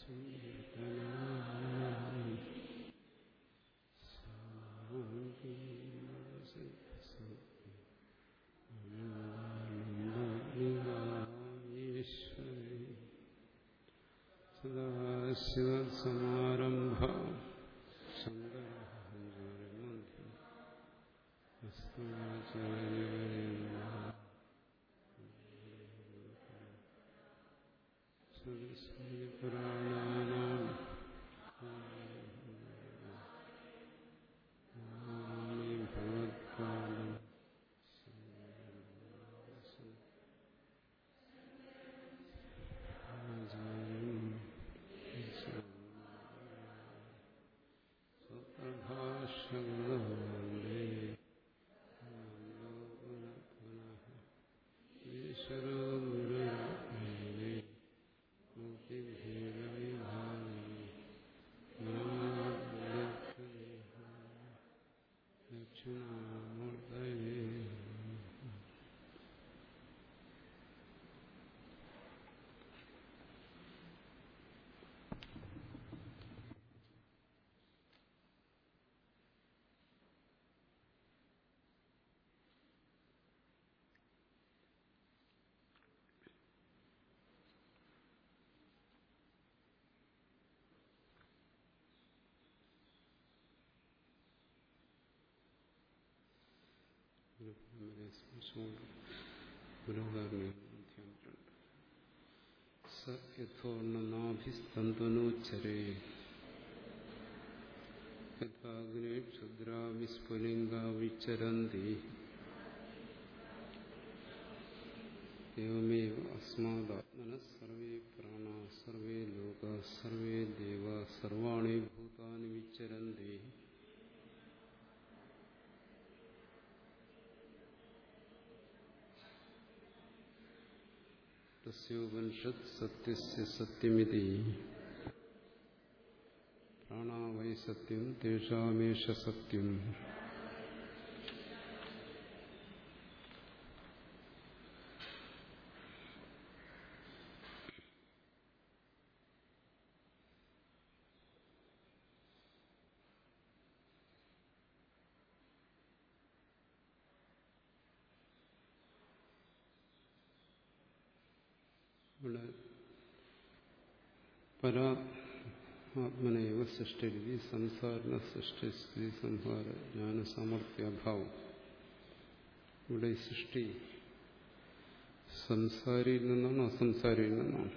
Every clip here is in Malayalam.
സദാശിവസമാരംഭ ശങ്കരമധ്യം സരസ്വതിപുരാണാനാം ഭഗവത്പാദം സ്വപ്രഭാഷങ്ങളേ ഈശ്വരോ ഗുരുരേ മുക്തിഭേദവിഭാഗി ദക്ഷിണാമൂർത്തയേ ഗുരുകാരനുണ്ട് സ യഥോർണനാഭിസ്തന്തനോച്ചരേ യഥാഗ്നേ ക്ഷുദ്രാവിസ്ഫുലിംഗാ വിച്ചരന്തി एवमेव अस्मादात्मनः सर्वे प्राणाः सर्वे लोकाः सर्वे देवाः सर्वाणि भूतानि विचरन्ति तस्योपनिषत् सत्यस्य सत्यमिति प्राणा वै सत्यम् तेषामेष सत्यम् ഇവിടെ പരാത്മനൈവ സൃഷ്ടിരീതി സംസാരണ സൃഷ്ടിസ്ഥിതി സംഹാര ജ്ഞാന സാമർഥ്യാഭാവം ഇവിടെ ഈ സൃഷ്ടി സംസാരിയിൽ നിന്നാണ് അസംസാരിയിൽ നിന്നാണ്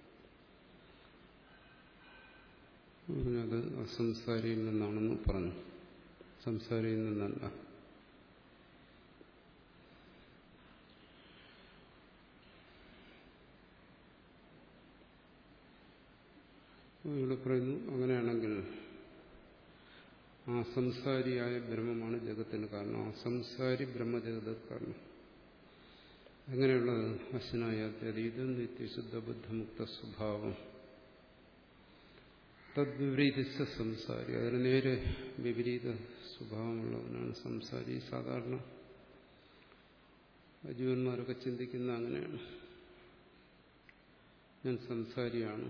പറഞ്ഞത് അസംസാരിയിൽ നിന്നാണെന്ന് പറഞ്ഞു സംസാരിയിൽ നിന്നല്ല ഇവിടെ പറയുന്നു അങ്ങനെയാണെങ്കിൽ ആസംസാരിയായ ബ്രഹ്മമാണ് ജഗത്തിന് കാരണം ആസംസാരി ബ്രഹ്മജഗത കാരണം എങ്ങനെയുള്ളത് അശ്വനായ അതീതം നിത്യശുദ്ധ ബുദ്ധമുക്ത സ്വഭാവം തദ്വിപരീതിച്ച സംസാരി അതിന് നേരെ വിപരീത സ്വഭാവമുള്ളവനാണ് സംസാരി സാധാരണ ജീവന്മാരൊക്കെ ചിന്തിക്കുന്ന അങ്ങനെയാണ് ഞാൻ സംസാരിയാണ്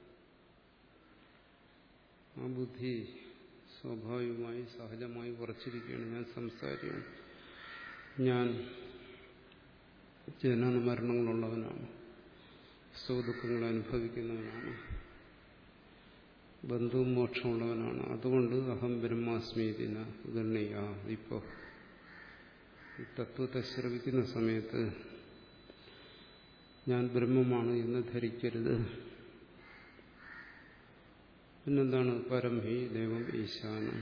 ആ ബുദ്ധി സ്വാഭാവികമായി സഹജമായി ഉറച്ചിരിക്കുകയാണ് ഞാൻ സംസാരിയാണ് ഞാൻ ജനന മരണങ്ങളുള്ളവനാണ് സുഖദുഃഖങ്ങൾ അനുഭവിക്കുന്നവനാണ് ബന്ധുവും മോക്ഷമുള്ളവനാണ് അതുകൊണ്ട് അഹം ബ്രഹ്മാസ്മീതിന ഗണ്യ ഇപ്പോൾ ഈ തത്വത്തെ ശ്രവിക്കുന്ന സമയത്ത് ഞാൻ ബ്രഹ്മമാണ് എന്ന് ധരിക്കരുത് പിന്നെന്താണ് പരം ഹി ദൈവം ഈശാനം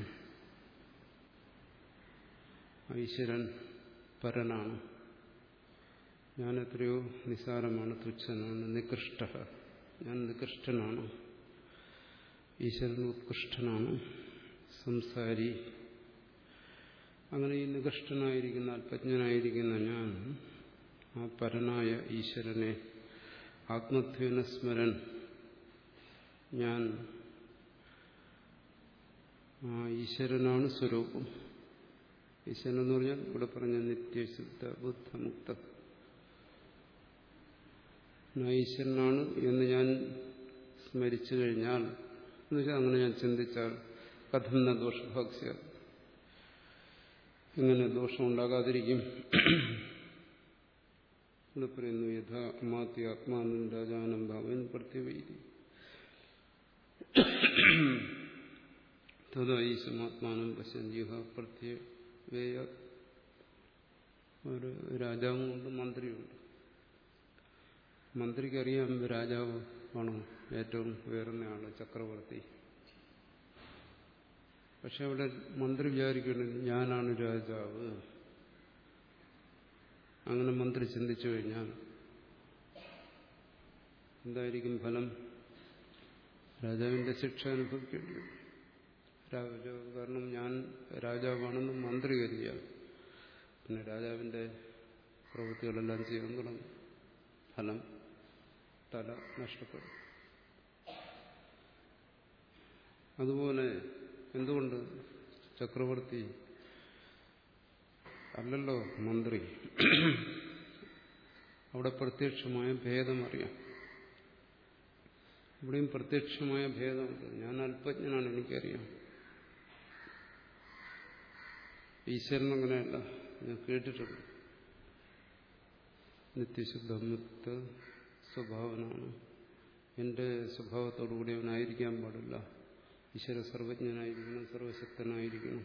ഈശ്വരൻ പരനാണ് ഞാൻ എത്രയോ നിസാരമാണ് തുച്ഛനാണ് നികൃഷ്ട ഞാൻ നികൃഷ്ടനാണ് ഈശ്വരൻ ഉത്കൃഷ്ടനാണ് സംസാരി അങ്ങനെ ഈ നികൃഷ്ടനായിരിക്കുന്ന അല്പജ്ഞനായിരിക്കുന്ന ഞാൻ ആ പരനായ ഈശ്വരനെ ആത്മധ്വേന സ്മരൻ ഞാൻ ആ ഈശ്വരനാണ് സ്വരൂപം ഈശ്വരൻ എന്ന് പറഞ്ഞാൽ ഇവിടെ പറഞ്ഞ നിത്യശുദ്ധ ബുദ്ധമുക്ത ഈശ്വരനാണ് എന്ന് ഞാൻ സ്മരിച്ചു കഴിഞ്ഞാൽ എന്നുവെച്ചാൽ അങ്ങനെ ഞാൻ ചിന്തിച്ചാൽ കഥം ന ദോഷഭക്ഷ്യ എങ്ങനെ ദോഷം ഉണ്ടാകാതിരിക്കും ഇവിടെ പറയുന്നു യഥാ അമാത്യ ആത്മാനം രാജാനം ഭാവൻ പ്രത്യവൈതി തഥാ ഈശമാത്മാനം പശ്യന്തിഹ പ്രത്യവേയ ഒരു രാജാവുമുണ്ട് മന്ത്രിയുണ്ട് മന്ത്രിക്കറിയാം രാജാവ് ആണോ ഏറ്റവും ഉയർന്ന ആള് ചക്രവർത്തി പക്ഷെ അവിടെ മന്ത്രി വിചാരിക്കുന്നത് ഞാനാണ് രാജാവ് അങ്ങനെ മന്ത്രി ചിന്തിച്ചു കഴിഞ്ഞാൽ എന്തായിരിക്കും ഫലം രാജാവിന്റെ ശിക്ഷ അനുഭവിക്കേണ്ടി വരും രാജാവ് കാരണം ഞാൻ രാജാവാണെന്ന് മന്ത്രി കരുതിയാൽ പിന്നെ രാജാവിന്റെ പ്രവൃത്തികളെല്ലാം ചെയ്യാൻ തുടങ്ങും ഫലം തല നഷ്ടപ്പെടും അതുപോലെ എന്തുകൊണ്ട് ചക്രവർത്തി അല്ലല്ലോ മന്ത്രി അവിടെ പ്രത്യക്ഷമായ ഭേദം അറിയാം ഇവിടെയും പ്രത്യക്ഷമായ ഭേദമുണ്ട് ഞാൻ അല്പജ്ഞനാണ് എനിക്കറിയാം ഈശ്വരൻ അങ്ങനെയല്ല ഞാൻ കേട്ടിട്ടുണ്ട് നിത്യശുദ്ധമുക്ത സ്വഭാവനാണ് എൻ്റെ സ്വഭാവത്തോടുകൂടി അവനായിരിക്കാൻ പാടില്ല ഈശ്വര സർവജ്ഞനായിരിക്കണം സർവശക്തനായിരിക്കണം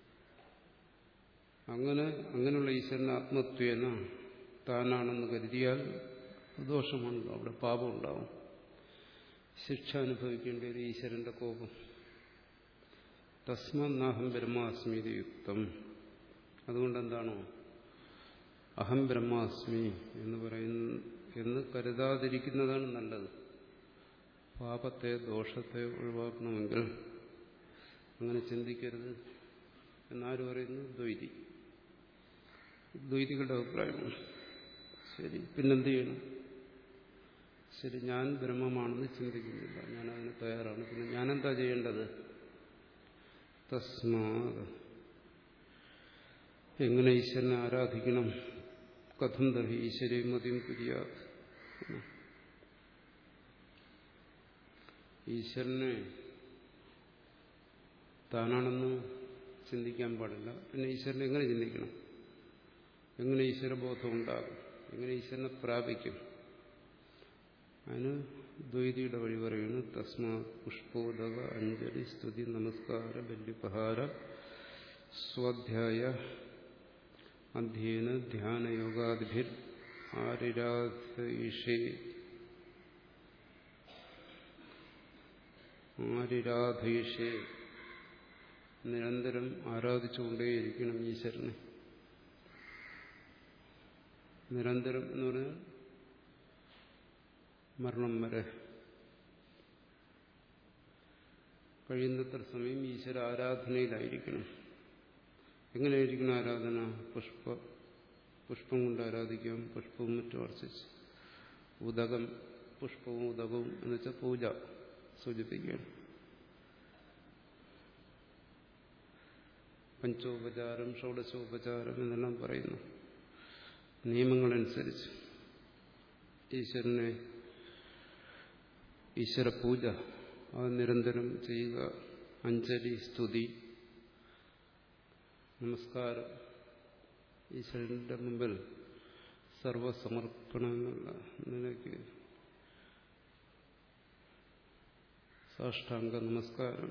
അങ്ങനെ അങ്ങനെയുള്ള ഈശ്വരൻ ആത്മത്വേന താനാണെന്ന് കരുതിയാൽ ദോഷമാണല്ലോ അവിടെ പാപം ഉണ്ടാവും ശിക്ഷ അനുഭവിക്കേണ്ട ഒരു ഈശ്വരന്റെ കോപം തസ്മന്നാഹം ബ്രഹ്മാസ്മിതി യുക്തം അതുകൊണ്ട് എന്താണോ അഹം ബ്രഹ്മാസ്മി എന്ന് പറയുന്ന എന്ന് കരുതാതിരിക്കുന്നതാണ് നല്ലത് പാപത്തെ ദോഷത്തെ ഒഴിവാക്കണമെങ്കിൽ അങ്ങനെ ചിന്തിക്കരുത് എന്നാര് പറയുന്നു ദ്വൈതി ദ്വൈതികളുടെ അഭിപ്രായമാണ് ശരി പിന്നെന്ത് ചെയ്യണം ശരി ഞാൻ ബ്രഹ്മമാണെന്ന് ചിന്തിക്കുന്നില്ല ഞാൻ അതിന് തയ്യാറാണ് പിന്നെ ഞാനെന്താ ചെയ്യേണ്ടത് തസ്മാ എങ്ങനെ ഈശ്വരനെ ആരാധിക്കണം കഥം തർഹി ഈശ്വരെ മതിയും പുരിയ ഈശ്വരനെ താനാണെന്ന് ചിന്തിക്കാൻ പാടില്ല പിന്നെ ഈശ്വരനെ എങ്ങനെ ചിന്തിക്കണം എങ്ങനെ ഈശ്വരബോധം ഉണ്ടാകും എങ്ങനെ ഈശ്വരനെ പ്രാപിക്കും അതിന് ദ്വൈതിയുടെ വഴി പറയുന്നു തസ്മാ പുഷ്പോദക അഞ്ജലി സ്തുതി നമസ്കാര ബല്യപഹാര സ്വാധ്യായ അധ്യയന ധ്യാന യോഗാദിഭിർ ആരിരാധയിഷേ ആരിരാധയിഷേ നിരന്തരം ആരാധിച്ചുകൊണ്ടേയിരിക്കണം ഈശ്വരനെ നിരന്തരം എന്ന് പറഞ്ഞാൽ മരണം വരെ കഴിയുന്നത്ര സമയം ഈശ്വര ആരാധനയിലായിരിക്കണം എങ്ങനെയായിരിക്കണം ആരാധന പുഷ്പ പുഷ്പം കൊണ്ട് ആരാധിക്കാം പുഷ്പവും മറ്റും അർച്ചിച്ച് ഉദകം പുഷ്പവും ഉദകവും എന്ന് വെച്ചാൽ പൂജ സൂചിപ്പിക്കുകയാണ് പഞ്ചോപചാരം ഷോഡശോപചാരം എന്നെല്ലാം പറയുന്നു നിയമങ്ങളനുസരിച്ച് ഈശ്വരനെ ഈശ്വര പൂജ അത് നിരന്തരം ചെയ്യുക അഞ്ജലി സ്തുതി നമസ്കാരം ഈശ്വരന്റെ മുമ്പിൽ സർവസമർപ്പണം എന്നുള്ള നിലയ്ക്ക് സാഷ്ടാംഗ നമസ്കാരം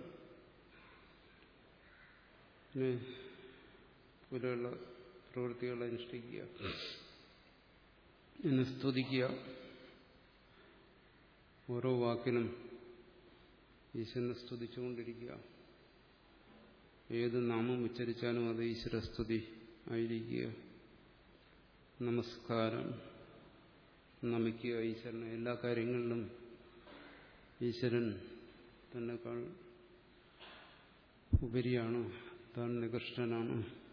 പിന്നെ പോലെയുള്ള പ്രവൃത്തികൾ അനുഷ്ഠിക്കുക എന്നെ സ്തുതിക്കുക ഓരോ വാക്കിനും ഈശ്വരനെ സ്തുതിച്ചുകൊണ്ടിരിക്കുക ഏത് നാമം ഉച്ചരിച്ചാലും അത് ഈശ്വരസ്തുതി ആയിരിക്കുക നമസ്കാരം നമിക്കുക ഈശ്വരനെ എല്ലാ കാര്യങ്ങളിലും ഈശ്വരൻ തന്നെക്കാൾ ഉപരിയാണ് താൻ നികൃഷ്ടനാണ്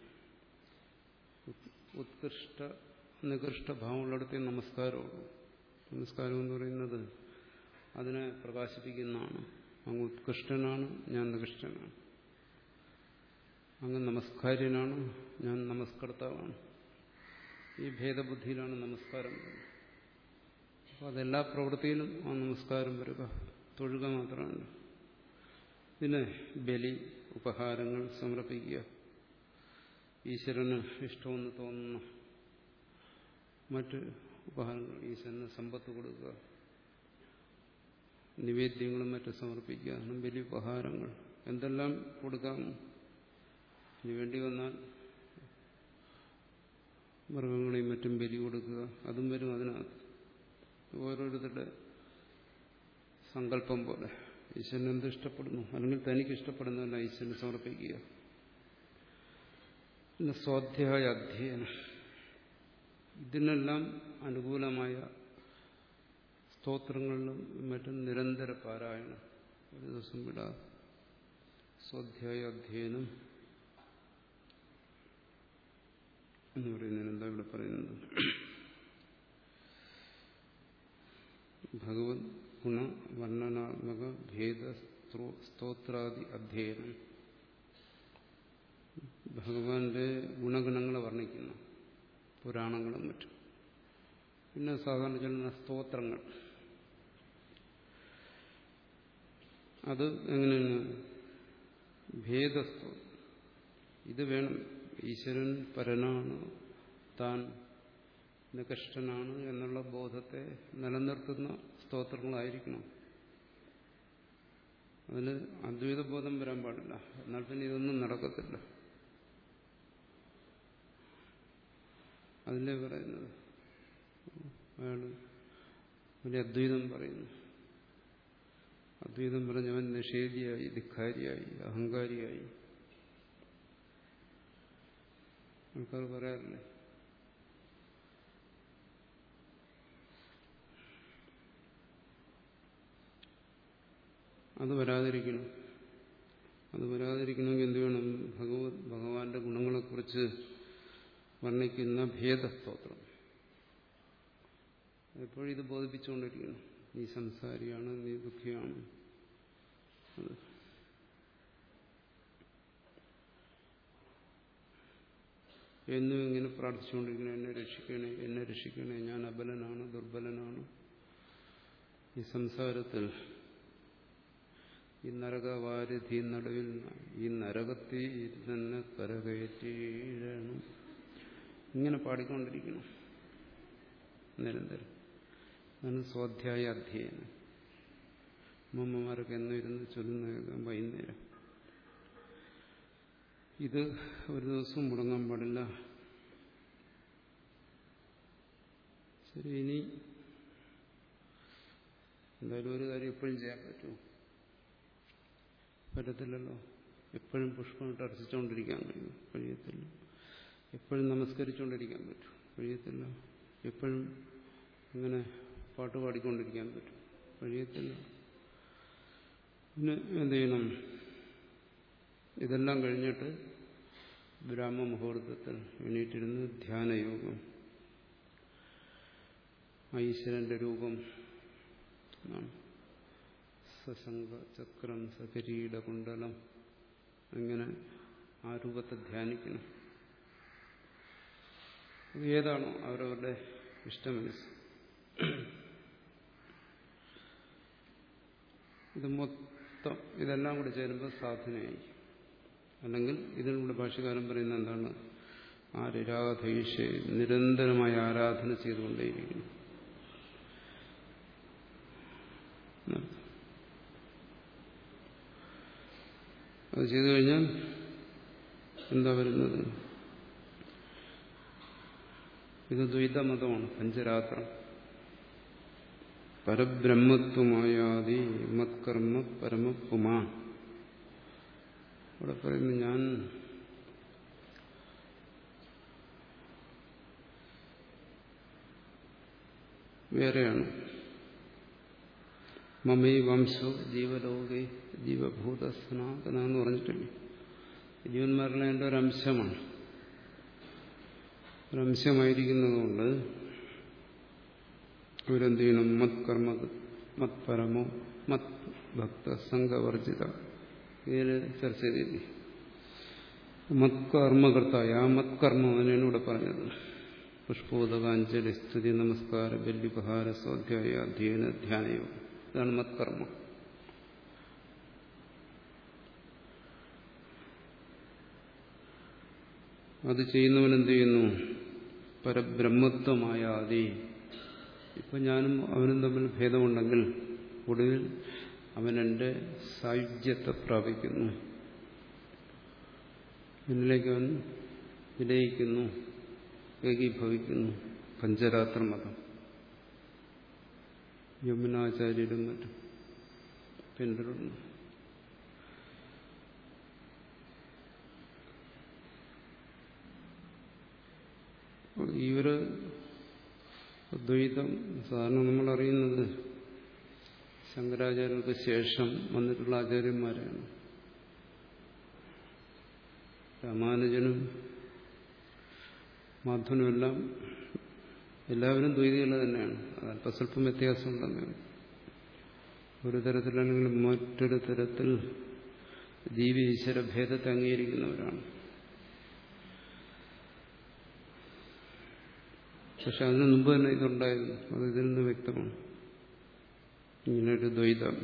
ഉത്കൃഷ്ട നികൃഷ്ട ഭാവമുള്ളിടത്തേ നമസ്കാരമുള്ളൂ നമസ്കാരം എന്ന് പറയുന്നത് അതിനെ പ്രകാശിപ്പിക്കുന്നതാണ് അങ്ങ് ഉത്കൃഷ്ടനാണ് ഞാൻ നികൃഷ്ടനാണ് അങ്ങ് നമസ്കാര്യനാണ് ഞാൻ നമസ്കർത്താവാണ് ഈ ഭേദബുദ്ധിയിലാണ് നമസ്കാരം അപ്പോൾ അതെല്ലാ പ്രവൃത്തിയിലും ആ നമസ്കാരം വരിക തൊഴുക മാത്രമല്ല പിന്നെ ബലി ഉപഹാരങ്ങൾ സമർപ്പിക്കുക ഈശ്വരന് ഇഷ്ടമെന്ന് തോന്നുന്ന മറ്റ് ഉപഹാരങ്ങൾ ഈശ്വരന് സമ്പത്ത് കൊടുക്കുക നിവേദ്യങ്ങളും മറ്റും സമർപ്പിക്കുക അങ്ങനെ ബലി ഉപഹാരങ്ങൾ എന്തെല്ലാം കൊടുക്കാം ഇനി വേണ്ടി വന്നാൽ മൃഗങ്ങളെയും മറ്റും ബലി കൊടുക്കുക അതും വരും അതിനകത്ത് ഓരോരുത്തരുടെ സങ്കല്പം പോലെ ഈശ്വരൻ എന്ത് ഇഷ്ടപ്പെടുന്നു അല്ലെങ്കിൽ തനിക്ക് ഇഷ്ടപ്പെടുന്നതല്ല ഈശ്വരന് സമർപ്പിക്കുക പിന്നെ സ്വാധ്യായ അധ്യയനം ഇതിനെല്ലാം അനുകൂലമായ സ്തോത്രങ്ങളിലും മറ്റും നിരന്തര പാരായണം ഒരു ദിവസം വിടാതെ സ്വാധ്യായ അധ്യയനം എന്ന് പറയുന്നതിന് എന്താ ഇവിടെ പറയുന്നത് ഭഗവത് ഗുണ വർണ്ണനാത്മക ഭേദ സ്തോത്രാദി അധ്യയനം ഭഗവാന്റെ ഗുണഗണങ്ങളെ വർണ്ണിക്കുന്ന പുരാണങ്ങളും മറ്റും പിന്നെ സാധാരണ ചൊല്ലുന്ന സ്തോത്രങ്ങൾ അത് എങ്ങനെയാണ് ഭേദസ്തോത്രം ഇത് വേണം ഈശ്വരൻ പരനാണ് താൻ നികഷ്ടനാണ് എന്നുള്ള ബോധത്തെ നിലനിർത്തുന്ന സ്തോത്രങ്ങളായിരിക്കണം അതിന് അദ്വൈത ബോധം വരാൻ പാടില്ല എന്നാൽ പിന്നെ ഇതൊന്നും നടക്കത്തില്ല അതിലേ പറയുന്നത് അയാള് ഒരു അദ്വൈതം പറയുന്നു അദ്വൈതം പറഞ്ഞവൻ നിഷേധിയായി ധിക്കാരിയായി അഹങ്കാരിയായി ആൾക്കാർ പറയാറില്ലേ അത് വരാതിരിക്കണം അത് വരാതിരിക്കണമെങ്കിൽ എന്ത് വേണം ഭഗവത് ഭഗവാന്റെ ഗുണങ്ങളെക്കുറിച്ച് വർണ്ണിക്കുന്ന ഭേദസ്തോത്രം എപ്പോഴും ഇത് ബോധിപ്പിച്ചുകൊണ്ടിരിക്കണം നീ സംസാരിയാണ് നീ ദുഃഖിയാണ് അത് എന്നും ഇങ്ങനെ പ്രാർത്ഥിച്ചുകൊണ്ടിരിക്കണം എന്നെ രക്ഷിക്കണേ എന്നെ രക്ഷിക്കണേ ഞാൻ അബലനാണ് ദുർബലനാണ് ഈ സംസാരത്തിൽ ഈ നരകവാരിധി നടുവിൽ ഈ നരകത്തിൽ തന്നെ കരകയറ്റിയിടണം ഇങ്ങനെ പാടിക്കൊണ്ടിരിക്കണം നിരന്തരം അതാണ് സ്വാധ്യായ അധ്യയനം അമ്മമാരൊക്കെ എന്നും ഇരുന്ന് ചൊല്ലുന്ന വൈകുന്നേരം ഇത് ഒരു ദിവസവും മുടങ്ങാൻ പാടില്ല ശരി ഇനി എന്തായാലും ഒരു കാര്യം എപ്പോഴും ചെയ്യാൻ പറ്റുമോ പറ്റത്തില്ലല്ലോ എപ്പോഴും പുഷ്പമിട്ട് അർച്ചിച്ചുകൊണ്ടിരിക്കാൻ കഴിയും കഴിയത്തില്ല എപ്പോഴും നമസ്കരിച്ചുകൊണ്ടിരിക്കാൻ പറ്റും കഴിയത്തില്ല എപ്പോഴും ഇങ്ങനെ പാട്ട് പാടിക്കൊണ്ടിരിക്കാൻ പറ്റും കഴിയത്തില്ല പിന്നെ എന്ത് ചെയ്യണം ഇതെല്ലാം കഴിഞ്ഞിട്ട് ബ്രാഹ്മ മുഹൂർത്തത്തിൽ എണീറ്റിരുന്ന് ധ്യാനയോഗം ഈശ്വരന്റെ രൂപം എന്നാണ് സശങ്ക ചക്രം സകരീട കുണ്ടലം അങ്ങനെ ആ രൂപത്തെ ധ്യാനിക്കണം അത് ഏതാണോ അവരവരുടെ ഇഷ്ടമനസ് ഇത് മൊത്തം ഇതെല്ലാം കൂടി ചേരുമ്പോൾ സാധനയായി അല്ലെങ്കിൽ ഇതിലൂടെ ഭാഷകാരൻ പറയുന്ന എന്താണ് ആരാധയിഷ നിരന്തരമായ ആരാധന ചെയ്തുകൊണ്ടേയിരിക്കുന്നു അത് ചെയ്തു കഴിഞ്ഞാൽ എന്താ വരുന്നത് ഇത് ദ്വൈതമതമാണ് പഞ്ചരാത്രം പരബ്രഹ്മത്വമായാതി മത്കർമ്മ പരമപുമാ ഇവിടെ പറയുന്നു ഞാൻ വേറെയാണ് മമൈ വംശോ ജീവലോകെ ജീവഭൂത സനാതന എന്ന് പറഞ്ഞിട്ടില്ലേ ജീവന്മാരിലെ എൻ്റെ ഒരംശമാണ് ഒരംശമായിരിക്കുന്നതുകൊണ്ട് ഇവരെന്ത് ചെയ്യണം മത് കർമ്മ മത് പരമോ മത് ഭക്ത സംഘവർജിത ഇതിന് ചർച്ച ചെയ്തില്ലേ മത് കർമ്മകർത്തായ ആ മത് കർമ്മം അതിനാണ് ഇവിടെ പറഞ്ഞത് പുഷ്പോദകാഞ്ജലി സ്തുതി നമസ്കാര ബല്യുപഹാര സ്വാധ്യായ അധ്യയന ധ്യാനയോഗം ഇതാണ് മത്കർമ്മം അത് ചെയ്യുന്നവൻ എന്ത് ചെയ്യുന്നു പരബ്രഹ്മത്വമായ ആദി ഇപ്പം ഞാനും അവനും തമ്മിൽ ഭേദമുണ്ടെങ്കിൽ ഒടുവിൽ അവൻ എൻ്റെ സായുജ്യത്തെ പ്രാപിക്കുന്നു എന്നിലേക്ക് അവൻ വിലയിക്കുന്നു ഏകീഭവിക്കുന്നു പഞ്ചരാത്ര മതം യമുനാചാര്യരും മറ്റും പിന്തുടർന്നു ഈ ഒരു ദ്വൈതം സാധാരണ നമ്മൾ അറിയുന്നത് ശങ്കരാചാര്യർക്ക് ശേഷം വന്നിട്ടുള്ള ആചാര്യന്മാരെയാണ് രാമാനുജനും മാധവനുമെല്ലാം എല്ലാവരും ദ്വൈതികൾ തന്നെയാണ് അത് അല്പസ്വല്പം വ്യത്യാസമുണ്ടെന്ന് ഒരു തരത്തിലല്ലെങ്കിൽ മറ്റൊരു തരത്തിൽ ജീവി ഈശ്വര ഭേദത്തെ അംഗീകരിക്കുന്നവരാണ് പക്ഷെ അതിനു മുമ്പ് തന്നെ ഇതുണ്ടായിരുന്നു അത് ഇതിൽ നിന്ന് വ്യക്തമാണ് ഇങ്ങനൊരു ദ്വൈതം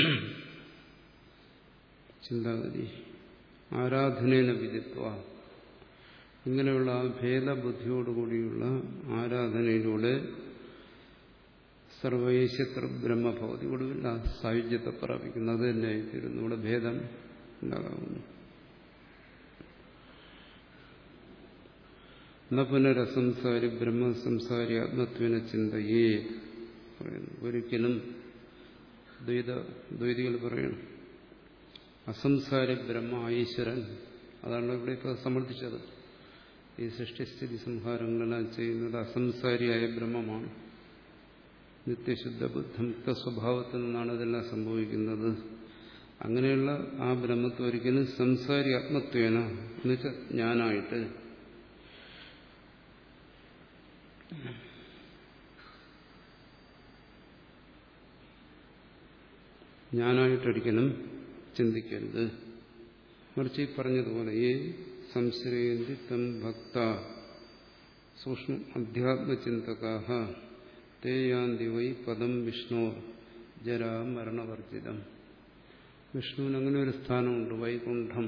ചിന്താഗതി ആരാധനേന വിധിത്വ ഇങ്ങനെയുള്ള ആ ഭേദബുദ്ധിയോടുകൂടിയുള്ള ആരാധനയിലൂടെ സർവൈശ്യത്ര ബ്രഹ്മഭവതി ഒടുവിൽ ആ സായുജ്യത്തെ പ്രാപിക്കുന്നു അത് തന്നെ ആയിത്തീരുന്നു ഇവിടെ ഭേദം ഉണ്ടാകാവുന്നു എന്ന പുനരസംസാരി ബ്രഹ്മസംസാരി ആത്മത്വന ചിന്തയേ പറയുന്നു ഒരിക്കലും ദ്വൈത ദ്വൈതികൾ പറയണം അസംസാരി ബ്രഹ്മ ഈശ്വരൻ അതാണ് ഇവിടെ ഇപ്പോൾ സമർത്ഥിച്ചത് ഈ സൃഷ്ടിസ്ഥിതി സംഹാരങ്ങളെല്ലാം ചെയ്യുന്നത് അസംസാരിയായ ബ്രഹ്മമാണ് നിത്യശുദ്ധ ബുദ്ധമുക്ത സ്വഭാവത്തിൽ നിന്നാണ് ഇതെല്ലാം സംഭവിക്കുന്നത് അങ്ങനെയുള്ള ആ ബ്രഹ്മത്തെ ഒരിക്കലും സംസാരി ആത്മത്വേന എന്നുവെച്ചാൽ ഞാനായിട്ട് ഞാനായിട്ടൊരിക്കലും ചിന്തിക്കരുത് മറിച്ച് ഈ പറഞ്ഞതുപോലെ ഈ സംശ്രയന്തി തം ഭക്ത സൂക്ഷ്മ അധ്യാത്മചിന്തകാഹ തേയാന്തി വൈ പദം വിഷ്ണു ജരാ മരണവർജിതം വിഷ്ണുവിന് അങ്ങനെ ഒരു സ്ഥാനമുണ്ട് വൈകുണ്ഠം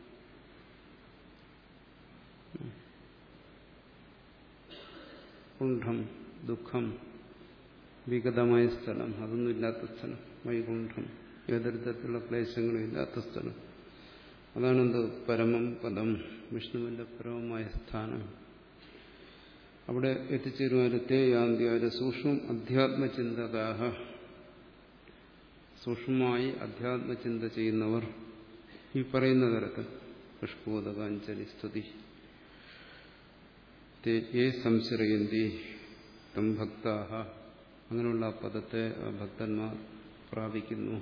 കുണ്ഠം ദുഃഖം വിഗതമായ സ്ഥലം അതൊന്നും ഇല്ലാത്ത സ്ഥലം വൈകുണ്ഠം ഏതൊരു തരത്തിലുള്ള ക്ലേശങ്ങളും ഇല്ലാത്ത സ്ഥലം അതാണെന്ത് പരമം പദം വിഷ്ണുവിന്റെ പരമമായ സ്ഥാനം അവിടെ എത്തിച്ചേരുവാനത്തെ യാന്തിയാര് സൂക്ഷ്മം അധ്യാത്മചിന്തകാഹ സൂക്ഷ്മമായി അധ്യാത്മചിന്ത ചെയ്യുന്നവർ ഈ പറയുന്ന തരത്തിൽ പുഷ്പോദകാഞ്ജലി സ്തുതി ഏ സംശരയന്തി തം ഭക്താഹ അങ്ങനെയുള്ള ആ പദത്തെ ഭക്തന്മാർ പ്രാപിക്കുന്നു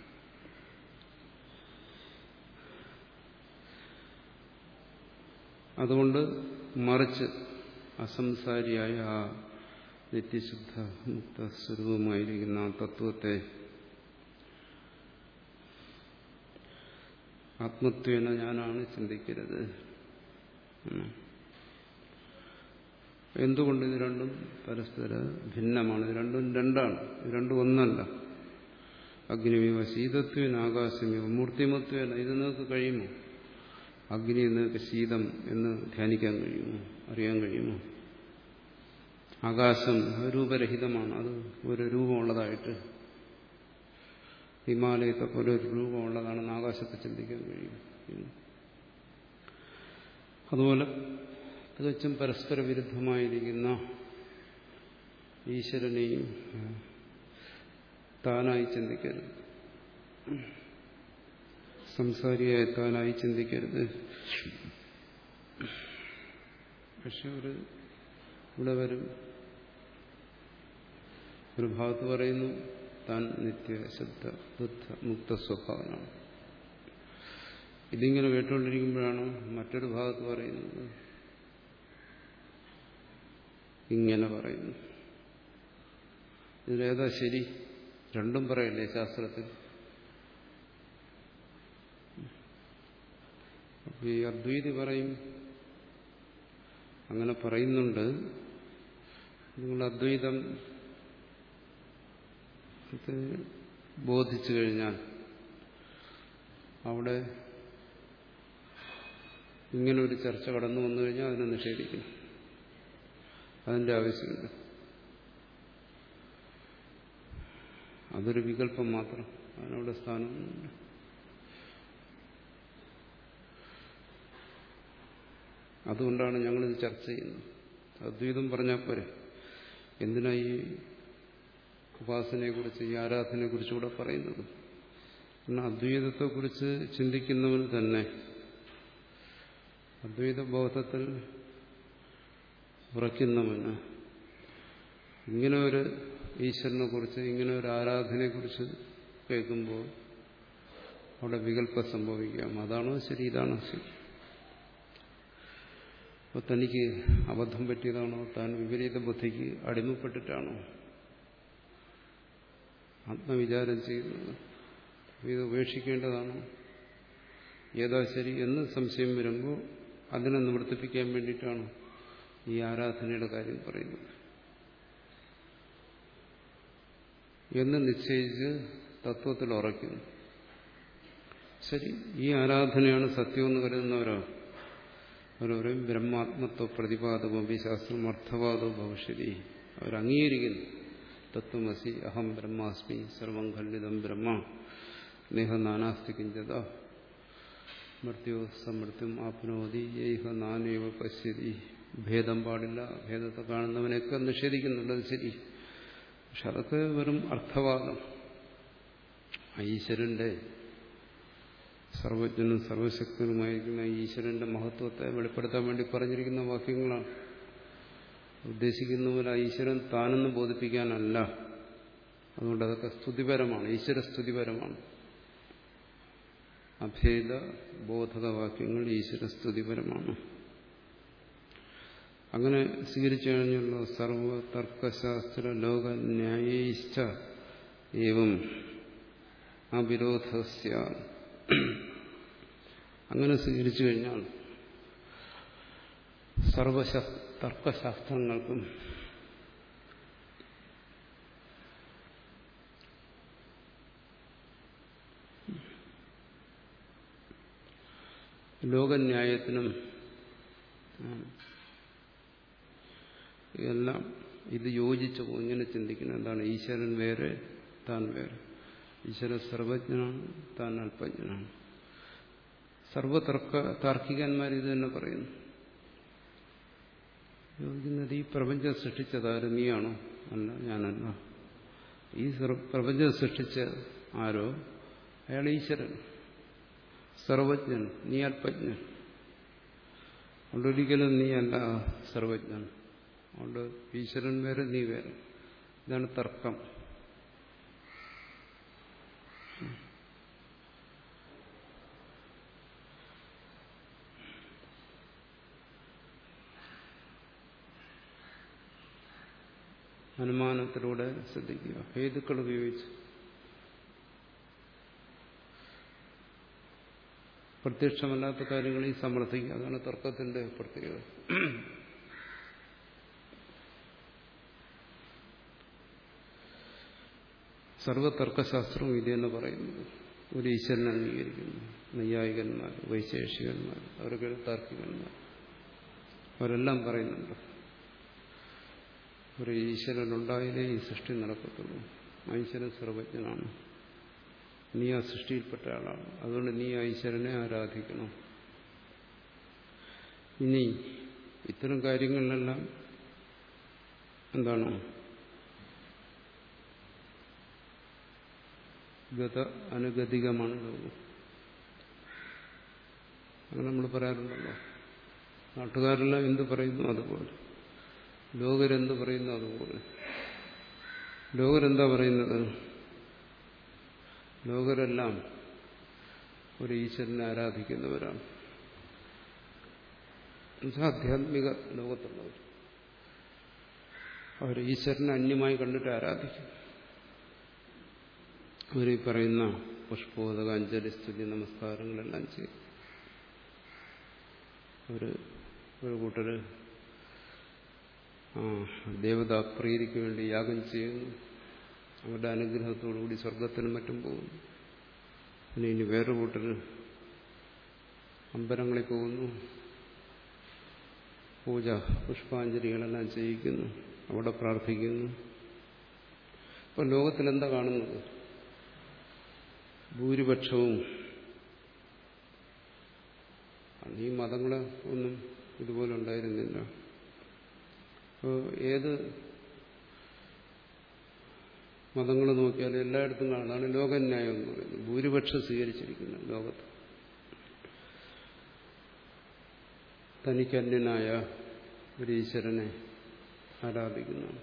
അതുകൊണ്ട് മറിച്ച് അസംസാരിയായ ആ നിത്യശുദ്ധ മുക്ത സ്വരൂപമായിരിക്കുന്ന ആ തത്വത്തെ ആത്മത്വേന ഞാനാണ് ചിന്തിക്കരുത് എന്തുകൊണ്ട് ഇത് രണ്ടും പരസ്പര ഭിന്നമാണ് ഇത് രണ്ടും രണ്ടാണ് ഇത് രണ്ടും ഒന്നല്ല അഗ്നിമീവ ശീതത്വേന ആകാശമീവ മൂർത്തിമത്വേന ഇത് നിങ്ങൾക്ക് കഴിയുമോ അഗ്നി നിങ്ങൾക്ക് ശീതം എന്ന് ധ്യാനിക്കാൻ കഴിയുമോ അറിയാൻ കഴിയുമോ ആകാശം രൂപരഹിതമാണ് അത് ഒരു രൂപമുള്ളതായിട്ട് ഹിമാലയത്തെ പോലെ ഒരു രൂപമുള്ളതാണെന്ന് ആകാശത്തെ ചിന്തിക്കാൻ കഴിയും അതുപോലെ തികച്ചും പരസ്പര വിരുദ്ധമായിരിക്കുന്ന ഈശ്വരനെയും താനായി ചിന്തിക്കരുത് സംസാരിയായ താനായി ചിന്തിക്കരുത് പക്ഷെ ഒരു ഇവിടെ വരും ഒരു ഭാഗത്ത് പറയുന്നു താൻ നിത്യശുദ്ധ ബുദ്ധ മുക്ത സ്വഭാവനാണ് ഇതിങ്ങനെ കേട്ടുകൊണ്ടിരിക്കുമ്പോഴാണ് മറ്റൊരു ഭാഗത്ത് പറയുന്നത് ഇങ്ങനെ പറയുന്നു ഇതിലേതാ ശരി രണ്ടും പറയല്ലേ ശാസ്ത്രത്തിൽ അപ്പൊ ഈ അദ്വൈതി പറയും അങ്ങനെ പറയുന്നുണ്ട് നിങ്ങൾ അദ്വൈതം ബോധിച്ചു കഴിഞ്ഞാൽ അവിടെ ഇങ്ങനെ ഒരു ചർച്ച കടന്നു വന്നു കഴിഞ്ഞാൽ അതിനെ നിഷേധിക്കണം അതിന്റെ ആവശ്യമില്ല അതൊരു വികല്പം മാത്രം അതിനവിടെ സ്ഥാനമൊന്നുമില്ല അതുകൊണ്ടാണ് ഞങ്ങളിത് ചർച്ച ചെയ്യുന്നത് അദ്വൈതം പറഞ്ഞാൽ പോരെ എന്തിനാ ഈ ഉപാസനയെക്കുറിച്ച് ഈ ആരാധനയെക്കുറിച്ച് കൂടെ പറയുന്നത് കാരണം അദ്വൈതത്തെക്കുറിച്ച് ചിന്തിക്കുന്നവന് തന്നെ അദ്വൈത ബോധത്തിൽ ഉറയ്ക്കുന്നവന് ഇങ്ങനെ ഒരു ഈശ്വരനെ കുറിച്ച് ഇങ്ങനെ ഒരു ആരാധനയെക്കുറിച്ച് കേൾക്കുമ്പോൾ അവിടെ വികല്പം സംഭവിക്കാം അതാണോ ശരി ഇതാണോ ശരി അപ്പോൾ തനിക്ക് അബദ്ധം പറ്റിയതാണോ താൻ വിപരീത ബുദ്ധിക്ക് അടിമപ്പെട്ടിട്ടാണോ ആത്മവിചാരം ചെയ്യുന്നത് ഇത് ഉപേക്ഷിക്കേണ്ടതാണോ ഏതാ ശരി എന്ന് സംശയം വരുമ്പോൾ അതിനെ നിവർത്തിപ്പിക്കാൻ വേണ്ടിയിട്ടാണ് ഈ ആരാധനയുടെ കാര്യം പറയുന്നത് എന്ന് നിശ്ചയിച്ച് തത്വത്തിൽ ഉറയ്ക്കുന്നു ശരി ഈ ആരാധനയാണ് സത്യമെന്ന് കരുതുന്നവരോ അവരവരും ബ്രഹ്മാത്മത്വ പ്രതിപാദമോ ശാസ്ത്രം അർത്ഥവാദോ ഭവിഷ്യതി അവരംഗീകരിക്കുന്നു തത്വമസി അഹം ബ്രഹ്മാസ്മി സർവം ഖണ്ഡിതം ബ്രഹ്മ നേഹ നാനാസ്തി കിഞ്ചത മൃത്യു സമൃത്യം ആപ്നോതി ഏഹ നാനേവ പശ്യതി ഭേദം പാടില്ല ഭേദത്തെ കാണുന്നവനെയൊക്കെ നിഷേധിക്കുന്നുള്ളത് ശരി പക്ഷെ അതൊക്കെ വെറും അർത്ഥവാദം ഈശ്വരന്റെ സർവജ്ഞനും സർവശക്തനുമായിരിക്കുന്ന ഈശ്വരന്റെ മഹത്വത്തെ വെളിപ്പെടുത്താൻ വേണ്ടി പറഞ്ഞിരിക്കുന്ന വാക്യങ്ങളാണ് ഉദ്ദേശിക്കുന്ന പോലെ ഈശ്വരൻ താനെന്ന് ബോധിപ്പിക്കാനല്ല അതുകൊണ്ട് അതൊക്കെ സ്തുതിപരമാണ് ഈശ്വര സ്തുതിപരമാണ് അഭേദ ബോധക വാക്യങ്ങൾ ഈശ്വര സ്തുതിപരമാണ് അങ്ങനെ സ്വീകരിച്ചു കഴിഞ്ഞുള്ള സർവ തർക്കശാസ്ത്ര ലോക ന്യായേശ്ച ഏവം അവിരോധസ്യ അങ്ങനെ സ്വീകരിച്ചു കഴിഞ്ഞാൽ സർവ തർക്കശാസ്ത്രങ്ങൾക്കും ലോകന്യായത്തിനും എല്ലാം ഇത് യോജിച്ചു പോകും ഇങ്ങനെ ചിന്തിക്കണം എന്താണ് ഈശ്വരൻ വേറെ താൻ വേറെ ഈശ്വരൻ സർവജ്ഞനാണ് താൻ അല്പജ്ഞനാണ് സർവതർക്ക താർക്കികന്മാർ ഇത് തന്നെ പറയുന്നു യോജിക്കുന്നത് ഈ പ്രപഞ്ചം സൃഷ്ടിച്ചതാര് നീയാണോ അല്ല ഞാനല്ല ഈ പ്രപഞ്ചം സൃഷ്ടിച്ച ആരോ അയാൾ ഈശ്വരൻ സർവജ്ഞൻ നീ അല്പജ്ഞൻ അതുകൊണ്ടൊരിക്കലും നീ അല്ല സർവജ്ഞൻ അതുകൊണ്ട് ഈശ്വരൻ വേറെ നീ വേറെ ഇതാണ് തർക്കം അനുമാനത്തിലൂടെ ശ്രദ്ധിക്കുക ഹേതുക്കൾ ഉപയോഗിച്ച് പ്രത്യക്ഷമല്ലാത്ത കാര്യങ്ങളിൽ സമർത്ഥിക്കുക അതാണ് തർക്കത്തിന്റെ പ്രത്യേകത സർവതർക്കശാസ്ത്രവും ഇതെന്ന് പറയുന്നത് ഒരു ഈശ്വരൻ അംഗീകരിക്കുന്നു നൈയായികന്മാർ വൈശേഷികന്മാർ അവരൊക്കെ താർക്കികന്മാർ അവരെല്ലാം പറയുന്നുണ്ട് ഒരു ഈശ്വരനുണ്ടായാലേ ഈ സൃഷ്ടി നടക്കത്തുള്ളൂ ഈശ്വരൻ സർവജ്ഞനാണ് നീ ആ സൃഷ്ടിയിൽപ്പെട്ട ആളാണ് അതുകൊണ്ട് നീ ആ ഈശ്വരനെ ആരാധിക്കണം ഇനി ഇത്തരം കാര്യങ്ങളിലെല്ലാം എന്താണ് ഗത അനുഗതികമാണ് ലോകം അങ്ങനെ നമ്മൾ പറയാറുണ്ടല്ലോ നാട്ടുകാരെല്ലാം എന്ത് പറയുന്നു അതുപോലെ ലോകരെന്ത് പറയുന്നു അതുപോലെ ലോകരെന്താ പറയുന്നത് ലോകരെല്ലാം ഒരു ഈശ്വരനെ ആരാധിക്കുന്നവരാണ് ആധ്യാത്മിക ലോകത്തുള്ളവർ അവർ ഈശ്വരനെ അന്യമായി കണ്ടിട്ട് ആരാധിക്കും അവർ ഈ പറയുന്ന പുഷ്പോദക അഞ്ജലി സ്തുതി നമസ്കാരങ്ങളെല്ലാം ചെയ്യും അവർ ഒരു കൂട്ടര് ദേവതാ പ്രീതിക്ക് വേണ്ടി യാഗം ചെയ്യുന്നു അവരുടെ അനുഗ്രഹത്തോടുകൂടി സ്വർഗത്തിനും മറ്റും പോകുന്നു പിന്നെ ഇനി വേറെ കൂട്ടർ അമ്പലങ്ങളിൽ പോകുന്നു പൂജ പുഷ്പാഞ്ജലികളെല്ലാം ചെയ്യിക്കുന്നു അവിടെ പ്രാർത്ഥിക്കുന്നു ഇപ്പൊ ലോകത്തിലെന്താ കാണുന്നത് ഭൂരിപക്ഷവും അന്ന് ഈ മതങ്ങളെ ഒന്നും ഇതുപോലെ ഉണ്ടായിരുന്നില്ല അപ്പോൾ ഏത് മതങ്ങൾ നോക്കിയാൽ എല്ലായിടത്തും കാണുന്നതാണ് ലോകന്യായം എന്ന് പറയുന്നത് ഭൂരിപക്ഷം സ്വീകരിച്ചിരിക്കുന്നത് ലോകത്ത് തനിക്കന്യനായ ഒരു ഈശ്വരനെ ആരാധിക്കുന്നതാണ്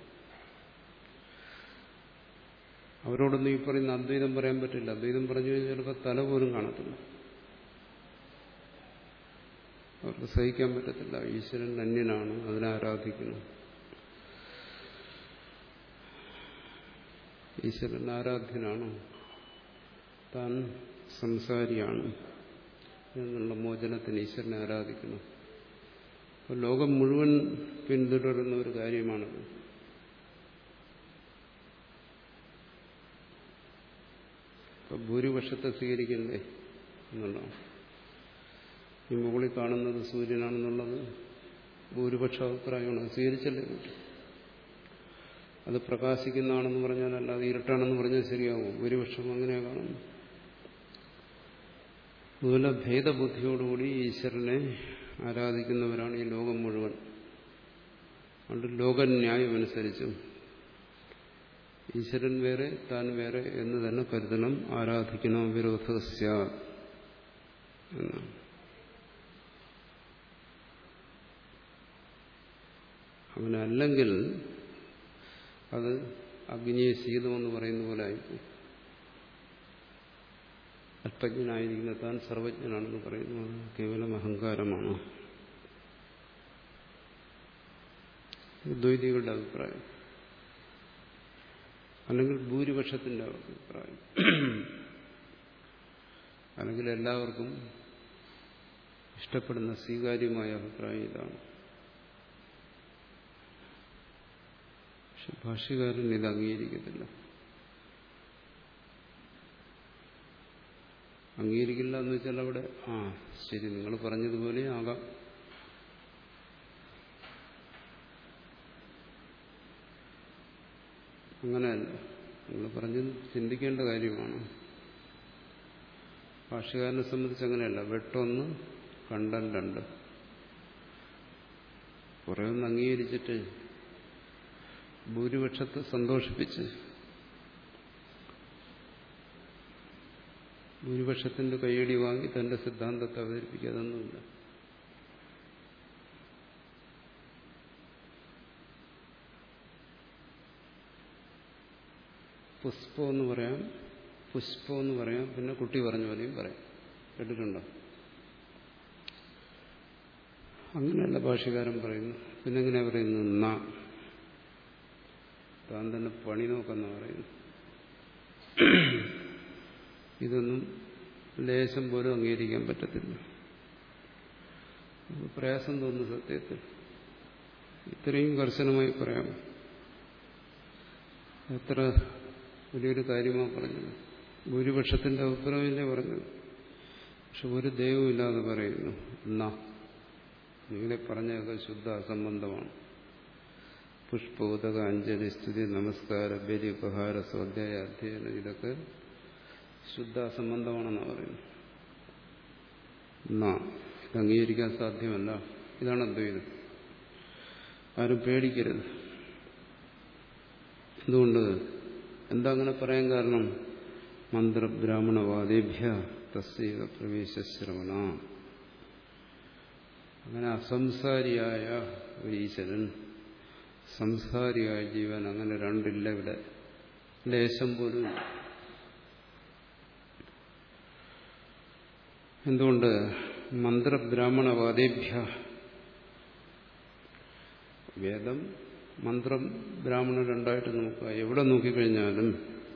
അവരോടൊന്നും ഈ പറയുന്ന അദ്വൈതം പറയാൻ പറ്റില്ല അദ്വൈതം പറഞ്ഞു കഴിഞ്ഞാൽ ചിലപ്പോൾ തല പോലും കാണത്തില്ല അവർക്ക് സഹിക്കാൻ പറ്റത്തില്ല ഈശ്വരൻ അന്യനാണ് അതിനെ ആരാധിക്കണം ഈശ്വരൻ ആരാധ്യനാണ് താൻ സംസാരിയാണ് എന്നുള്ള മോചനത്തിന് ഈശ്വരനെ ആരാധിക്കണം അപ്പോൾ ലോകം മുഴുവൻ പിന്തുടരുന്ന ഒരു കാര്യമാണത് ഇപ്പൊ ഭൂരിപക്ഷത്തെ സ്വീകരിക്കണ്ടേ എന്നുള്ളതാണ് ഈ മുകളിൽ കാണുന്നത് സൂര്യനാണെന്നുള്ളത് ഭൂരിപക്ഷ അഭിപ്രായമാണ് സ്വീകരിച്ചല്ലേ പറ്റും അത് പ്രകാശിക്കുന്നതാണെന്ന് പറഞ്ഞാൽ അല്ലാതെ ഇരുട്ടാണെന്ന് പറഞ്ഞാൽ ശരിയാവും ഭൂരിപക്ഷം അങ്ങനെയാ കാണുന്നു അതുപോലെ ഭേദബുദ്ധിയോടുകൂടി ഈശ്വരനെ ആരാധിക്കുന്നവരാണ് ഈ ലോകം മുഴുവൻ അതുകൊണ്ട് ലോകന്യായം അനുസരിച്ചും ഈശ്വരൻ വേറെ താൻ വേറെ എന്ന് തന്നെ കരുതണം ആരാധിക്കണം വിരോധസ്യ എന്നാണ് അങ്ങനെ അല്ലെങ്കിൽ അത് അഗ്നിയെ ശീതമെന്ന് പറയുന്ന പോലെ ആയിപ്പോയി അല്പജ്ഞനായിരിക്കുന്ന താൻ സർവജ്ഞനാണെന്ന് പറയുന്നു അത് കേവലം അഹങ്കാരമാണ് ദ്വൈതികളുടെ അഭിപ്രായം അല്ലെങ്കിൽ ഭൂരിപക്ഷത്തിന്റെ അഭിപ്രായം അല്ലെങ്കിൽ എല്ലാവർക്കും ഇഷ്ടപ്പെടുന്ന സ്വീകാര്യമായ അഭിപ്രായം ഇതാണ് പക്ഷെ ഭാഷ്യകാരൻ ഇത് അംഗീകരിക്കത്തില്ല അംഗീകരിക്കില്ല എന്ന് വെച്ചാൽ അവിടെ ആ ശരി നിങ്ങൾ പറഞ്ഞതുപോലെ ആകാം അങ്ങനെയല്ല നിങ്ങൾ പറഞ്ഞത് ചിന്തിക്കേണ്ട കാര്യമാണ് ഭാഷകാരനെ സംബന്ധിച്ച് അങ്ങനെയല്ല വെട്ടൊന്ന് കണ്ടൻ രണ്ട് കുറെ ഒന്ന് അംഗീകരിച്ചിട്ട് ഭൂരിപക്ഷത്തെ സന്തോഷിപ്പിച്ച് ഭൂരിപക്ഷത്തിന്റെ കൈയടി വാങ്ങി തന്റെ സിദ്ധാന്തത്തെ അവതരിപ്പിക്കാതൊന്നുമില്ല പുഷ്പം എന്ന് പറയാം പുഷ്പം എന്ന് പറയാം പിന്നെ കുട്ടി പറഞ്ഞ പോലെയും പറയാം കേട്ടിട്ടുണ്ടോ അങ്ങനെയല്ല ഭാഷകാരൻ പറയുന്നു പിന്നെ എങ്ങനെയാ പറയുന്നു ന താൻ തന്നെ പണി നോക്കെന്ന് പറയുന്നു ഇതൊന്നും ലേശം പോലും അംഗീകരിക്കാൻ പറ്റത്തില്ല പ്രയാസം തോന്നുന്നു സത്യത്തിൽ ഇത്രയും കർശനമായി പറയാം എത്ര വലിയൊരു കാര്യമാണ് പറഞ്ഞത് ഭൂരിപക്ഷത്തിന്റെ അഭിപ്രായമല്ലേ പറഞ്ഞത് പക്ഷെ ഒരു ദൈവമില്ലാതെ പറയുന്നു എന്നാ നിങ്ങളെ പറഞ്ഞതൊക്കെ ശുദ്ധ അസംബന്ധമാണ് പുഷ്പോദക അഞ്ജലി സ്തുതി നമസ്കാര ബലി ഉപഹാര സ്വാധ്യായ അധ്യയനം ഇതൊക്കെ ശുദ്ധ അസംബന്ധമാണെന്നാണ് പറയുന്നത് എന്നാ ഇത് അംഗീകരിക്കാൻ സാധ്യമല്ല ഇതാണ് അദ്വൈതം ആരും പേടിക്കരുത് എന്തുകൊണ്ട് എന്താ അങ്ങനെ പറയാൻ കാരണം മന്ത്രബ്രാഹ്മണവാദേഭ്യ തസ്സൈവ പ്രവേശശ്രവണ അങ്ങനെ അസംസാരിയായ ഒരു ഈശ്വരൻ സംസാരിയായ ജീവൻ അങ്ങനെ രണ്ടില്ല ഇവിടെ ലേശം പോലും എന്തുകൊണ്ട് മന്ത്രബ്രാഹ്മണവാദേഭ്യ വേദം മന്ത്രം ബ്രാഹ്മണ രണ്ടായിട്ട് നോക്കുക എവിടെ നോക്കിക്കഴിഞ്ഞാലും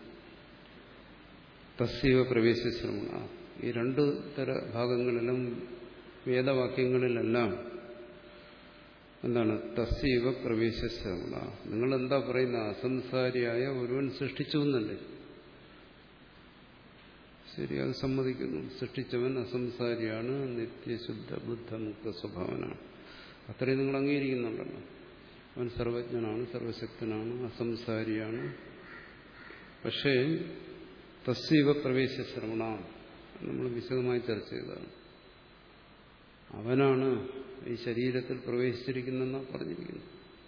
തസ്സീവ പ്രവേശശ്രമണ ഈ രണ്ട് തര ഭാഗങ്ങളിലും വേദവാക്യങ്ങളിലെല്ലാം എന്താണ് തസ്സീവ പ്രവേശശ്രമണ നിങ്ങൾ എന്താ പറയുന്ന അസംസാരിയായ ഒരുവൻ സൃഷ്ടിച്ചു എന്നല്ലേ ശരി അത് സമ്മതിക്കുന്നു സൃഷ്ടിച്ചവൻ അസംസാരിയാണ് നിത്യശുദ്ധ ബുദ്ധമുക്ത സ്വഭാവനാണ് അത്രയും നിങ്ങൾ അംഗീകരിക്കുന്നുണ്ടല്ലോ അവൻ സർവജ്ഞനാണ് സർവശക്തനാണ് അസംസാരിയാണ് പക്ഷേ തസ്സീവ പ്രവേശ ശ്രവണ നമ്മൾ വിശദമായി ചർച്ച ചെയ്തതാണ് അവനാണ് ഈ ശരീരത്തിൽ പ്രവേശിച്ചിരിക്കുന്നെന്നാണ് പറഞ്ഞിരിക്കുന്നത്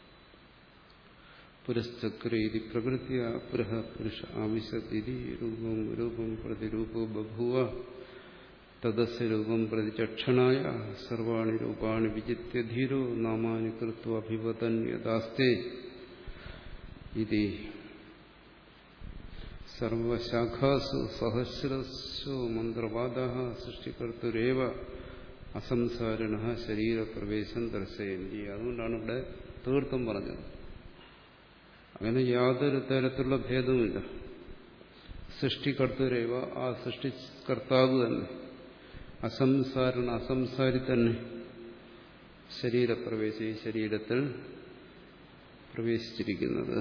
പുരശ്ചക്രീതി പ്രകൃതിയ പുരഹ പുരുഷ ആവിശതിരി രൂപം രൂപം പ്രതിരൂപോ ബഭൂവ തദസ് രൂപം പ്രതിചക്ഷണായ സർവാണി രൂപാണി വിജിത്യ ധീരോ നാമാനി കൃത്വ അഭിവതൻ യഥാസ്തേ ഇതി സർവശാഖാസു സഹസ്രസു മന്ത്രവാദ സൃഷ്ടികർത്തുരേവ അസംസാരിണ ശരീരപ്രവേശം ദർശയന്തി അതുകൊണ്ടാണ് ഇവിടെ തീർത്ഥം പറഞ്ഞത് അങ്ങനെ യാതൊരു തരത്തിലുള്ള ഭേദവുമില്ല സൃഷ്ടികർത്തരേവ ആ സൃഷ്ടികർത്താവ് തന്നെ അസംസാരണ അസംസാരി തന്നെ ശരീരപ്രവേശ ഈ ശരീരത്തിൽ പ്രവേശിച്ചിരിക്കുന്നത്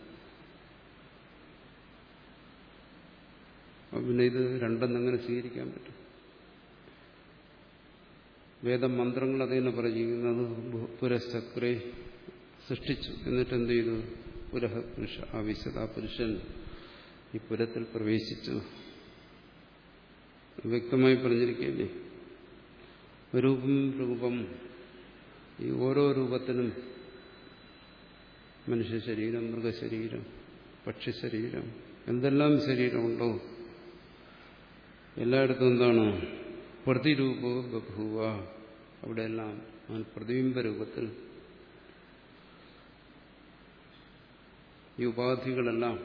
പിന്നെ ഇത് രണ്ടെന്നെങ്ങനെ സ്വീകരിക്കാൻ പറ്റും വേദമന്ത്രങ്ങൾ അതിനെ പറഞ്ഞിരിക്കുന്നത് പുരശ്ചക്രേ സൃഷ്ടിച്ചു എന്നിട്ട് എന്ത് ചെയ്തു പുരഹ പുരുഷ ആവശ്യത ആ പുരുഷൻ ഈ പുരത്തിൽ പ്രവേശിച്ചു വ്യക്തമായി പറഞ്ഞിരിക്കുകയല്ലേ രൂപം രൂപം ഈ ഓരോ രൂപത്തിനും മനുഷ്യ ശരീരം മൃഗശരീരം പക്ഷിശരീരം എന്തെല്ലാം ശരീരമുണ്ടോ എല്ലായിടത്തും എന്താണ് പ്രതിരൂപോ ബഭൂവ അവിടെയെല്ലാം അവൻ പ്രതിബിംബ രൂപത്തിൽ ഈ ഉപാധികളെല്ലാം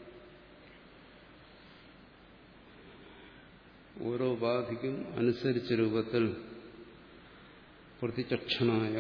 ഓരോ ഉപാധിക്കും അനുസരിച്ച രൂപത്തിൽ പ്രതിചക്ഷണായ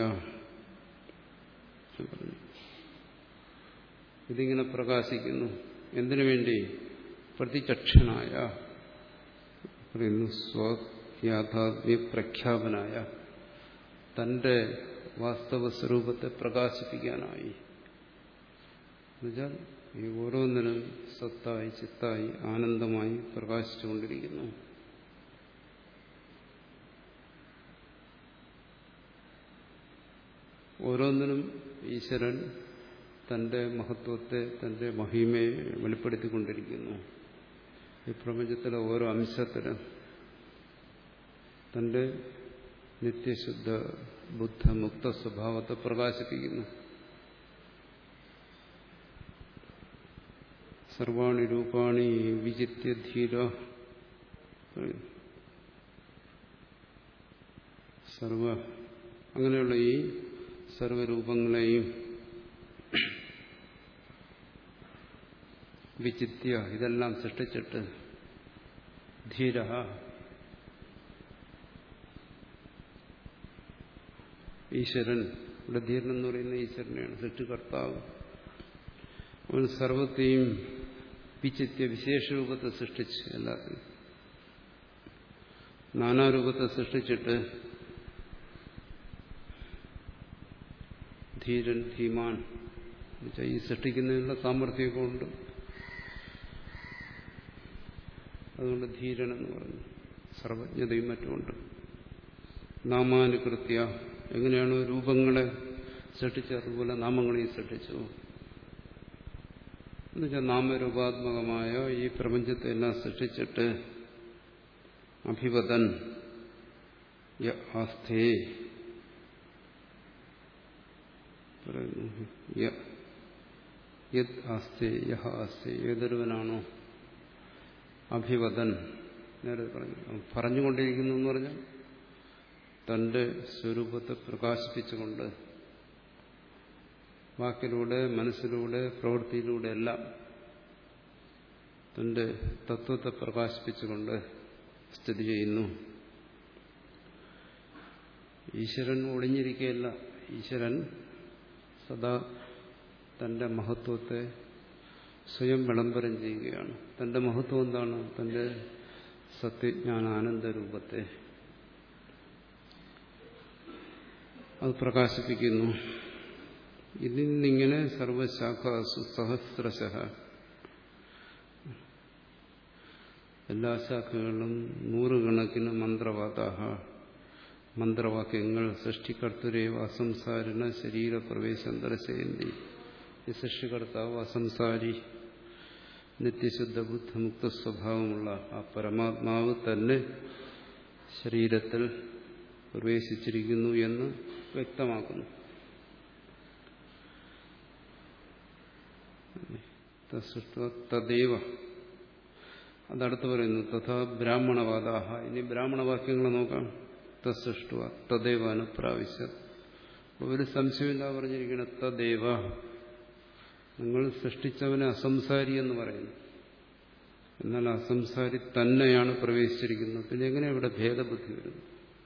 ഇതിങ്ങനെ പ്രകാശിക്കുന്നു എന്തിനു വേണ്ടി പ്രതിചക്ഷണായ പറയുന്നു സ്വയാഥാത്മ്യ പ്രഖ്യാപനായ തന്റെ വാസ്തവ സ്വരൂപത്തെ പ്രകാശിപ്പിക്കാനായി എന്നുവെച്ചാൽ ഈ ഓരോന്നിനും സത്തായി ചിത്തായി ആനന്ദമായി പ്രകാശിച്ചുകൊണ്ടിരിക്കുന്നു ഓരോന്നിനും ഈശ്വരൻ തന്റെ മഹത്വത്തെ തന്റെ മഹിമയെ വെളിപ്പെടുത്തിക്കൊണ്ടിരിക്കുന്നു ഈ പ്രപഞ്ചത്തിലെ ഓരോ അംശത്തിലും തന്റെ നിത്യശുദ്ധ ബുദ്ധ മുക്ത സ്വഭാവത്തെ പ്രകാശിപ്പിക്കുന്നു സർവാണി രൂപാണി വിജിത്യ ധീര സർവ അങ്ങനെയുള്ള ഈ സർവരൂപങ്ങളെയും വിചിത്യ ഇതെല്ലാം സൃഷ്ടിച്ചിട്ട് ധീര ഈശ്വരൻ ഇവിടെ ധീരൻ എന്ന് പറയുന്ന ഈശ്വരനെയാണ് സൃഷ്ടികർത്താവ് അവൻ സർവത്തെയും വിചിത്യ വിശേഷ രൂപത്തെ സൃഷ്ടിച്ച് എല്ലാത്തിനും നാനാരൂപത്തെ സൃഷ്ടിച്ചിട്ട് ധീരൻ ധീമാൻ എന്നുവെച്ചാൽ ഈ സൃഷ്ടിക്കുന്നതിനുള്ള സാമർഥ്യമൊക്കെ ഉണ്ട് അതുകൊണ്ട് ധീരൻ എന്ന് പറഞ്ഞു സർവജ്ഞതയും മറ്റുമുണ്ട് നാമാനുകൃത്യ എങ്ങനെയാണ് രൂപങ്ങളെ സൃഷ്ടിച്ചത് അതുപോലെ നാമങ്ങളെയും സൃഷ്ടിച്ചു എന്നുവെച്ചാൽ നാമരൂപാത്മകമായ ഈ പ്രപഞ്ചത്തെ എല്ലാം സൃഷ്ടിച്ചിട്ട് അഭിവദൻ ആസ്ഥേ പറയുന്നു യത് ആസ്തേ യഹ ആസ്തേ ഏതൊരുവനാണോ അഭിവദൻ നേരെ പറഞ്ഞു പറഞ്ഞുകൊണ്ടിരിക്കുന്നു എന്ന് പറഞ്ഞാൽ തന്റെ സ്വരൂപത്തെ പ്രകാശിപ്പിച്ചുകൊണ്ട് വാക്കിലൂടെ മനസ്സിലൂടെ പ്രവൃത്തിയിലൂടെ എല്ലാം തന്റെ തത്വത്തെ പ്രകാശിപ്പിച്ചുകൊണ്ട് സ്ഥിതി ചെയ്യുന്നു ഈശ്വരൻ ഒളിഞ്ഞിരിക്കുകയല്ല ഈശ്വരൻ സദാ തന്റെ മഹത്വത്തെ സ്വയം വിളംബരം ചെയ്യുകയാണ് തന്റെ മഹത്വം എന്താണ് തന്റെ സത്യജ്ഞാനാനന്ദ രൂപത്തെ അത് പ്രകാശിപ്പിക്കുന്നു ഇതിൽ നിന്നിങ്ങനെ സർവശാഖാസു സഹസ്രശ എല്ലാ ശാഖകളിലും നൂറുകണക്കിന് മന്ത്രവാദാഹ മന്ത്രവാക്യങ്ങൾ സൃഷ്ടികർത്തുരേവ അസംസാരിണ ശരീരപ്രവേശം ദർശയന്തി ഈ സൃഷ്ടികർത്താവ് അസംസാരി നിത്യശുദ്ധ ബുദ്ധമുക്ത സ്വഭാവമുള്ള ആ പരമാത്മാവ് തന്നെ ശരീരത്തിൽ പ്രവേശിച്ചിരിക്കുന്നു എന്ന് വ്യക്തമാക്കുന്നു തദൈവ അതടുത്ത് പറയുന്നു തഥാ ബ്രാഹ്മണവാദാഹ ഇനി ബ്രാഹ്മണവാക്യങ്ങൾ നോക്കാം തസൃഷ്ട തദൈവ അനുപ്രാവശ്യ ഒരു സംശയമില്ല പറഞ്ഞിരിക്കണം തദൈവ നിങ്ങൾ സൃഷ്ടിച്ചവനെ അസംസാരി എന്ന് പറയുന്നു എന്നാൽ അസംസാരി തന്നെയാണ് പ്രവേശിച്ചിരിക്കുന്നത് പിന്നെ എങ്ങനെ ഇവിടെ ഭേദബുദ്ധി വരുന്നു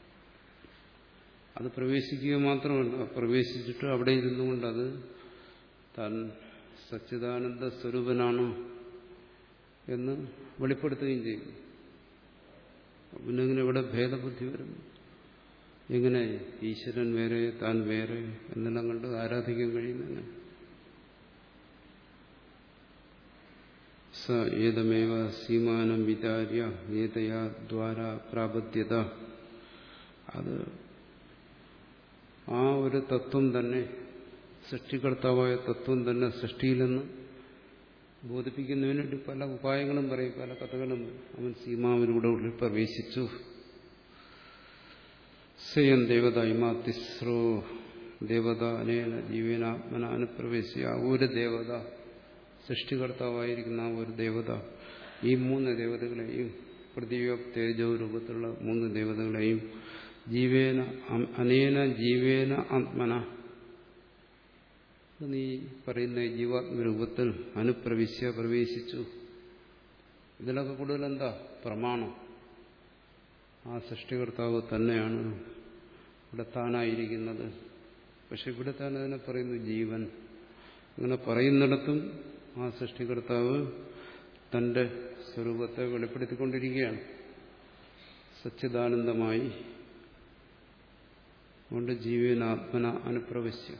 അത് പ്രവേശിക്കുക മാത്രമല്ല പ്രവേശിച്ചിട്ട് അവിടെ ഇരുന്നു കൊണ്ട് അത് താൻ സച്ചിദാനന്ദ സ്വരൂപനാണ് എന്ന് വെളിപ്പെടുത്തുകയും ചെയ്യുന്നു പിന്നെ എങ്ങനെ ഇവിടെ ഭേദബുദ്ധി വരും എങ്ങനെ ഈശ്വരൻ വേറെ താൻ വേറെ എന്നെല്ലാം കണ്ട് ആരാധിക്കാൻ കഴിയുന്ന സ ഏതമേവ സീമാനം വിചാര്യ ഏതയാ ദ്വാര പ്രാപദ്യത അത് ആ ഒരു തത്വം തന്നെ സൃഷ്ടികർത്താവായ തത്വം തന്നെ സൃഷ്ടിയിലെന്ന് ബോധിപ്പിക്കുന്നതിന് വേണ്ടി പല ഉപായങ്ങളും പറയും പല കഥകളും അവൻ സീമാവിലൂടെ ഉള്ളിൽ പ്രവേശിച്ചു സ്വയം ദേവത ഇമാ തിസ്രോ ദേവത അനേന ജീവനാത്മന അനുപ്രവേശിയ ഒരു ദേവത സൃഷ്ടികർത്താവായിരിക്കുന്ന ആ ഒരു ദേവത ഈ മൂന്ന് ദേവതകളെയും പൃഥ്വിയോ തേജോ രൂപത്തിലുള്ള മൂന്ന് ദേവതകളെയും ജീവേന അനേന ജീവേന ആത്മന നീ പറയുന്ന ജീവാത്മരൂപത്തിൽ അനുപ്രവിശ്യ പ്രവേശിച്ചു ഇതിലൊക്കെ കൂടുതൽ എന്താ പ്രമാണം ആ സൃഷ്ടികർത്താവ് തന്നെയാണ് ഇവിടെ താനായിരിക്കുന്നത് പക്ഷെ ഇവിടെ താൻ അതിനെ പറയുന്നു ജീവൻ അങ്ങനെ പറയുന്നിടത്തും ആ സൃഷ്ടികർത്താവ് തന്റെ സ്വരൂപത്തെ വെളിപ്പെടുത്തിക്കൊണ്ടിരിക്കുകയാണ് സച്ചിദാനന്ദമായി അതുകൊണ്ട് ജീവനാത്മന അനുപ്രവശ്യ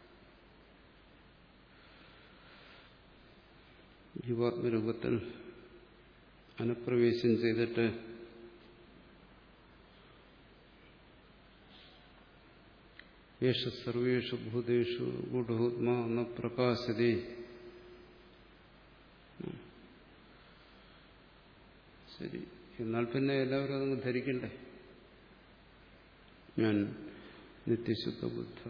ജീവാത്മരൂപത്തിൽ അനുപ്രവേശം ചെയ്തിട്ട് യേശ സർവേഷു ഭൂതേഷു ഗൂഢഹൂത്മാ ന പ്രകാശതേ ശരി എന്നാൽ പിന്നെ എല്ലാവരും അതങ്ങ് ധരിക്കണ്ടേ ഞാൻ നിത്യശുദ്ധ ബുദ്ധ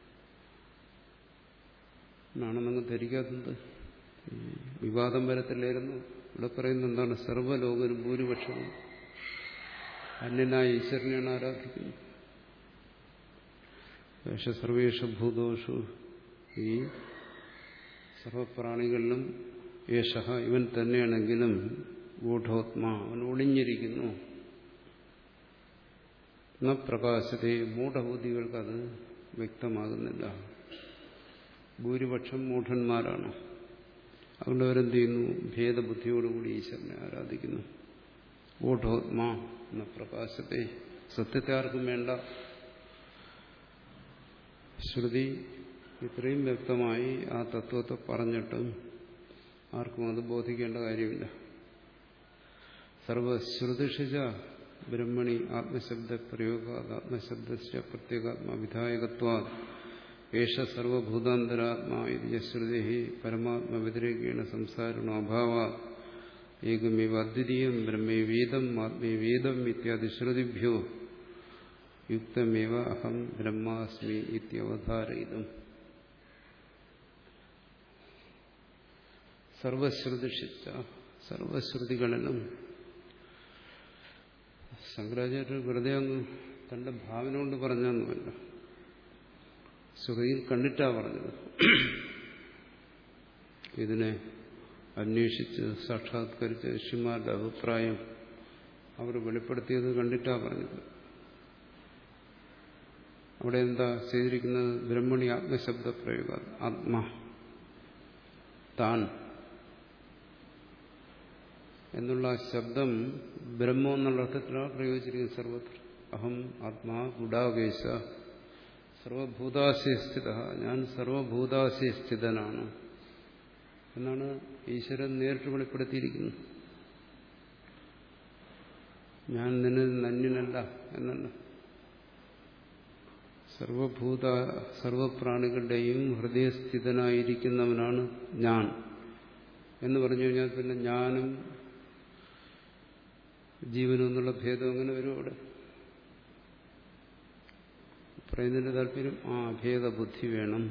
എന്നാണെന്നങ്ങ് ധരിക്കാത്തത് വിവാദം വരത്തില്ലായിരുന്നു ഇവിടെ പറയുന്നത് എന്താണ് സർവ്വലോകരും ഭൂരിപക്ഷവും അന്യനായ ഈശ്വരനെയാണ് ആരാധിക്കുന്നത് വേഷ സർവേഷ ഭൂദോഷു ഈ സർവപ്രാണികളിലും യേശ ഇവൻ തന്നെയാണെങ്കിലും ഗൂഢോത്മാ അവൻ ഒളിഞ്ഞിരിക്കുന്നു ന പ്രകാശത്തെ മൂഢബുദ്ധികൾക്കത് വ്യക്തമാകുന്നില്ല ഭൂരിപക്ഷം മൂഢന്മാരാണ് അതുകൊണ്ട് അവരെന്ത് ചെയ്യുന്നു ഭേദബുദ്ധിയോടുകൂടി ഈശ്വരനെ ആരാധിക്കുന്നു ഗൂഢോത്മാ എന്ന പ്രകാശത്തെ സത്യത്തെ ആർക്കും വേണ്ട ശ്രുതി ഇത്രയും വ്യക്തമായി ആ തത്വത്തെ പറഞ്ഞിട്ടും ആർക്കും അത് ബോധിക്കേണ്ട കാര്യമില്ല സർവശ്രുതിഷിച്ച ബ്രഹ്മണി ആത്മശബ്ദ പ്രയോഗ ആത്മശബ്ദ പ്രത്യേകാത്മ വിധായകത്വ ഏഷ സർവഭൂതാന്തരാത്മാ ഇത് ശ്രുതി പരമാത്മ വ്യതിരേകേണ സംസാരണോ അഭാവ ഏകമേവ അദ്വിതീയം ബ്രഹ്മേവേദം ആത്മേവേദം ഇത്യാദി ശ്രുതിഭ്യോ യുക്തമേവ അഹം ബ്രഹ്മാസ്മി ഇത്യവധാരയിതും സർവശ്രുതിഷിച്ച സർവശ്രുതികളിലും ശങ്കരാചാര്യർ വെറുതെ അങ്ങ് തന്റെ ഭാവന കൊണ്ട് പറഞ്ഞൊന്നുമല്ല ശ്രുതിയിൽ കണ്ടിട്ടാ പറഞ്ഞത് ഇതിനെ അന്വേഷിച്ച് സാക്ഷാത്കരിച്ച ഋഷിമാരുടെ അഭിപ്രായം അവർ വെളിപ്പെടുത്തിയത് കണ്ടിട്ടാ പറഞ്ഞത് അവിടെ എന്താ ചെയ്തിരിക്കുന്നത് ബ്രഹ്മണി ആത്മശബ്ദ പ്രയോഗ ആത്മ താൻ എന്നുള്ള ശബ്ദം ബ്രഹ്മം എന്നുള്ള അർത്ഥത്തിലാണ് പ്രയോഗിച്ചിരിക്കുന്നത് സർവത്ര അഹം ആത്മാ ഗുഡാകേശ സർവഭൂതാശയ സ്ഥിത ഞാൻ സർവഭൂതാശയ സ്ഥിതനാണ് എന്നാണ് ഈശ്വരൻ നേരിട്ട് വെളിപ്പെടുത്തിയിരിക്കുന്നത് ഞാൻ നിന്നിൽ നന്യനല്ല എന്നല്ല സർവഭൂത സർവപ്രാണികളുടെയും ഹൃദയസ്ഥിതനായിരിക്കുന്നവനാണ് ഞാൻ എന്ന് പറഞ്ഞു കഴിഞ്ഞാൽ പിന്നെ ഞാനും ജീവനും എന്നുള്ള ഭേദം അങ്ങനെ വരും അവിടെ പറയുന്നതിന്റെ താല്പര്യം ആ അഭേദബുദ്ധി വേണം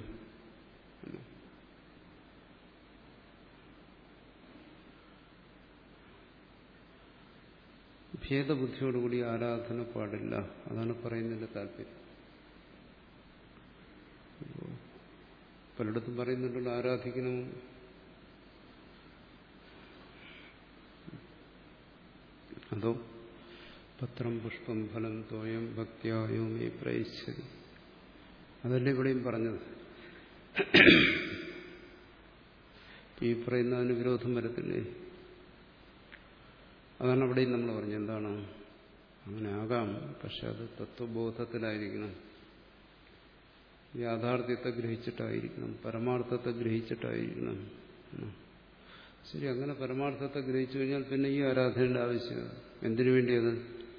ഭേദബുദ്ധിയോടുകൂടി ആരാധന പാടില്ല അതാണ് പറയുന്നതിന്റെ താല്പര്യം പലയിടത്തും പറയുന്നുണ്ടല്ലോ ആരാധിക്കണം അതോ പത്രം പുഷ്പം ഫലം തോയം ഭക്തിയായോ മേ പ്രയിച്ചതി അതല്ലേ ഇവിടെയും പറഞ്ഞത് ഈ പറയുന്നതിന് വിരോധം വരത്തില്ലേ അതാണ് അവിടെയും നമ്മൾ പറഞ്ഞത് എന്താണ് അങ്ങനെ ആകാം പക്ഷെ അത് തത്വബോധത്തിലായിരിക്കണം യാഥാർത്ഥ്യത്തെ ഗ്രഹിച്ചിട്ടായിരിക്കണം പരമാർത്ഥത്തെ ഗ്രഹിച്ചിട്ടായിരിക്കണം ശരി അങ്ങനെ പരമാർത്ഥത്തെ ഗ്രഹിച്ചു കഴിഞ്ഞാൽ പിന്നെ ഈ ആരാധനയുടെ ആവശ്യം എന്തിനു വേണ്ടിയത്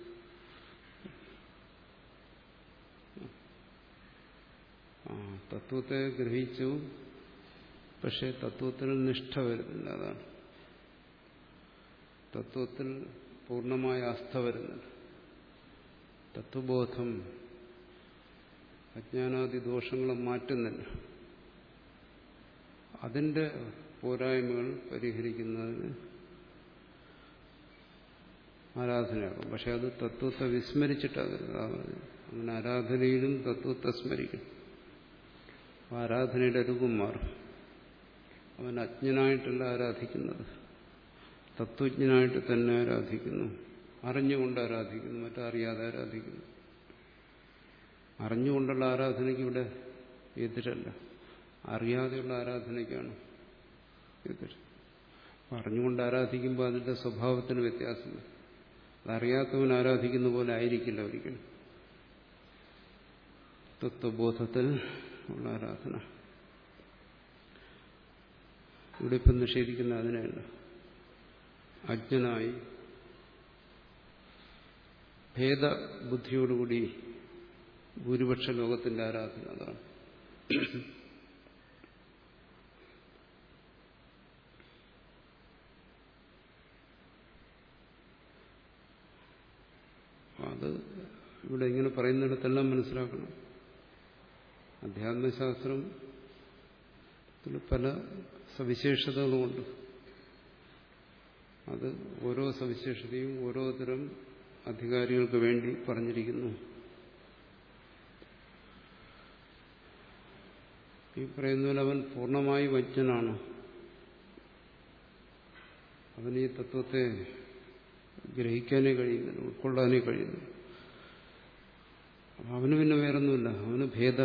ആ തത്വത്തെ ഗ്രഹിച്ചു പക്ഷെ തത്വത്തിൽ നിഷ്ഠ വരുന്നില്ല അതാണ് തത്വത്തിൽ പൂർണ്ണമായ ആസ്ഥ വരുന്നില്ല തത്വബോധം അജ്ഞാനാദി ദോഷങ്ങളെ മാറ്റുന്നില്ല അതിന്റെ പോരായ്മകൾ പരിഹരിക്കുന്നതിന് ആരാധനയാകും പക്ഷെ അത് തത്വത്തെ വിസ്മരിച്ചിട്ടാകരുത് അങ്ങനെ ആരാധനയിലും തത്വത്തെ സ്മരിക്കും ആരാധനയുടെ രൂപം മാറും അവൻ അജ്ഞനായിട്ടല്ല ആരാധിക്കുന്നത് തത്വജ്ഞനായിട്ട് തന്നെ ആരാധിക്കുന്നു അറിഞ്ഞുകൊണ്ട് ആരാധിക്കുന്നു മറ്ററിയാതെ ആരാധിക്കുന്നു അറിഞ്ഞുകൊണ്ടുള്ള ആരാധനയ്ക്ക് ഇവിടെ എതിരല്ല അറിയാതെയുള്ള ആരാധനയ്ക്കാണ് എതിർ അറിഞ്ഞുകൊണ്ട് ആരാധിക്കുമ്പോൾ അതിന്റെ സ്വഭാവത്തിന് വ്യത്യാസമില്ല അതറിയാത്തവൻ ആരാധിക്കുന്ന പോലെ ആയിരിക്കില്ല ഒരിക്കലും തത്വബോധത്തിൽ ഉള്ള ആരാധന ഇവിടെ ഇപ്പം നിഷേധിക്കുന്ന അതിനെയല്ല അജ്ഞനായി ഭേദബുദ്ധിയോടുകൂടി ഭൂരിപക്ഷ ലോകത്തിന്റെ ആരാധന അതാണ് അത് ഇവിടെ ഇങ്ങനെ പറയുന്നിടത്തെല്ലാം മനസ്സിലാക്കണം അധ്യാത്മശാസ്ത്രം പല സവിശേഷതകളുമുണ്ട് അത് ഓരോ സവിശേഷതയും ഓരോ തരം അധികാരികൾക്ക് വേണ്ടി പറഞ്ഞിരിക്കുന്നു ഈ പറയുന്നതിൽ അവൻ പൂർണ്ണമായി വജ്ഞനാണ് അവൻ ഈ തത്വത്തെ ഗ്രഹിക്കാനേ കഴിയുന്നില്ല ഉൾക്കൊള്ളാനേ കഴിയുന്നു അവന് പിന്നെ വേറൊന്നുമില്ല അവന് ഭേദ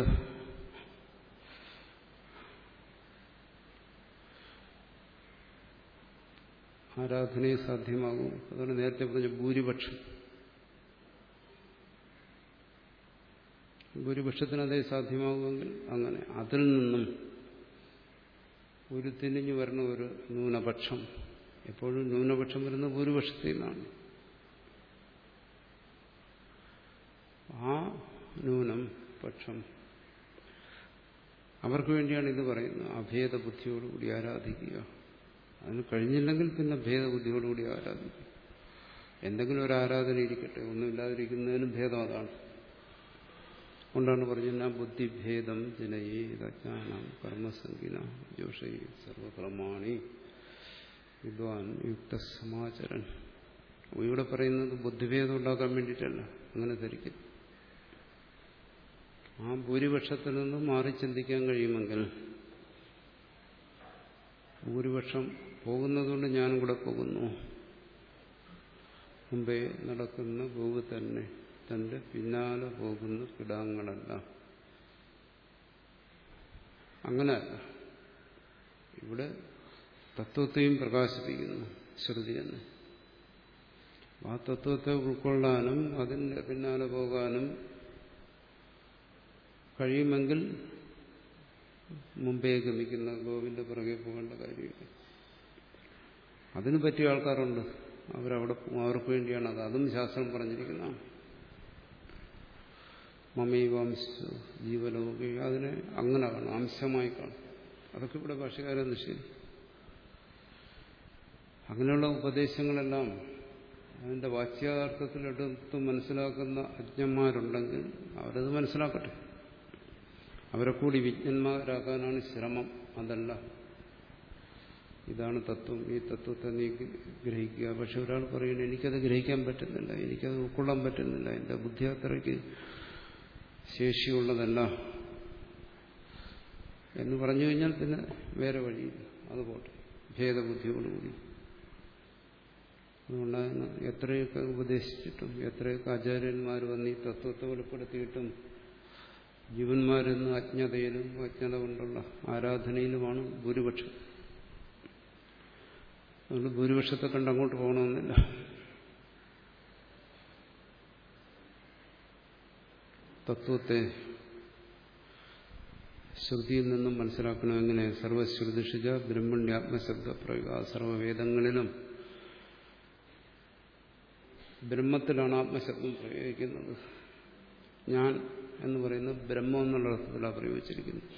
ആരാധനയെ സാധ്യമാകും അതാണ് നേരത്തെ പറഞ്ഞ ഭൂരിപക്ഷം ഭൂരിപക്ഷത്തിന് അതേ സാധ്യമാകുമെങ്കിൽ അങ്ങനെ അതിൽ നിന്നും ഒരു തിരിഞ്ഞു വരുന്ന ഒരു ന്യൂനപക്ഷം എപ്പോഴും ന്യൂനപക്ഷം വരുന്ന ഭൂരിപക്ഷത്തിൽ നിന്നാണ് ആ ന്യൂനം പക്ഷം അവർക്ക് വേണ്ടിയാണ് ഇത് പറയുന്നത് അഭേദ ബുദ്ധിയോടുകൂടി ആരാധിക്കുക അതിന് കഴിഞ്ഞില്ലെങ്കിൽ പിന്നെ ഭേദബുദ്ധിയോടുകൂടി ആരാധിക്കുക എന്തെങ്കിലും ഒരു ആരാധന ഇരിക്കട്ടെ ഒന്നുമില്ലാതിരിക്കുന്നതിനും ഭേദം അതാണ് കൊണ്ടാണ് പറഞ്ഞത് ഞാൻ ബുദ്ധിഭേദം ജനയേ അജ്ഞാനം കർമ്മസംഗീന ജോഷൈ സർവപ്രമാണി വിദ്വാൻ യുക്ത സമാചരൻ ഇവിടെ പറയുന്നത് ബുദ്ധിഭേദം ഉണ്ടാക്കാൻ വേണ്ടിയിട്ടല്ല അങ്ങനെ ധരിക്കുന്നു ആ ഭൂരിപക്ഷത്തിൽ നിന്ന് മാറി ചിന്തിക്കാൻ കഴിയുമെങ്കിൽ ഭൂരിപക്ഷം പോകുന്നതുകൊണ്ട് ഞാനും കൂടെ പോകുന്നു മുമ്പേ നടക്കുന്ന ഗോവ് തന്നെ തന്റെ പിന്നാലെ പോകുന്ന കിടാങ്ങളല്ല അങ്ങനെയല്ല ഇവിടെ തത്വത്തെയും പ്രകാശിപ്പിക്കുന്നു ശ്രുതി തന്നെ ആ തത്വത്തെ ഉൾക്കൊള്ളാനും അതിൻ്റെ പിന്നാലെ പോകാനും കഴിയുമെങ്കിൽ മുമ്പേ ഗമിക്കുന്ന ഗോവിന്റെ പുറകെ പോകേണ്ട കാര്യമില്ല അതിനു പറ്റിയ ആൾക്കാരുണ്ട് അവരവിടെ പോകും അവർക്ക് വേണ്ടിയാണ് അത് അതും ശാസ്ത്രം പറഞ്ഞിരിക്കുന്നതാണ് മമൈവാംശ ജീവലോകി അതിനെ അങ്ങനെ കാണും അംശമായി കാണും അതൊക്കെ ഇവിടെ ഭാഷകാരൻ നിഷേധിക്കും അങ്ങനെയുള്ള ഉപദേശങ്ങളെല്ലാം അതിന്റെ വാച്യാർത്ഥത്തിലെടുത്ത് മനസ്സിലാക്കുന്ന അജ്ഞന്മാരുണ്ടെങ്കിൽ അവരത് മനസ്സിലാക്കട്ടെ അവരെ കൂടി വിജ്ഞന്മാരാക്കാനാണ് ശ്രമം അതല്ല ഇതാണ് തത്വം ഈ തത്വത്തെ നീ ഗ്രഹിക്കുക പക്ഷെ ഒരാൾ പറയുന്നത് എനിക്കത് ഗ്രഹിക്കാൻ പറ്റുന്നില്ല എനിക്കത് ഉൾക്കൊള്ളാൻ പറ്റുന്നില്ല എൻ്റെ ബുദ്ധി അത്രയ്ക്ക് ശേഷിയുള്ളതല്ല എന്ന് പറഞ്ഞു കഴിഞ്ഞാൽ പിന്നെ വേറെ വഴിയില്ല അതുപോട്ടെ ഭേദബുദ്ധിയോടുകൂടി അതുകൊണ്ടാണ് എത്രയൊക്കെ ഉപദേശിച്ചിട്ടും എത്രയൊക്കെ ആചാര്യന്മാർ വന്ന് ഈ തത്വത്തെ വെളിപ്പെടുത്തിയിട്ടും ജീവന്മാരെന്ന് അജ്ഞതയിലും അജ്ഞത കൊണ്ടുള്ള ആരാധനയിലുമാണ് ഭൂരിപക്ഷം അതുകൊണ്ട് ഭൂരിപക്ഷത്തെ കണ്ട് അങ്ങോട്ട് പോകണമെന്നില്ല തത്വത്തെ ശ്രുതിയിൽ നിന്നും മനസ്സിലാക്കണം എങ്ങനെ സർവശ്രുതിഷിജ ബ്രഹ്മണ്യാത്മശബ്ദ പ്രയോഗ സർവവേദങ്ങളിലും ബ്രഹ്മത്തിലാണ് ആത്മശബ്ദം പ്രയോഗിക്കുന്നത് ഞാൻ എന്ന് പറയുന്നത് ബ്രഹ്മം എന്നുള്ള അർത്ഥത്തിലാണ് പ്രയോഗിച്ചിരിക്കുന്നത്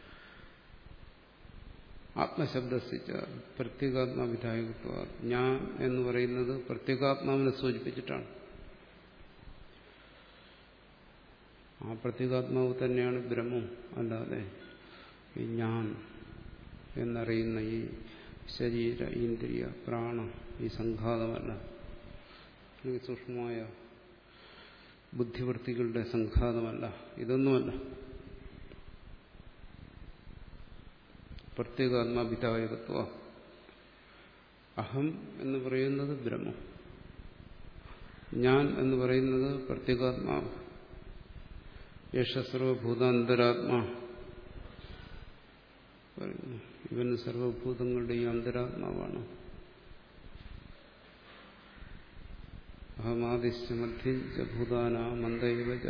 ആത്മശബ്ദസിച്ച പ്രത്യേകാത്മാവിധായകത്വ ഞാൻ എന്ന് പറയുന്നത് പ്രത്യേകാത്മാവിനെ സൂചിപ്പിച്ചിട്ടാണ് ആ പ്രത്യേകാത്മാവ് തന്നെയാണ് ബ്രഹ്മം അല്ലാതെ ഈ ഞാൻ എന്നറിയുന്ന ഈ ശരീര ഇന്ദ്രിയ പ്രാണ ഈ സംഘാതമല്ല അല്ലെങ്കിൽ സൂക്ഷ്മമായ ബുദ്ധിവൃത്തികളുടെ സംഘാതമല്ല ഇതൊന്നുമല്ല പ്രത്യേകാത്മാഭിതായകത്വ അഹം എന്ന് പറയുന്നത് ബ്രഹ്മം ഞാൻ എന്ന് പറയുന്നത് പ്രത്യേകാത്മാവ് യേശസർവഭൂതാന്തരാത്മാ പറയുന്നു ഇവൻ സർവഭൂതങ്ങളുടെയും അന്തരാത്മാവാണ് അഹമാദിശ്ച മധ്യഞ്ച ഭൂതാന മന്ദൈവജ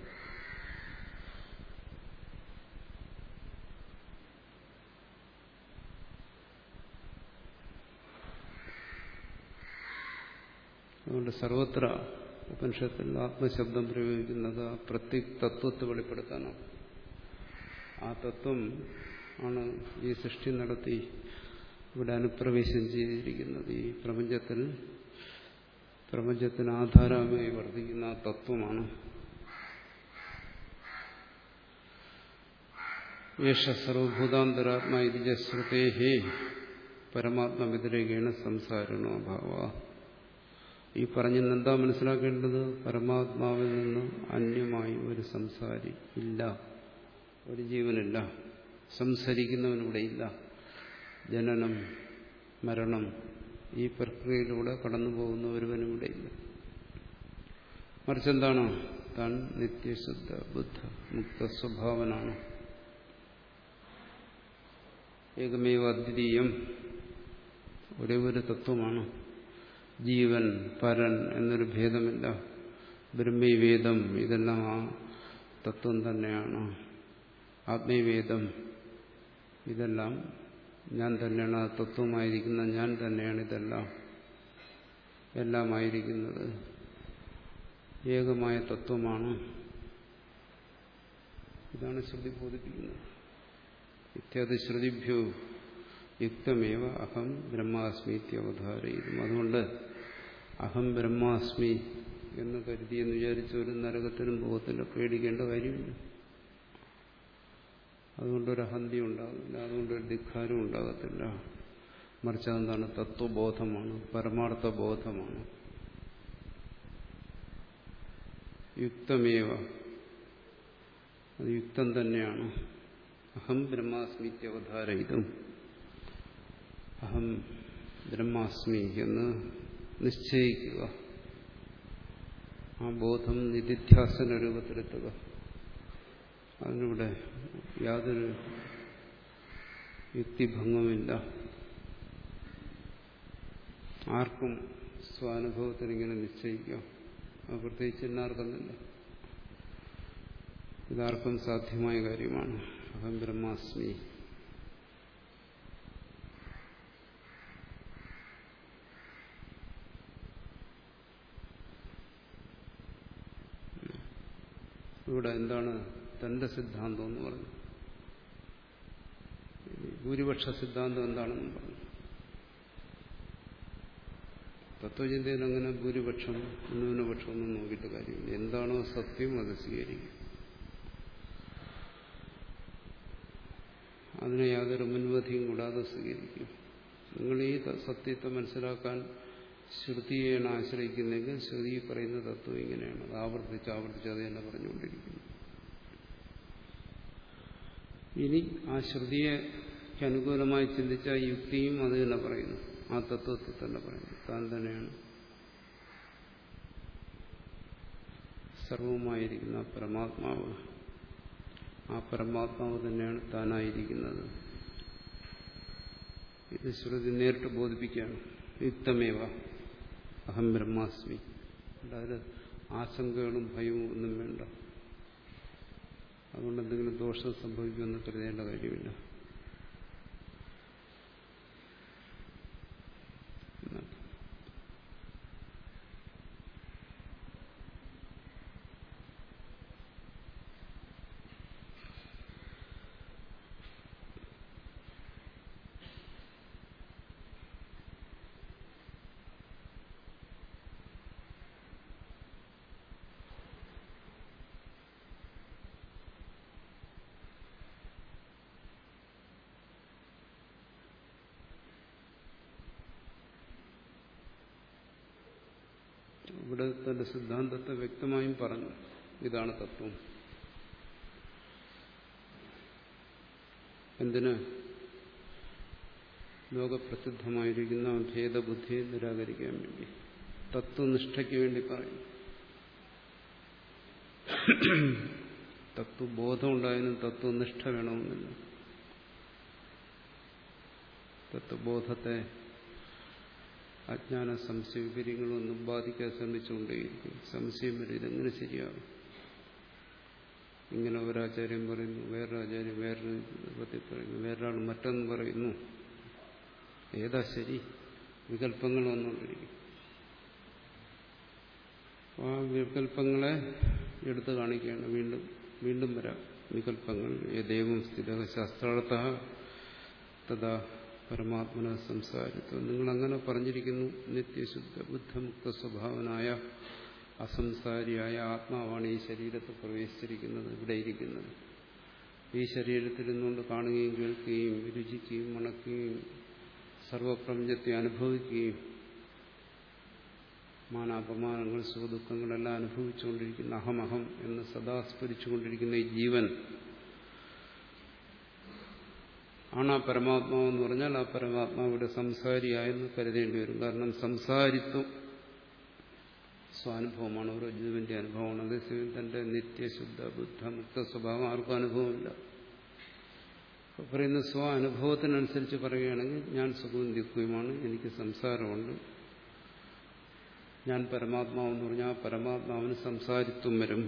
അതുകൊണ്ട് സർവത്ര ഉപനിഷത്തിൽ ആത്മശബ്ദം പ്രയോഗിക്കുന്നത് ആ പ്രത്യേക തത്വത്തെ വെളിപ്പെടുത്താനാണ് ആ തത്വം ആണ് ഈ സൃഷ്ടി നടത്തി ഇവിടെ അനുപ്രവേശം ചെയ്തിരിക്കുന്നത് ഈ പ്രപഞ്ചത്തിൽ പ്രപഞ്ചത്തിന് ആധാരമായി വർദ്ധിക്കുന്ന ആ തത്വമാണ് യേശ സർവഭൂതാന്തരാത്മാ ഇതിജശ്രുതേഹേ പരമാത്മവ്യതിരേകേണ സംസാരണോ അഭാവ ഈ പറഞ്ഞെന്ന് എന്താ മനസ്സിലാക്കേണ്ടത് പരമാത്മാവിൽ നിന്ന് അന്യമായി ഒരു സംസാരി ഇല്ല ഒരു ജീവനില്ല സംസരിക്കുന്നവനിവിടെ ഇല്ല ജനനം മരണം ഈ പ്രക്രിയയിലൂടെ കടന്നു പോകുന്ന ഒരുവനും ഇവിടെ ഇല്ല മറിച്ച് എന്താണ് താൻ നിത്യശുദ്ധ ബുദ്ധ മുക്ത സ്വഭാവനാണ് ഏകമേവ അദ്വിതീയം ഒരേ ഒരു തത്വമാണ് ജീവൻ പരൻ എന്നൊരു ഭേദമില്ല ബ്രഹ്മവേദം ഇതെല്ലാം ആ തത്വം തന്നെയാണ് ആത്മീയവേദം ഇതെല്ലാം ഞാൻ തന്നെയാണ് ആ തത്വമായിരിക്കുന്ന ഞാൻ തന്നെയാണ് ഇതെല്ലാം എല്ലാമായിരിക്കുന്നത് ഏകമായ തത്വമാണ് ഇതാണ് ശ്രുതി ബോധിപ്പിക്കുന്നത് ഇത്യാദി ശ്രുതിഭ്യോ യുക്തമേവ അഹം ബ്രഹ്മാസ്മി അവധാരയിലും അതുകൊണ്ട് അഹം ബ്രഹ്മാസ്മി എന്ന് കരുതി എന്ന് വിചാരിച്ച ഒരു നരകത്തിനും പോകത്തില്ല പേടിക്കേണ്ട കാര്യമില്ല അതുകൊണ്ടൊരു അഹന്തി ഉണ്ടാകില്ല അതുകൊണ്ടൊരു ധിക്കാരം ഉണ്ടാകത്തില്ല മറിച്ച് അതെന്താണ് തത്വബോധമാണ് പരമാർത്ഥ ബോധമാണ് യുക്തമേവ അത് യുക്തം തന്നെയാണ് അഹം ബ്രഹ്മാസ്മിത്യവധാരയിതും അഹം ബ്രഹ്മാസ്മി എന്ന് നിശ്ചയിക്കുക ആ ബോധം നിധിധ്യാസന രൂപത്തിലെത്തുക അതിനിവിടെ യാതൊരു യുക്തിഭംഗമില്ല ആർക്കും സ്വാനുഭവത്തിന് ഇങ്ങനെ നിശ്ചയിക്കാം അത് പ്രത്യേകിച്ച് എന്നാർക്കുന്നില്ല ഇതാർക്കും സാധ്യമായ കാര്യമാണ് അഹം ബ്രഹ്മാസ്മി ഇവിടെ എന്താണ് തന്റെ സിദ്ധാന്തം എന്ന് പറഞ്ഞു ഭൂരിപക്ഷ സിദ്ധാന്തം എന്താണെന്ന് പറഞ്ഞു തത്വചിന്തയിൽ അങ്ങനെ ഭൂരിപക്ഷം ന്യൂനപക്ഷം ഒന്നും നോക്കിയിട്ട് കാര്യമില്ല എന്താണോ സത്യം അത് സ്വീകരിക്കും അതിനെ യാതൊരു മുൻവധിയും കൂടാതെ സ്വീകരിക്കും നിങ്ങൾ ഈ സത്യത്തെ മനസ്സിലാക്കാൻ ശ്രുതിയെയാണ് ആശ്രയിക്കുന്നെങ്കിൽ ശ്രുതി പറയുന്ന തത്വം ഇങ്ങനെയാണ് അത് ആവർത്തിച്ച് ആവർത്തിച്ച് അത് തന്നെ പറഞ്ഞുകൊണ്ടിരിക്കുന്നു ഇനി ആ ശ്രുതിക്ക് അനുകൂലമായി ചിന്തിച്ച യുക്തിയും അത് തന്നെ പറയുന്നു ആ തത്വത്തെ തന്നെ പറയുന്നു താൻ തന്നെയാണ് സർവമായിരിക്കുന്ന പരമാത്മാവ് ആ പരമാത്മാവ് തന്നെയാണ് താനായിരിക്കുന്നത് ഇത് ശ്രുതി നേരിട്ട് ബോധിപ്പിക്കുകയാണ് യുക്തമേവ അഹം ബ്രഹ്മാസ്മി അതായത് ആശങ്കകളും ഭയവും ഒന്നും വേണ്ട അതുകൊണ്ട് എന്തെങ്കിലും ദോഷം സംഭവിക്കുമെന്ന് കരുതേണ്ട കാര്യമില്ല ഇവിടെ തന്റെ സിദ്ധാന്തത്തെ വ്യക്തമായും പറഞ്ഞു ഇതാണ് തത്വം എന്തിന് ലോകപ്രസിദ്ധമായിരിക്കുന്ന ഭേദബുദ്ധിയെ നിരാകരിക്കാൻ വേണ്ടി തത്വനിഷ്ഠയ്ക്ക് വേണ്ടി പറയും തത്വബോധം ഉണ്ടായാലും തത്വനിഷ്ഠ വേണമെന്നില്ല തത്വബോധത്തെ അജ്ഞാന സംശയ വിപര്യങ്ങളൊന്നും ബാധിക്കാൻ ശ്രമിച്ചുകൊണ്ടേയിരിക്കും സംശയം വരും ഇതെങ്ങനെ ശരിയാകും ഇങ്ങനെ ഒരാചാര്യം പറയുന്നു വേറൊരു ആചാര്യം വേറൊരു പറ്റി പറയുന്നു വേറൊരാൾ മറ്റൊന്ന് പറയുന്നു ഏതാ ശരി വികല്പങ്ങൾ വന്നുകൊണ്ടിരിക്കും ആ വികല്പങ്ങളെ എടുത്തു കാണിക്കുകയാണ് വീണ്ടും വീണ്ടും വരാം വികല്പങ്ങൾ ഏതേവം സ്ഥിത ശാസ്ത്രാർത്ഥ തഥാ പരമാത്മന സംസാരിത്വം നിങ്ങൾ അങ്ങനെ പറഞ്ഞിരിക്കുന്നു നിത്യശുദ്ധ ബുദ്ധമുക്ത സ്വഭാവനായ അസംസാരിയായ ആത്മാവാണ് ഈ ശരീരത്തിൽ പ്രവേശിച്ചിരിക്കുന്നത് ഇവിടെ ഇരിക്കുന്നത് ഈ ശരീരത്തിൽ നിന്നുകൊണ്ട് കാണുകയും കേൾക്കുകയും രുചിക്കുകയും മണക്കുകയും സർവപ്രപഞ്ചത്തെ അനുഭവിക്കുകയും മാനാപമാനങ്ങൾ സുഖദുഃഖങ്ങളെല്ലാം അനുഭവിച്ചുകൊണ്ടിരിക്കുന്ന അഹമഹം എന്ന് സദാ സ്മരിച്ചുകൊണ്ടിരിക്കുന്ന ഈ ജീവൻ ആണ് ആ പരമാത്മാവ് എന്ന് പറഞ്ഞാൽ ആ പരമാത്മാവിടെ സംസാരിയായെന്ന് കരുതേണ്ടി വരും കാരണം സംസാരിത്വം സ്വാനുഭവമാണ് ഓരോ ജീവന്റെ അനുഭവമാണ് അതേസമയം തന്റെ നിത്യശുദ്ധ ബുദ്ധ മുക്ത സ്വഭാവം ആർക്കും അനുഭവമില്ല പറയുന്ന സ്വ അനുഭവത്തിനനുസരിച്ച് പറയുകയാണെങ്കിൽ ഞാൻ സുഖവും ദുഃഖവുമാണ് എനിക്ക് സംസാരമുണ്ട് ഞാൻ പരമാത്മാവെന്ന് പറഞ്ഞാൽ ആ പരമാത്മാവിന് സംസാരിത്വം വരും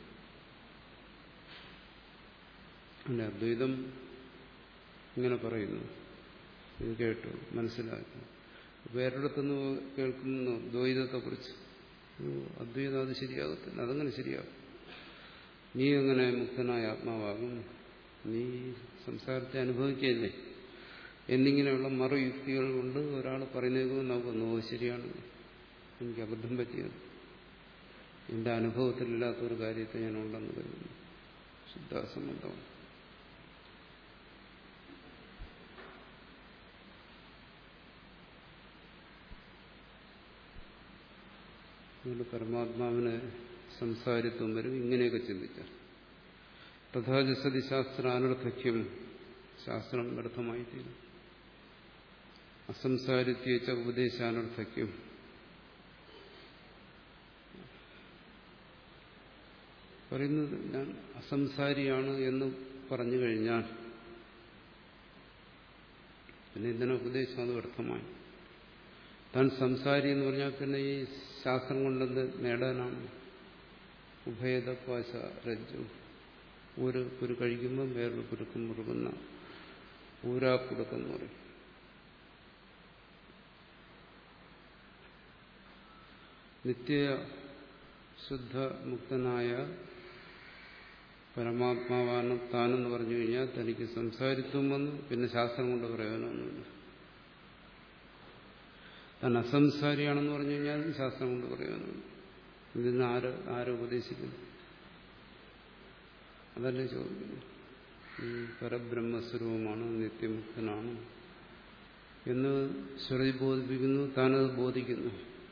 അല്ലെ അദ്വൈതം ഇങ്ങനെ പറയുന്നു ഇത് കേട്ടു മനസ്സിലാക്കി വേറൊരിടത്തുനിന്ന് കേൾക്കുന്നു ദ്വൈതത്തെക്കുറിച്ച് അദ്വൈതം അത് ശരിയാകത്തില്ല അതങ്ങനെ ശരിയാകും നീ എങ്ങനെ മുക്തനായ ആത്മാവാകും നീ സംസാരത്തെ അനുഭവിക്കുകയല്ലേ എന്നിങ്ങനെയുള്ള മറുയുക്തികൾ കൊണ്ട് ഒരാൾ പറയുന്നത് നമുക്ക് നോ ശരിയാണ് എനിക്ക് അബദ്ധം പറ്റിയത് എന്റെ അനുഭവത്തിലില്ലാത്തൊരു കാര്യത്തെ ഞാൻ ഉണ്ടെന്ന് കരുതുന്നു ശുദ്ധാസംബന്ധമാണ് അതുകൊണ്ട് പരമാത്മാവിന് സംസാരിത്വം വരും ഇങ്ങനെയൊക്കെ ചിന്തിച്ചാൽ തഥാജസതി ശാസ്ത്ര അനർത്ഥക്യം ശാസ്ത്രം വ്യർത്ഥമായി തീരും അസംസാരിത്യേച്ച ഉപദേശാനർത്ഥക്യം പറയുന്നത് ഞാൻ അസംസാരിയാണ് എന്ന് പറഞ്ഞു കഴിഞ്ഞാൽ പിന്നെ ഇതിനെ ഉപദേശം അത് വ്യർത്ഥമായി താൻ സംസാരി എന്ന് പറഞ്ഞാൽ പിന്നെ ഈ ശാസ്ത്രം കൊണ്ടെന്ത് നേടാനാണ് ഉഭയതപ്പാശ രജ്ജു ഒരു കുരു കഴിക്കുമ്പം വേറൊരു കുരുക്കും മുറുകുന്ന ഊരാ കുടുക്കെന്ന് പറയും നിത്യ ശുദ്ധ മുക്തനായ പരമാത്മാവാണ് താനെന്ന് പറഞ്ഞു കഴിഞ്ഞാൽ തനിക്ക് സംസാരിത്വം വന്നു പിന്നെ ശാസ്ത്രം കൊണ്ട് പ്രയോജനമൊന്നുമില്ല താൻ അസംസാരിയാണെന്ന് പറഞ്ഞു കഴിഞ്ഞാൽ ശാസ്ത്രം കൊണ്ട് പ്രയോജനമില്ല ഇതിന് ആര് ആരുപദേശിക്കുന്നു അതല്ലേ ചോദിക്കുന്നു ഈ പരബ്രഹ്മസ്വരൂപമാണ് നിത്യമുക്തനാണ് എന്ന് ശ്രുതി ബോധിപ്പിക്കുന്നു താനത് ബോധിക്കുന്നു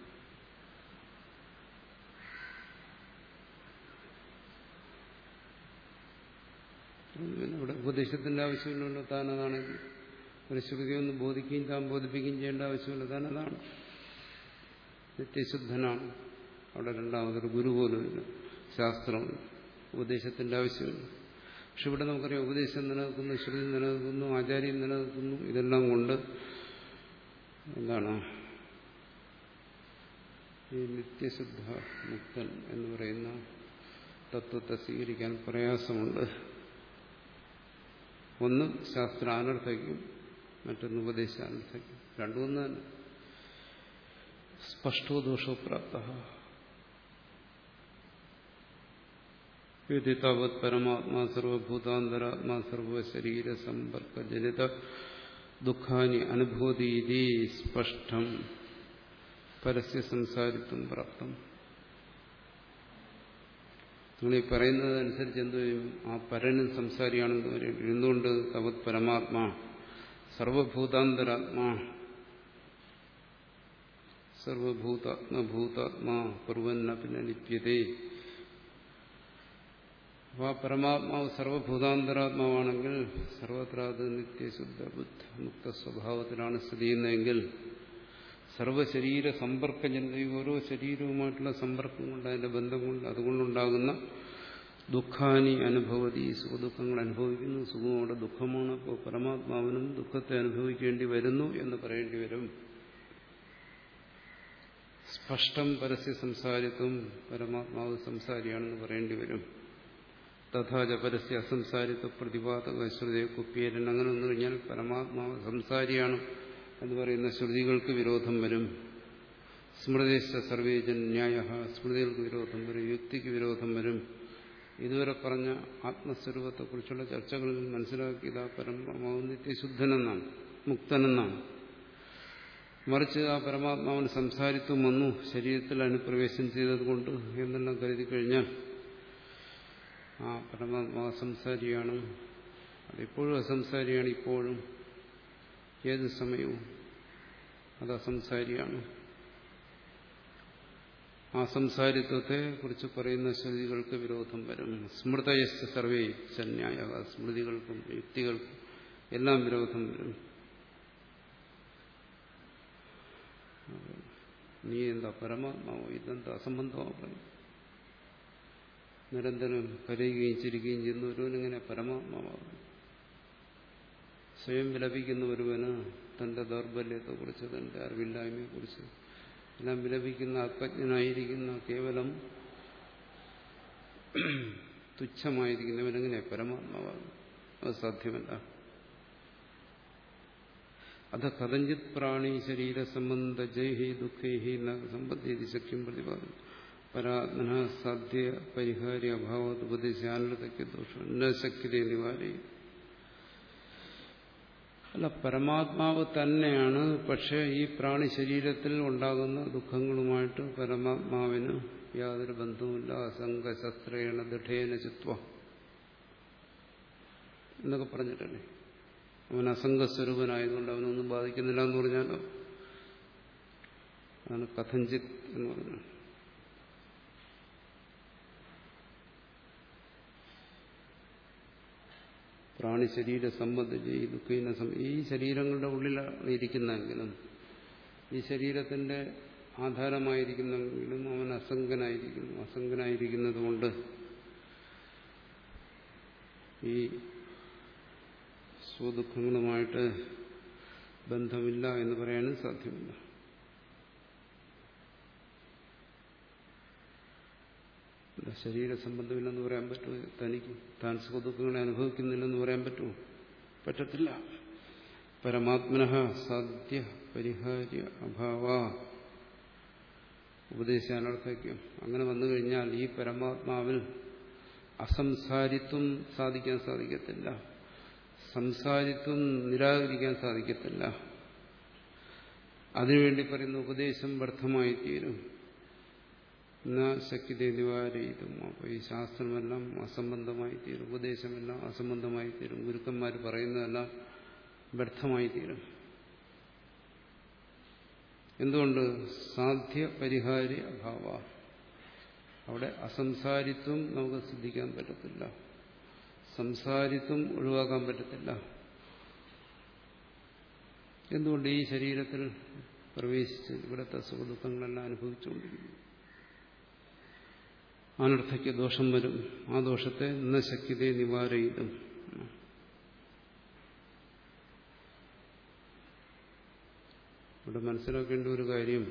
പിന്നെ ഇവിടെ ഉപദേശത്തിന്റെ ആവശ്യമില്ലല്ലോ താനതാണെങ്കിൽ ഒരു ശ്രുതി ഒന്ന് ബോധിക്കുകയും താൻ ബോധിപ്പിക്കുകയും ചെയ്യേണ്ട ആവശ്യമില്ല താനതാണ് നിത്യശുദ്ധനാണ് അവിടെ രണ്ടാമതൊരു ഗുരു പോലുമില്ല ശാസ്ത്രമില്ല ഉപദേശത്തിന്റെ ആവശ്യമില്ല പക്ഷെ ഇവിടെ നമുക്കറിയാം ഉപദേശം നിലനിൽക്കുന്നു ശ്രുതി നിലനിൽക്കുന്നു ആചാര്യം നിലനിൽക്കുന്നു ഇതെല്ലാം കൊണ്ട് എന്താണ് ഈ നിത്യശുദ്ധ മുക്തൻ എന്ന് പറയുന്ന തത്വത്തെ സ്വീകരിക്കാൻ പ്രയാസമുണ്ട് ഒന്ന് ശാസ്ത്രാനർത്ഥയ്ക്കും മറ്റൊന്ന് ഉപദേശാനർത്ഥയ്ക്കും രണ്ടും ഒന്ന് തന്നെ സ്പഷ്ടോ ദോഷോ പ്രാപ്ത യതി താവത് പരമാത്മാ സർവഭൂതാന്തരാത്മാ സർവശരീര സമ്പർക്ക ജനിത ദുഃഖാനി അനുഭൂതി സ്പഷ്ടം പരസ്യ സംസാരിത്വം പ്രാപ്തം നിങ്ങൾ ഈ പറയുന്നതനുസരിച്ച് എന്ത് ചെയ്യും ആ പരനും സംസാരിയാണെന്ന് പറയും എന്തുകൊണ്ട് തവത് പരമാത്മാ സർവഭൂതാന്തരാത്മാ സർവഭൂതാത്മഭൂതാത്മാ കുറുവന്ന പിന്നെ ലിപ്യതേ അപ്പോൾ ആ പരമാത്മാവ് സർവഭൂതാന്തരാത്മാവാണെങ്കിൽ സർവത്ര അത് നിത്യശുദ്ധ ബുദ്ധ മുക്ത സ്വഭാവത്തിലാണ് സ്ഥിതി ചെയ്യുന്നതെങ്കിൽ സർവശരീര സമ്പർക്കജനത ഈ ഓരോ ശരീരവുമായിട്ടുള്ള സമ്പർക്കം കൊണ്ട് അതിന്റെ ബന്ധം കൊണ്ട് അതുകൊണ്ടുണ്ടാകുന്ന ദുഃഖാനി അനുഭവതി സുഖദുഃഖങ്ങൾ അനുഭവിക്കുന്നു സുഖമോടെ ദുഃഖമാണ് അപ്പോൾ പരമാത്മാവിനും ദുഃഖത്തെ അനുഭവിക്കേണ്ടി വരുന്നു എന്ന് പറയേണ്ടി വരും സ്പഷ്ടം പരസ്യ സംസാരിത്വം പരമാത്മാവ് സംസാരിയാണെന്ന് പറയേണ്ടി വരും തഥാച പരസ്യ അസംസാരിത്വ പ്രതിപാദക ശ്രുതിയെ കുപ്പിയേരൻ അങ്ങനെ വന്നു കഴിഞ്ഞാൽ പരമാത്മാവ് സംസാരിയാണ് എന്ന് പറയുന്ന ശ്രുതികൾക്ക് വിരോധം വരും സ്മൃതിശ സർവേജൻ ന്യായ സ്മൃതികൾക്ക് വിരോധം വരും യുക്തിക്ക് വിരോധം വരും ഇതുവരെ പറഞ്ഞ ആത്മസ്വരൂപത്തെക്കുറിച്ചുള്ള ചർച്ചകളിൽ മനസ്സിലാക്കിയത് ആ പരമാത്മാവ് നിത്യശുദ്ധനെന്നാണ് മുക്തനെന്നാണ് മറിച്ച് ആ പരമാത്മാവിന് സംസാരിത്വം വന്നു ശരീരത്തിൽ അനുപ്രവേശം ചെയ്തതുകൊണ്ട് എന്നെല്ലാം കരുതി കഴിഞ്ഞാൽ ആ പരമാത്മാവ് സംസാരിയാണ് അതിപ്പോഴും അസംസാരിയാണ് ഇപ്പോഴും ഏത് സമയവും അത് അസംസാരിയാണ് ആ സംസാരിത്വത്തെ കുറിച്ച് പറയുന്ന ശ്രുതികൾക്ക് വിരോധം വരും സ്മൃതയസ് സർവേ സന്യായ സ്മൃതികൾക്കും യുക്തികൾക്കും എല്ലാം വിരോധം വരും നീ എന്താ പരമാത്മാവോ ഇതെന്താ അസംബന്ധമാ പറയും നിരന്തരം കരയുകയും ചിരിക്കുകയും ചെയ്യുന്ന ഒരുവനിങ്ങനെ പരമാത്മാവാകും സ്വയം വിലപിക്കുന്ന ഒരുവന് തന്റെ ദൗർബല്യത്തെക്കുറിച്ച് തന്റെ അറിവില്ലായ്മയെക്കുറിച്ച് എല്ലാം വിലപിക്കുന്ന ആത്മജ്ഞനായിരിക്കുന്ന കേവലം തുച്ഛമായിരിക്കുന്നവനെങ്ങനെ പരമാത്മാവാകും അത് സാധ്യമല്ല അത കഥഞ്ചിത് പ്രാണി ശരീര സംബന്ധ ജൈഹി ദുഃഖൈഹി സമ്പദ്ധ്യതി ശക്യം പ്രതിപാദനം പരാത്മന സാധ്യ പരിഹാര്യ അഭാവത്ത് ഉപദേശാനൃതയ്ക്ക് ദോഷം ന ശക്യത നിവാരി അല്ല പരമാത്മാവ് തന്നെയാണ് പക്ഷേ ഈ പ്രാണി ശരീരത്തിൽ ഉണ്ടാകുന്ന ദുഃഖങ്ങളുമായിട്ട് പരമാത്മാവിന് യാതൊരു ബന്ധവുമില്ല അസംഗശസ്ത്രേണ ദൃഢേന ചിത്വ എന്നൊക്കെ പറഞ്ഞിട്ടല്ലേ അവൻ അസംഗസ്വരൂപനായതുകൊണ്ട് അവനൊന്നും ബാധിക്കുന്നില്ല എന്ന് പറഞ്ഞാലോ അതാണ് കഥഞ്ചിത് എന്ന് പറഞ്ഞത് പ്രാണി ശരീര സംബന്ധിച്ച് ഈ ദുഃഖീന ഈ ശരീരങ്ങളുടെ ഉള്ളിലാണ് ഇരിക്കുന്നതെങ്കിലും ഈ ശരീരത്തിന്റെ ആധാരമായിരിക്കുന്നെങ്കിലും അവൻ അസംഗനായിരിക്കുന്നു അസംഗനായിരിക്കുന്നത് കൊണ്ട് ഈ സ്വദുഃഖങ്ങളുമായിട്ട് ബന്ധമില്ല എന്ന് പറയാനും സാധ്യമല്ല ശരീര സംബന്ധമില്ലെന്ന് പറയാൻ പറ്റുമോ തനിക്ക് താൻ സുഖദുഃഖങ്ങളെ അനുഭവിക്കുന്നില്ലെന്ന് പറയാൻ പറ്റുമോ പറ്റത്തില്ല പരമാത്മന സാധ്യ പരിഹാര്യ അഭാവ ഉപദേശാനർത്ഥയ്ക്കും അങ്ങനെ വന്നു കഴിഞ്ഞാൽ ഈ പരമാത്മാവിൽ അസംസാരിത്വം സാധിക്കാൻ സാധിക്കത്തില്ല സംസാരിത്വം നിരാകരിക്കാൻ സാധിക്കത്തില്ല അതിനുവേണ്ടി പറയുന്ന ഉപദേശം വ്യർത്ഥമായി തീരും എന്നാ ശക്തി നിവാരയിതും അപ്പോൾ ഈ ശാസ്ത്രമെല്ലാം അസംബന്ധമായി തീരും ഉപദേശമെല്ലാം അസംബന്ധമായി തീരും ഗുരുക്കന്മാർ പറയുന്നതെല്ലാം വ്യർത്ഥമായി തീരും എന്തുകൊണ്ട് സാധ്യ പരിഹാരി അഭാവ അവിടെ അസംസാരിത്വം നമുക്ക് സിദ്ധിക്കാൻ പറ്റത്തില്ല സംസാരിത്വം ഒഴിവാക്കാൻ പറ്റത്തില്ല എന്തുകൊണ്ട് ഈ ശരീരത്തിൽ പ്രവേശിച്ച് ഇവിടുത്തെ സുഖദുഃഖങ്ങളെല്ലാം അനുഭവിച്ചുകൊണ്ടിരിക്കുന്നു അനർത്ഥയ്ക്ക് ദോഷം വരും ആ ദോഷത്തെ ഇന്ന ശക്തിയെ നിവാരയിതും ഇവിടെ മനസ്സിലാക്കേണ്ട ഒരു കാര്യം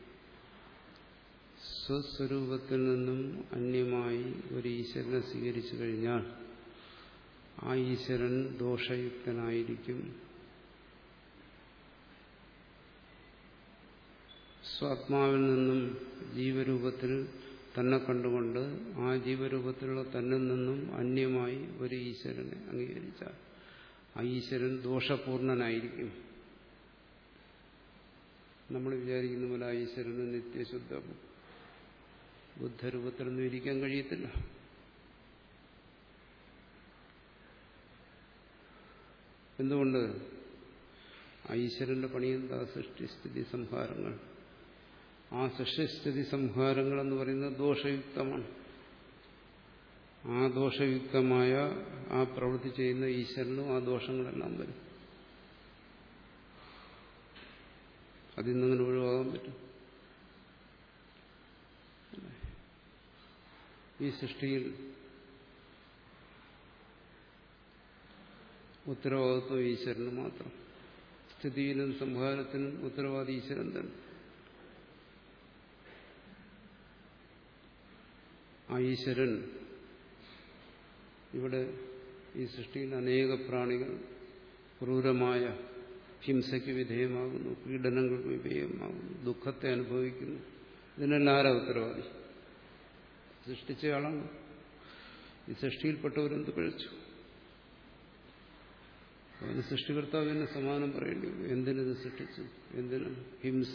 സ്വസ്വരൂപത്തിൽ നിന്നും അന്യമായി ഒരു ഈശ്വരനെ സ്വീകരിച്ചു കഴിഞ്ഞാൽ ആ ഈശ്വരൻ ദോഷയുക്തനായിരിക്കും സ്വാത്മാവിൽ നിന്നും ജീവരൂപത്തിൽ തന്നെ കണ്ടുകൊണ്ട് ആ ജീവരൂപത്തിലുള്ള തന്നിൽ നിന്നും അന്യമായി ഒരു ഈശ്വരനെ അംഗീകരിച്ചാൽ ആ ഈശ്വരൻ ദോഷപൂർണനായിരിക്കും നമ്മൾ വിചാരിക്കുന്ന പോലെ ആ ഈശ്വരന് നിത്യശുദ്ധ ബുദ്ധരൂപത്തിലൊന്നും ഇരിക്കാൻ കഴിയത്തില്ല എന്തുകൊണ്ട് ആ ഈശ്വരന്റെ പണിയെന്താ സൃഷ്ടിസ്ഥിതി സംഹാരങ്ങൾ ആ സൃഷ്ടിസ്ഥിതി സംഹാരങ്ങൾ എന്ന് പറയുന്നത് ദോഷയുക്തമാണ് ആ ദോഷയുക്തമായ ആ പ്രവൃത്തി ചെയ്യുന്ന ഈശ്വരനും ആ ദോഷങ്ങളെല്ലാം വരും അതിൽ നിന്നങ്ങനെ ഒഴിവാകാൻ പറ്റും ഈ സൃഷ്ടിയിൽ ഉത്തരവാദിത്വം ഈശ്വരന് മാത്രം സ്ഥിതിയിലും സംഹാരത്തിനും ഉത്തരവാദി ഈശ്വരൻ തന്നെ ആ ഈശ്വരൻ ഇവിടെ ഈ സൃഷ്ടിയിൽ അനേക പ്രാണികൾ ക്രൂരമായ ഹിംസയ്ക്ക് വിധേയമാകുന്നു പീഡനങ്ങൾക്ക് വിധേയമാകുന്നു ദുഃഖത്തെ അനുഭവിക്കുന്നു ഇതിനെല്ലാം ആരാ ഉത്തരവാദി സൃഷ്ടിച്ചയാളാണ് ഈ സൃഷ്ടിയിൽപ്പെട്ടവരെന്ത് കഴിച്ചു അതിന് സൃഷ്ടികർത്താവിന് സമാനം പറയേണ്ടി വരും എന്തിനത് സൃഷ്ടിച്ചു എന്തിന് ഹിംസ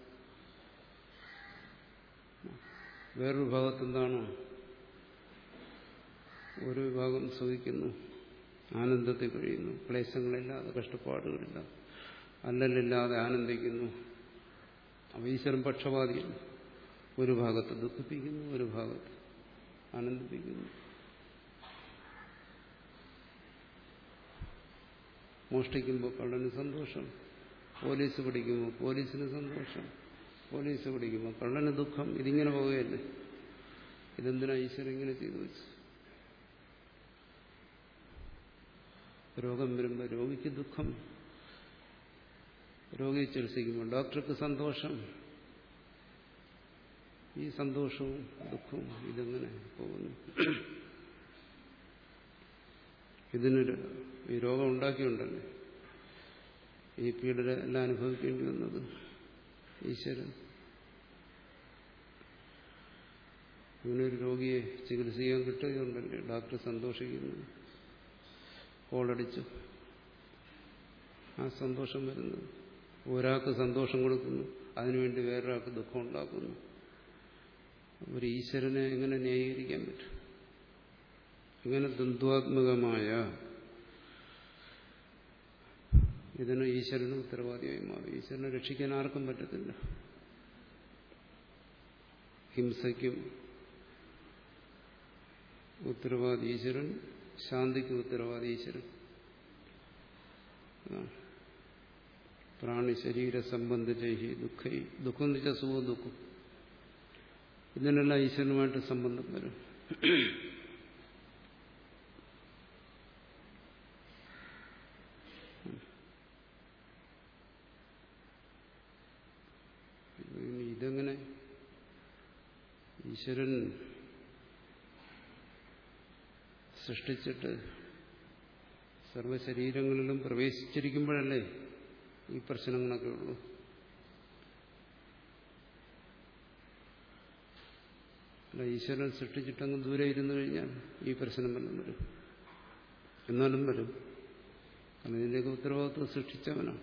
വേറൊരു ഭാഗത്തെന്താണ് ഒരു വിഭാഗം സുഖിക്കുന്നു ആനന്ദത്തിൽ കഴിയുന്നു ക്ലേശങ്ങളില്ലാതെ കഷ്ടപ്പാടുകളില്ല അല്ലലില്ലാതെ ആനന്ദിക്കുന്നു അപ്പോൾ ഈശ്വരൻ പക്ഷപാതിയല്ല ഒരു ഭാഗത്ത് ദുഃഖിപ്പിക്കുന്നു ഒരു ഭാഗത്ത് ആനന്ദിപ്പിക്കുന്നു മോഷ്ടിക്കുമ്പോൾ കള്ളന് സന്തോഷം പോലീസ് പിടിക്കുമ്പോൾ പോലീസിന് സന്തോഷം പോലീസ് പിടിക്കുമ്പോൾ കള്ളന് ദുഃഖം ഇതിങ്ങനെ പോവുകയല്ലേ ഇതെന്തിനാ ഈശ്വരൻ ഇങ്ങനെ ചെയ്തു വെച്ചു രോഗം വരുമ്പോൾ രോഗിക്ക് ദുഃഖം രോഗിയെ ചികിത്സിക്കുമ്പോൾ ഡോക്ടർക്ക് സന്തോഷം ഈ സന്തോഷവും ദുഃഖവും ഇതെങ്ങനെ പോകുന്നു ഇതിനൊരു ഈ രോഗം ഉണ്ടാക്കിയുണ്ടല്ലേ ഈ പീഡന എല്ലാം അനുഭവിക്കേണ്ടി വന്നത് ഈശ്വരൻ ഇങ്ങനൊരു രോഗിയെ ചികിത്സിക്കാൻ കിട്ടുകയുണ്ടല്ലേ ഡോക്ടർ സന്തോഷിക്കുന്നു കോളടിച്ചു ആ സന്തോഷം വരുന്നത് ഒരാൾക്ക് സന്തോഷം കൊടുക്കുന്നു അതിനുവേണ്ടി വേറൊരാൾക്ക് ദുഃഖം ഉണ്ടാക്കുന്നു ഒരു ഈശ്വരനെ എങ്ങനെ ന്യായീകരിക്കാൻ പറ്റും ഇങ്ങനെ ദ്വന്ദ്വാത്മകമായ ഇതിന് ഈശ്വരന് ഉത്തരവാദിയായി മാറി ഈശ്വരനെ രക്ഷിക്കാൻ ആർക്കും പറ്റത്തില്ല ഹിംസയ്ക്കും ഉത്തരവാദി ഈശ്വരൻ ശാന്തിക്ക് ഉത്തരവാദി ഈശ്വരൻ പ്രാണി ശരീര സംബന്ധിച്ച ദുഃഖ ദുഃഖം എന്ന് വെച്ചാൽ സുഖം ദുഃഖം ഇതിനെല്ലാം ഈശ്വരനുമായിട്ട് സംബന്ധം വരും ഇതെങ്ങനെ ഈശ്വരൻ സൃഷ്ടിച്ചിട്ട് സർവശരീരങ്ങളിലും പ്രവേശിച്ചിരിക്കുമ്പോഴല്ലേ ഈ പ്രശ്നങ്ങളൊക്കെ ഉള്ളൂ അല്ല ഈശ്വരൻ സൃഷ്ടിച്ചിട്ടങ്ങ് ദൂരെ ഇരുന്നു കഴിഞ്ഞാൽ ഈ പ്രശ്നം വല്ലതും വരും എന്നാലും വരും കാരണം ഇതിൻ്റെയൊക്കെ ഉത്തരവാദിത്വം സൃഷ്ടിച്ചവനാണ്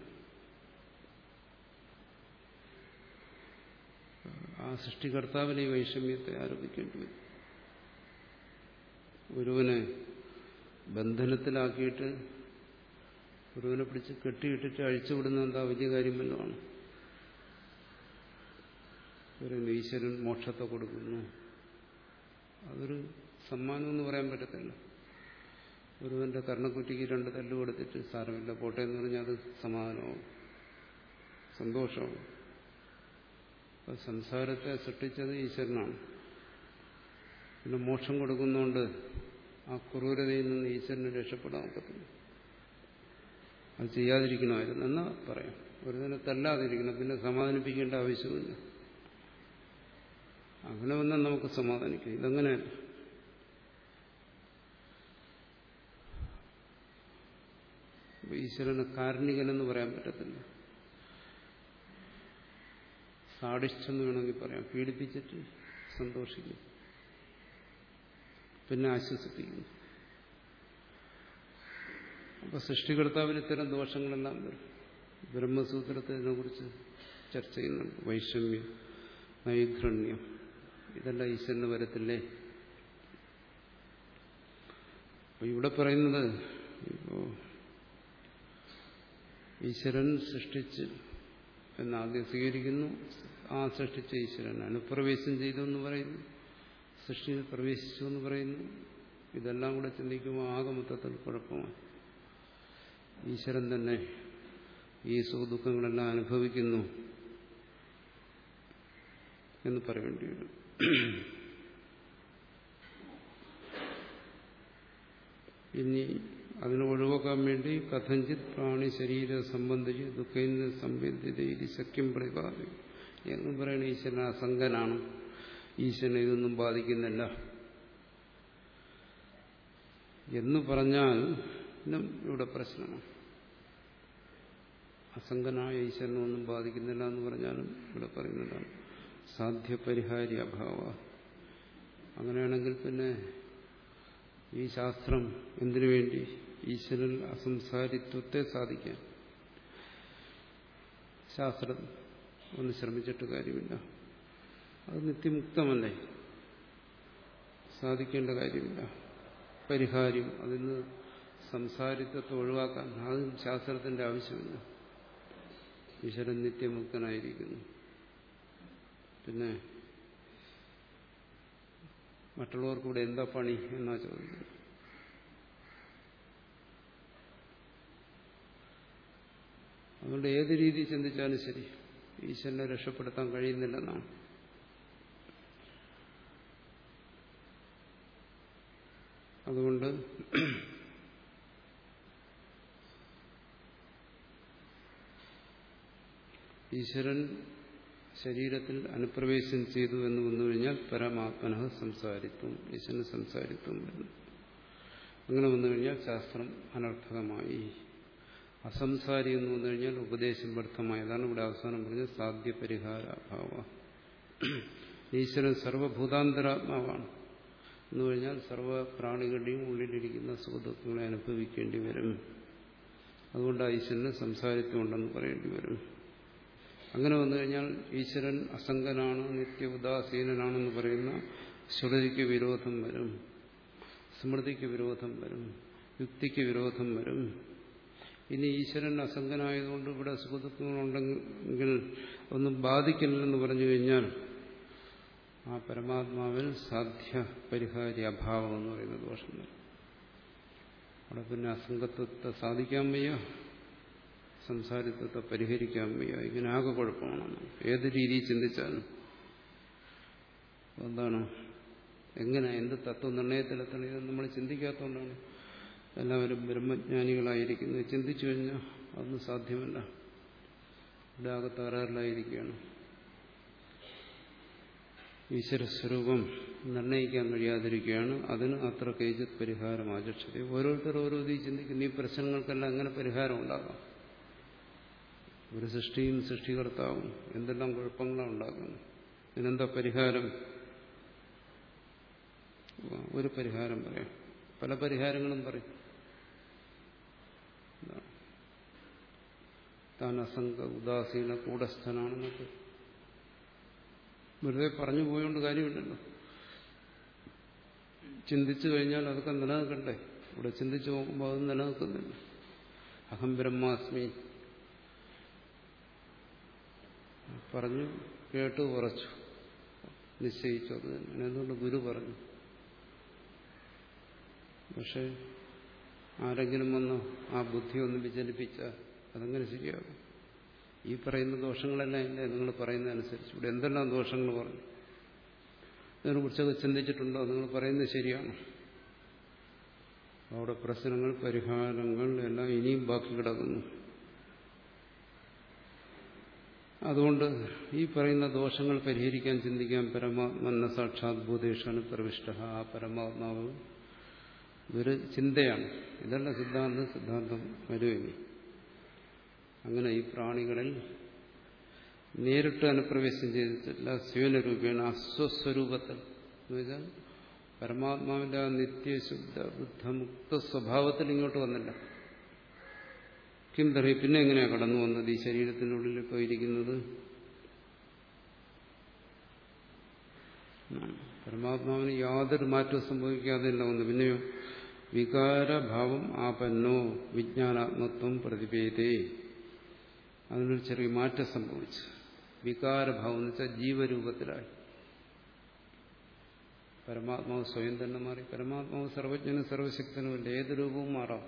ആ സൃഷ്ടികർത്താവിന് ഈ വൈഷമ്യത്തെ ആരോപിക്കേണ്ടി വരും ഒരുവനെ ബന്ധനത്തിലാക്കിയിട്ട് ഒരുവനെ പിടിച്ച് കെട്ടിയിട്ടിട്ട് അഴിച്ചുവിടുന്ന എന്താ വലിയ കാര്യം വല്ലതുമാണ് ഒരു ഈശ്വരൻ മോക്ഷത്തെ കൊടുക്കുന്നു അതൊരു സമ്മാനം എന്ന് പറയാൻ പറ്റത്തില്ല ഒരുവന്റെ കർണക്കുറ്റിക്ക് രണ്ട് തല്ല് കൊടുത്തിട്ട് സാരമില്ല പോട്ടെ എന്ന് പറഞ്ഞാൽ അത് സമാധാനമാവും സന്തോഷമാവും അത് സംസാരത്തെ സൃഷ്ടിച്ചത് ഈശ്വരനാണ് പിന്നെ മോക്ഷം കൊടുക്കുന്നതുകൊണ്ട് ആ ക്രൂരതയിൽ നിന്ന് ഈശ്വരന് രക്ഷപ്പെടാൻ ഒക്കത്തില്ല അത് ചെയ്യാതിരിക്കണമായിരുന്നു എന്നാ പറയാം ഒരു തന്നെ തല്ലാതിരിക്കണം പിന്നെ സമാധാനിപ്പിക്കേണ്ട ആവശ്യമില്ല അങ്ങനെ വന്നാൽ നമുക്ക് സമാധാനിക്കാം ഇതങ്ങനെയല്ല ഈശ്വരന് കാരുണികനെന്ന് പറയാൻ പറ്റത്തില്ല സാഡിഷ്ടെന്ന് വേണമെങ്കിൽ പറയാം പീഡിപ്പിച്ചിട്ട് സന്തോഷിക്കും പിന്നെ ആശ്വസിപ്പിക്കുന്നു അപ്പൊ സൃഷ്ടികർത്താവിന് ഇത്തരം ദോഷങ്ങളെല്ലാം വരും ബ്രഹ്മസൂത്രത്തെ ഇതിനെക്കുറിച്ച് ചർച്ച ചെയ്യുന്നുണ്ട് വൈഷമ്യം നൈഘ്രണ്യം ഇതെല്ലാം ഈശ്വരന് വരത്തില്ലേ അപ്പൊ ഇവിടെ പറയുന്നത് ഇപ്പോ ഈശ്വരൻ സൃഷ്ടിച്ച് എന്നാദ്യം സ്വീകരിക്കുന്നു ആ സൃഷ്ടിച്ച ഈശ്വരൻ അനുപ്രവേശം ചെയ്തു എന്ന് പറയുന്നു സൃഷ്ടിയിൽ പ്രവേശിച്ചു എന്ന് പറയുന്നു ഇതെല്ലാം കൂടെ ചിന്തിക്കുമ്പോൾ ആകെ മൊത്തത്തിൽ കുഴപ്പമാണ് ഈശ്വരൻ തന്നെ ഈ സുഖദുഃഖങ്ങളെല്ലാം അനുഭവിക്കുന്നു എന്ന് പറയേണ്ടി വരും ഇനി അതിനെ ഒഴിവാക്കാൻ വേണ്ടി കഥഞ്ചിത് പ്രാണി ശരീര സംബന്ധിച്ച് ദുഃഖേന്ദ്ര സംബന്ധിത ശക്യം പ്രതിപാദിക്കും എന്ന് പറയണ ഈശ്വരൻ അസംഗനാണ് ഈശ്വരനെ ഇതൊന്നും ബാധിക്കുന്നില്ല എന്ന് പറഞ്ഞാൽ ഇവിടെ പ്രശ്നമാണ് അസംഗനായ ഈശ്വരനൊന്നും ബാധിക്കുന്നില്ല എന്ന് പറഞ്ഞാലും ഇവിടെ പറയുന്നതാണ് സാധ്യപരിഹാരി അഭാവ അങ്ങനെയാണെങ്കിൽ പിന്നെ ഈ ശാസ്ത്രം എന്തിനു വേണ്ടി ഈശ്വരൻ അസംസാരിത്വത്തെ സാധിക്കാൻ ശാസ്ത്രം ഒന്ന് ശ്രമിച്ചിട്ട് കാര്യമില്ല അത് നിത്യമുക്തമല്ലേ സാധിക്കേണ്ട കാര്യമില്ല പരിഹാര്യം അതിന് സംസാരിത്വത്തെ ഒഴിവാക്കാൻ അതും ശാസ്ത്രത്തിന്റെ ആവശ്യമില്ല ഈശ്വരൻ നിത്യമുക്തനായിരിക്കുന്നു പിന്നെ മറ്റുള്ളവർക്ക് ഇവിടെ എന്താ പണി എന്നാ ചോദിക്കുന്നത് അതുകൊണ്ട് ഏത് രീതി ചിന്തിച്ചാലും ശരി ഈശ്വരനെ രക്ഷപ്പെടുത്താൻ കഴിയുന്നില്ലെന്നാണ് അതുകൊണ്ട് ഈശ്വരൻ ശരീരത്തിൽ അനുപ്രവേശം ചെയ്തു എന്ന് വന്നു കഴിഞ്ഞാൽ പരമാത്മന സംസാരിത്വം ഈശ്വരന് സംസാരിത്വം വരുന്നു അങ്ങനെ വന്നു കഴിഞ്ഞാൽ ശാസ്ത്രം അനർത്ഥകമായി അസംസാരി എന്ന് വന്നു കഴിഞ്ഞാൽ ഉപദേശം വ്യർത്ഥമായതാണ് ഇവിടെ അവസാനം പറഞ്ഞത് സാധ്യ പരിഹാര അഭാവ ഈശ്വരൻ സർവഭൂതാന്തരാത്മാവാണ് എന്ന് കഴിഞ്ഞാൽ സർവ പ്രാണികളുടെയും ഉള്ളിലിരിക്കുന്ന സുഖദുഃഖങ്ങളെ അനുഭവിക്കേണ്ടി വരും അതുകൊണ്ട് ഈശ്വരന് സംസാരിത്വം ഉണ്ടെന്ന് പറയേണ്ടി വരും അങ്ങനെ വന്നു കഴിഞ്ഞാൽ ഈശ്വരൻ അസംഗനാണ് നിത്യ ഉദാസീനനാണെന്ന് പറയുന്ന ശ്രുതിക്ക് വിരോധം വരും സ്മൃതിക്ക് വിരോധം വരും യുക്തിക്ക് വിരോധം വരും ഇനി ഈശ്വരൻ അസംഗനായതുകൊണ്ട് ഇവിടെ സുഖദുഃഖങ്ങളുണ്ടെങ്കിൽ ഒന്നും ബാധിക്കില്ലെന്ന് പറഞ്ഞു കഴിഞ്ഞാൽ ആ പരമാത്മാവിൽ സാധ്യ പരിഹാരി അഭാവം എന്ന് പറയുന്ന ദോഷം വരും അവിടെ പിന്നെ അസംഗത്വത്തെ സാധിക്കാൻ വയ്യ സംസാരിത്വത്തെ പരിഹരിക്കാൻ വയ്യ ഇങ്ങനെ ആകെ കുഴപ്പമാണ് ഏത് രീതിയിൽ ചിന്തിച്ചാലും എന്താണ് എങ്ങനെ എന്ത് തത്വനിർണയത്തിലെത്തണം ഇതൊന്നും നമ്മൾ ചിന്തിക്കാത്തതുകൊണ്ടാണ് എല്ലാവരും ബ്രഹ്മജ്ഞാനികളായിരിക്കുന്നത് ചിന്തിച്ചു കഴിഞ്ഞാൽ അതൊന്നും സാധ്യമല്ല ഇവിടെ ആകെ തകരാറിലായിരിക്കുകയാണ് ഈശ്വരസ്വരൂപം നിർണയിക്കാൻ കഴിയാതിരിക്കുകയാണ് അതിന് അത്ര കേജിത് പരിഹാരം ആചക്ഷത ഓരോരുത്തർ ഓരോ രീതി ചിന്തിക്കുന്ന ഈ പ്രശ്നങ്ങൾക്കെല്ലാം എങ്ങനെ പരിഹാരം ഉണ്ടാകാം ഒരു സൃഷ്ടിയും സൃഷ്ടികർത്താവും എന്തെല്ലാം കുഴപ്പങ്ങളാണ് ഉണ്ടാക്കുന്നത് ഇതിനെന്താ പരിഹാരം ഒരു പരിഹാരം പറയാം പല പരിഹാരങ്ങളും പറയും എന്താണ്? താൻ അസംഗ ഉദാസീന കൂടസ്ഥനാണെന്നൊക്കെ വെറുതെ പറഞ്ഞു പോയോണ്ട് കാര്യമില്ലല്ലോ ചിന്തിച്ചു കഴിഞ്ഞാൽ അതൊക്കെ നിലനിൽക്കണ്ടേ ഇവിടെ ചിന്തിച്ചു നോക്കുമ്പോൾ അത് നിലനിൽക്കുന്നില്ല അഹം ബ്രഹ്മാസ്മി പറഞ്ഞു കേട്ടു ഉറച്ചു നിശ്ചയിച്ചു അത് തന്നെ എന്തുകൊണ്ട് ഗുരു പറഞ്ഞു പക്ഷെ ആരെങ്കിലും വന്ന് ആ ബുദ്ധി ഒന്ന് വിചലിപ്പിച്ചാൽ അതെങ്ങനെ ശരിയാകും ഈ പറയുന്ന ദോഷങ്ങളെല്ലാം ഇല്ലേ നിങ്ങൾ പറയുന്നതനുസരിച്ച് ഇവിടെ എന്തെല്ലാം ദോഷങ്ങൾ പറഞ്ഞു ഇതിനെക്കുറിച്ചൊക്കെ ചിന്തിച്ചിട്ടുണ്ടോ നിങ്ങൾ പറയുന്നത് ശരിയാണ് അവിടെ പ്രശ്നങ്ങൾ പരിഹാരങ്ങൾ എല്ലാം ഇനിയും ബാക്കി കിടക്കുന്നു അതുകൊണ്ട് ഈ പറയുന്ന ദോഷങ്ങൾ പരിഹരിക്കാൻ ചിന്തിക്കാൻ പരമാത്മന്ന സാക്ഷാത് ഭൂതേഷാണ് പ്രവിഷ്ട ആ പരമാത്മാവ് ഇതൊരു ചിന്തയാണ് ഇതല്ല സിദ്ധാന്തം സിദ്ധാന്തം വരുമെങ്കിൽ അങ്ങനെ ഈ പ്രാണികളിൽ നേരിട്ട് അനുപ്രവേശം ചെയ്തിട്ടില്ല സ്വയനരൂപേണ അസ്വസ്വരൂപത്തിൽ എന്ന് വെച്ചാൽ പരമാത്മാവിന്റെ ആ നിത്യശുദ്ധ ബുദ്ധമുക്ത സ്വഭാവത്തിൽ ഇങ്ങോട്ട് വന്നില്ല കിം തറി പിന്നെ എങ്ങനെയാ കടന്നു വന്നത് ഈ ശരീരത്തിനുള്ളിൽ ഇപ്പോൾ ഇരിക്കുന്നത് പരമാത്മാവിന് യാതൊരു മാറ്റവും സംഭവിക്കാതെയല്ല വന്നു പിന്നെയോ വികാരഭാവം ആപന്നോ വിജ്ഞാനാത്മത്വം പ്രതിപേതേ അതിനൊരു ചെറിയ മാറ്റം സംഭവിച്ചു വികാരഭാവം എന്ന് വെച്ചാൽ ജീവരൂപത്തിലായി പരമാത്മാവ് സ്വയം തന്നെ മാറി പരമാത്മാവ് സർവജ്ഞനും സർവശക്തനുമല്ല ഏത് രൂപവും മാറാം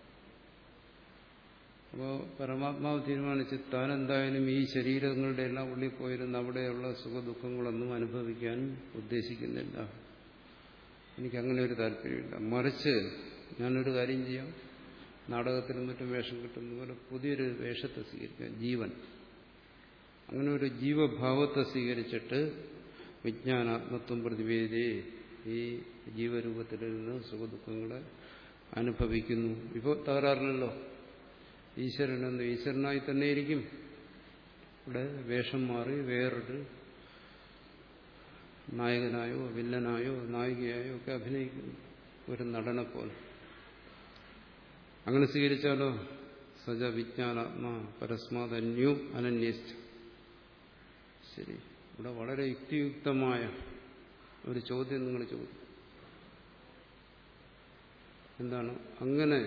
അപ്പോൾ പരമാത്മാവ് തീരുമാനിച്ച് താൻ എന്തായാലും ഈ ശരീരങ്ങളുടെ എല്ലാം ഉള്ളിൽ പോയിരുന്ന് അവിടെയുള്ള സുഖദുഃഖങ്ങളൊന്നും അനുഭവിക്കാൻ ഉദ്ദേശിക്കുന്നില്ല എനിക്കങ്ങനെ ഒരു താല്പര്യമില്ല മറിച്ച് ഞാനൊരു കാര്യം ചെയ്യാം നാടകത്തിലും മറ്റും വേഷം കിട്ടുന്ന പോലെ പുതിയൊരു വേഷത്തെ സ്വീകരിക്കാം ജീവൻ അങ്ങനെ ഒരു ജീവഭാവത്തെ സ്വീകരിച്ചിട്ട് വിജ്ഞാനാത്മത്വം പ്രതിവേദി ഈ ജീവരൂപത്തിലിരുന്ന് സുഖദുഃഖങ്ങളെ അനുഭവിക്കുന്നു ഇപ്പോൾ തകരാറില്ലല്ലോ ഈശ്വരനെന്ന് ഈശ്വരനായി തന്നെ ഇരിക്കും ഇവിടെ വേഷം മാറി വേറൊരു നായകനായോ വില്ലനായോ നായികയായോ ഒക്കെ അഭിനയിക്കുന്നു ഒരു നടനെ പോലെ അങ്ങനെ സ്വീകരിച്ചാലോ സജ വിജ്ഞാനാത്മാ പരസ്മാതന്യു അനന്യസ്ഥ ശരി ഇവിടെ വളരെ യുക്തിയുക്തമായ ഒരു ചോദ്യം നിങ്ങൾ ചോദിക്കും എന്താണ് അങ്ങനെ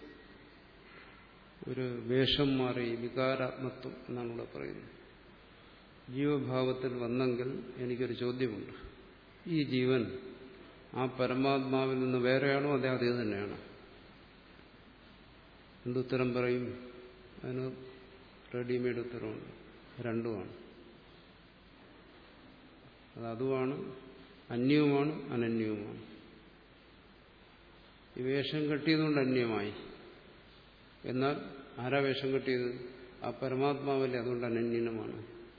ഒരു വേഷം മാറി വികാരാത്മത്വം എന്നാണ് ഇവിടെ പറയുന്നത് ജീവഭാവത്തിൽ വന്നെങ്കിൽ എനിക്കൊരു ചോദ്യമുണ്ട് ഈ ജീവൻ ആ പരമാത്മാവിൽ നിന്ന് വേറെയാണോ അതെ അതേ തന്നെയാണോ എന്തുത്തരം പറയും അതിന് റെഡിമെയ്ഡ് ഉത്തരവുണ്ട് രണ്ടുമാണ് അത് അതുമാണ് അന്യവുമാണ് അനന്യവുമാണ് ഈ വേഷം കെട്ടിയതുകൊണ്ട് അന്യമായി എന്നാൽ ആരാ വേഷം കെട്ടിയത് ആ പരമാത്മാവല്ലേ അതുകൊണ്ട് അനന്യനമാണ്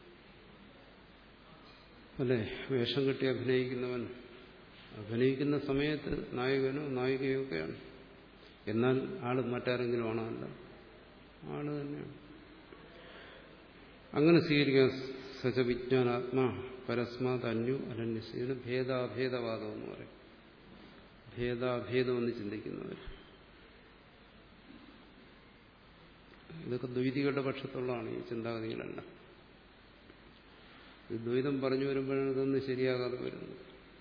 അല്ലേ വേഷം കെട്ടി അഭിനയിക്കുന്നവൻ അഭിനയിക്കുന്ന സമയത്ത് നായകനോ നായികയോ ഒക്കെയാണ് എന്നാൽ ആള് മറ്റാരെങ്കിലും ആണോ അല്ല ആള് തന്നെയാണ് അങ്ങനെ സ്വീകരിക്കാൻ സജവിജ്ഞാനാത്മാ പരസ്മാത് അന്യു അനന്യസ് ഇതിന് ഭേദാഭേദവാദം എന്ന് പറയും ഭേദാഭേദം എന്ന് ചിന്തിക്കുന്നവർ ഇതൊക്കെ ദ്വൈതികളുടെ പക്ഷത്തുള്ളതാണ് ഈ ചിന്താഗതികളെല്ലാം ഈ ദ്വൈതം പറഞ്ഞു വരുമ്പോഴാണ് ഇതൊന്നും ശരിയാകാതെ വരുന്നത്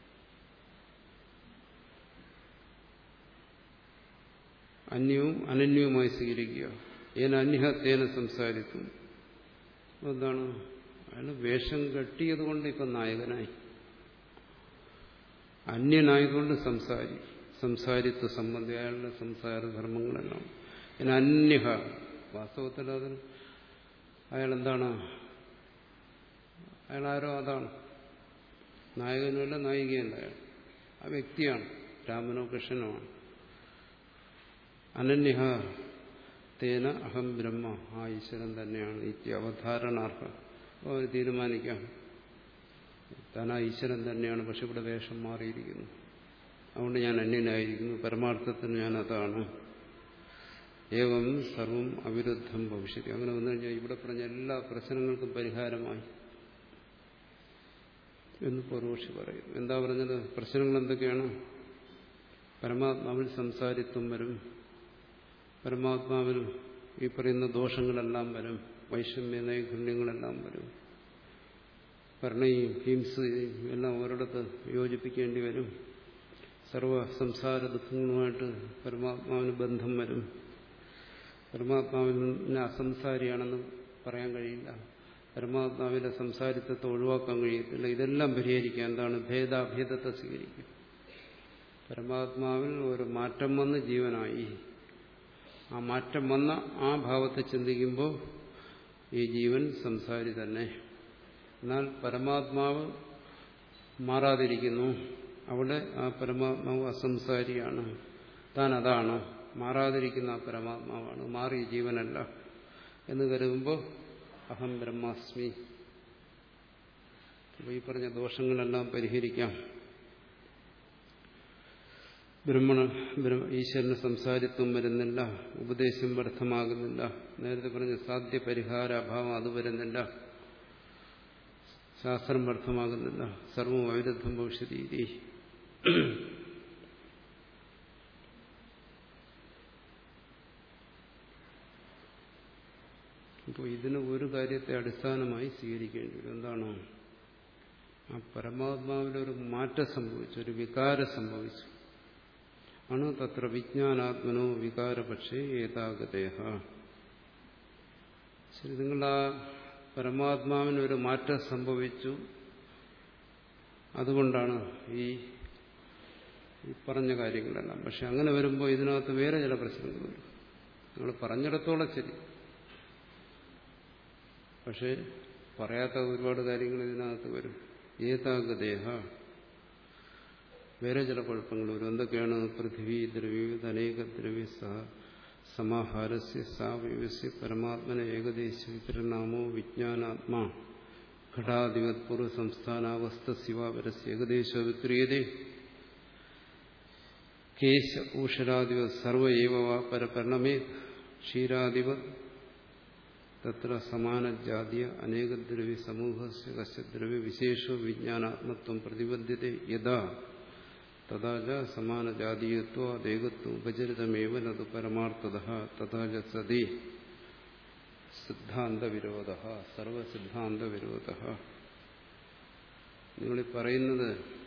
അന്യവും അനന്യവുമായി സ്വീകരിക്കുക ഏന അന്യഹത്തേന സംസാരിക്കും എന്താണ് അയാൾ വേഷം കെട്ടിയത് കൊണ്ട് ഇപ്പം നായകനായി അന്യനായതുകൊണ്ട് സംസാരി സംസാരിത്വ സംബന്ധി അയാളുടെ സംസാര ധർമ്മങ്ങളെല്ലാം പിന്നെ അന്യഹ വാസ്തവത്തിൽ അതിൽ അയാൾ എന്താണ് അയാൾ ആരോ അതാണ് നായകനുമല്ല നായികയല്ല അയാൾ ആ വ്യക്തിയാണ് രാമനോ കൃഷ്ണനോ ആണ് അനന്യഹ തേന അഹം ബ്രഹ്മ ആ ഈശ്വരൻ തന്നെയാണ് നിത്യ അവധാരണാർഹം അവർ തീരുമാനിക്കാം താൻ ആ ഈശ്വരൻ തന്നെയാണ് പക്ഷെ ഇവിടെ വേഷം മാറിയിരിക്കുന്നു അതുകൊണ്ട് ഞാൻ അന്യനായിരിക്കുന്നു പരമാർത്ഥത്തിന് ഞാൻ അതാണ് ഏവം സർവം അവിരുദ്ധം ഭവിഷ്യത്തി അങ്ങനെ വന്നു കഴിഞ്ഞാൽ ഇവിടെ പറഞ്ഞ എല്ലാ പ്രശ്നങ്ങൾക്കും പരിഹാരമായി എന്ന് പൂർവക്ഷി പറയും എന്താ പറഞ്ഞത് പ്രശ്നങ്ങൾ എന്തൊക്കെയാണ് പരമാത്മാവിൽ സംസാരിത്വം വരും പരമാത്മാവിൽ ഈ പറയുന്ന ദോഷങ്ങളെല്ലാം വരും വൈഷമ്യ നൈഗുണ്യങ്ങളെല്ലാം വരും കരുണയും ഹിംസയും എല്ലാം ഒരിടത്ത് യോജിപ്പിക്കേണ്ടി വരും സർവ സംസാര ദുഃഖങ്ങളുമായിട്ട് പരമാത്മാവിന് ബന്ധം വരും പരമാത്മാവിന് അസംസാരിയാണെന്ന് പറയാൻ കഴിയില്ല പരമാത്മാവിന്റെ സംസാരിത്വത്തെ ഒഴിവാക്കാൻ കഴിയത്തില്ല ഇതെല്ലാം പരിഹരിക്കുക എന്താണ് ഭേദാഭേദത്തെ സ്വീകരിക്കും പരമാത്മാവിൽ ഒരു മാറ്റം വന്ന് ജീവനായി ആ മാറ്റം വന്ന ആ ഭാവത്തെ ചിന്തിക്കുമ്പോൾ ഈ ജീവൻ സംസാരി തന്നെ എന്നാൽ പരമാത്മാവ് മാറാതിരിക്കുന്നു അവിടെ ആ പരമാത്മാവ് അസംസാരിയാണ് താൻ അതാണ് മാറാതിരിക്കുന്ന ആ പരമാത്മാവാണ് മാറിയ ജീവനല്ല എന്ന് കരുതുമ്പോൾ അഹം ബ്രഹ്മാസ്മി അപ്പോൾ ഈ പറഞ്ഞ ദോഷങ്ങളെല്ലാം പരിഹരിക്കാം ബ്രഹ്മണ ഈശ്വരന് സംസാരിത്വം വരുന്നില്ല ഉപദേശം വ്യർത്ഥമാകുന്നില്ല നേരത്തെ പറഞ്ഞ സാധ്യ പരിഹാര അഭാവം അത് വരുന്നില്ല ശാസ്ത്രം വ്യർത്ഥമാകുന്നില്ല സർവം വൈരുദ്ധം ഭവിഷ്യരീതി അപ്പോൾ ഇതിന് ഒരു കാര്യത്തെ അടിസ്ഥാനമായി സ്വീകരിക്കേണ്ടി വരും എന്താണ് ആ പരമാത്മാവിലൊരു മാറ്റം സംഭവിച്ചു ഒരു വികാരം സംഭവിച്ചു ആണ് തത്ര വിജ്ഞാനാത്മനോ വികാരപക്ഷേ ഏതാഗതേഹ ശരി നിങ്ങൾ ആ പരമാത്മാവിനൊരു മാറ്റം സംഭവിച്ചു അതുകൊണ്ടാണ് ഈ ഈ പറഞ്ഞ കാര്യങ്ങളെല്ലാം പക്ഷെ അങ്ങനെ വരുമ്പോൾ ഇതിനകത്ത് വേറെ ചില പ്രശ്നങ്ങൾ വരും നിങ്ങൾ പറഞ്ഞിടത്തോളം ശരി പക്ഷെ പറയാത്ത ഒരുപാട് കാര്യങ്ങൾ ഇതിനകത്ത് വരും ഏതാഗദേഹ വേറെ ചില കുഴപ്പങ്ങൾ വരും എന്തൊക്കെയാണ് പൃഥ്വി ദ്രവ്യ അനേക ദ്രവ്യ സഹ സമാഹാരസ്യ സാവ്യവസ്യ പരമാത്മന ഏകദേശ വിപരിണാമോ വിജ്ഞാനാത്മാ ഘടാധിപത് പൂർവ്വ സംസ്ഥാനാവസ്ഥ ശിവാപരസ്യ ഏകദേശ വിക്രിയതേ കേശ ഊഷരാധിപ സർവ ഏവ പരപരണമേ ക്ഷീരാധിപത് തത്ര സമാനജാതീയ അനേകദ്രവ്യ സമൂഹസ്യ കശ്യദ്രവ്യ വിശേഷോ വിജ്ഞാനാത്മത്വം പ്രതിബദ്ധ്യത യഥാ തഥാച സമാനജാതീയത്വ ദേഹത്വം ഉപചരിതമേവ നതു പരമാർത്ഥത തഥാച സതി സിദ്ധാന്തവിരോധ സർവസിദ്ധാന്തവിരോധ നിങ്ങളീ പറയുന്നത്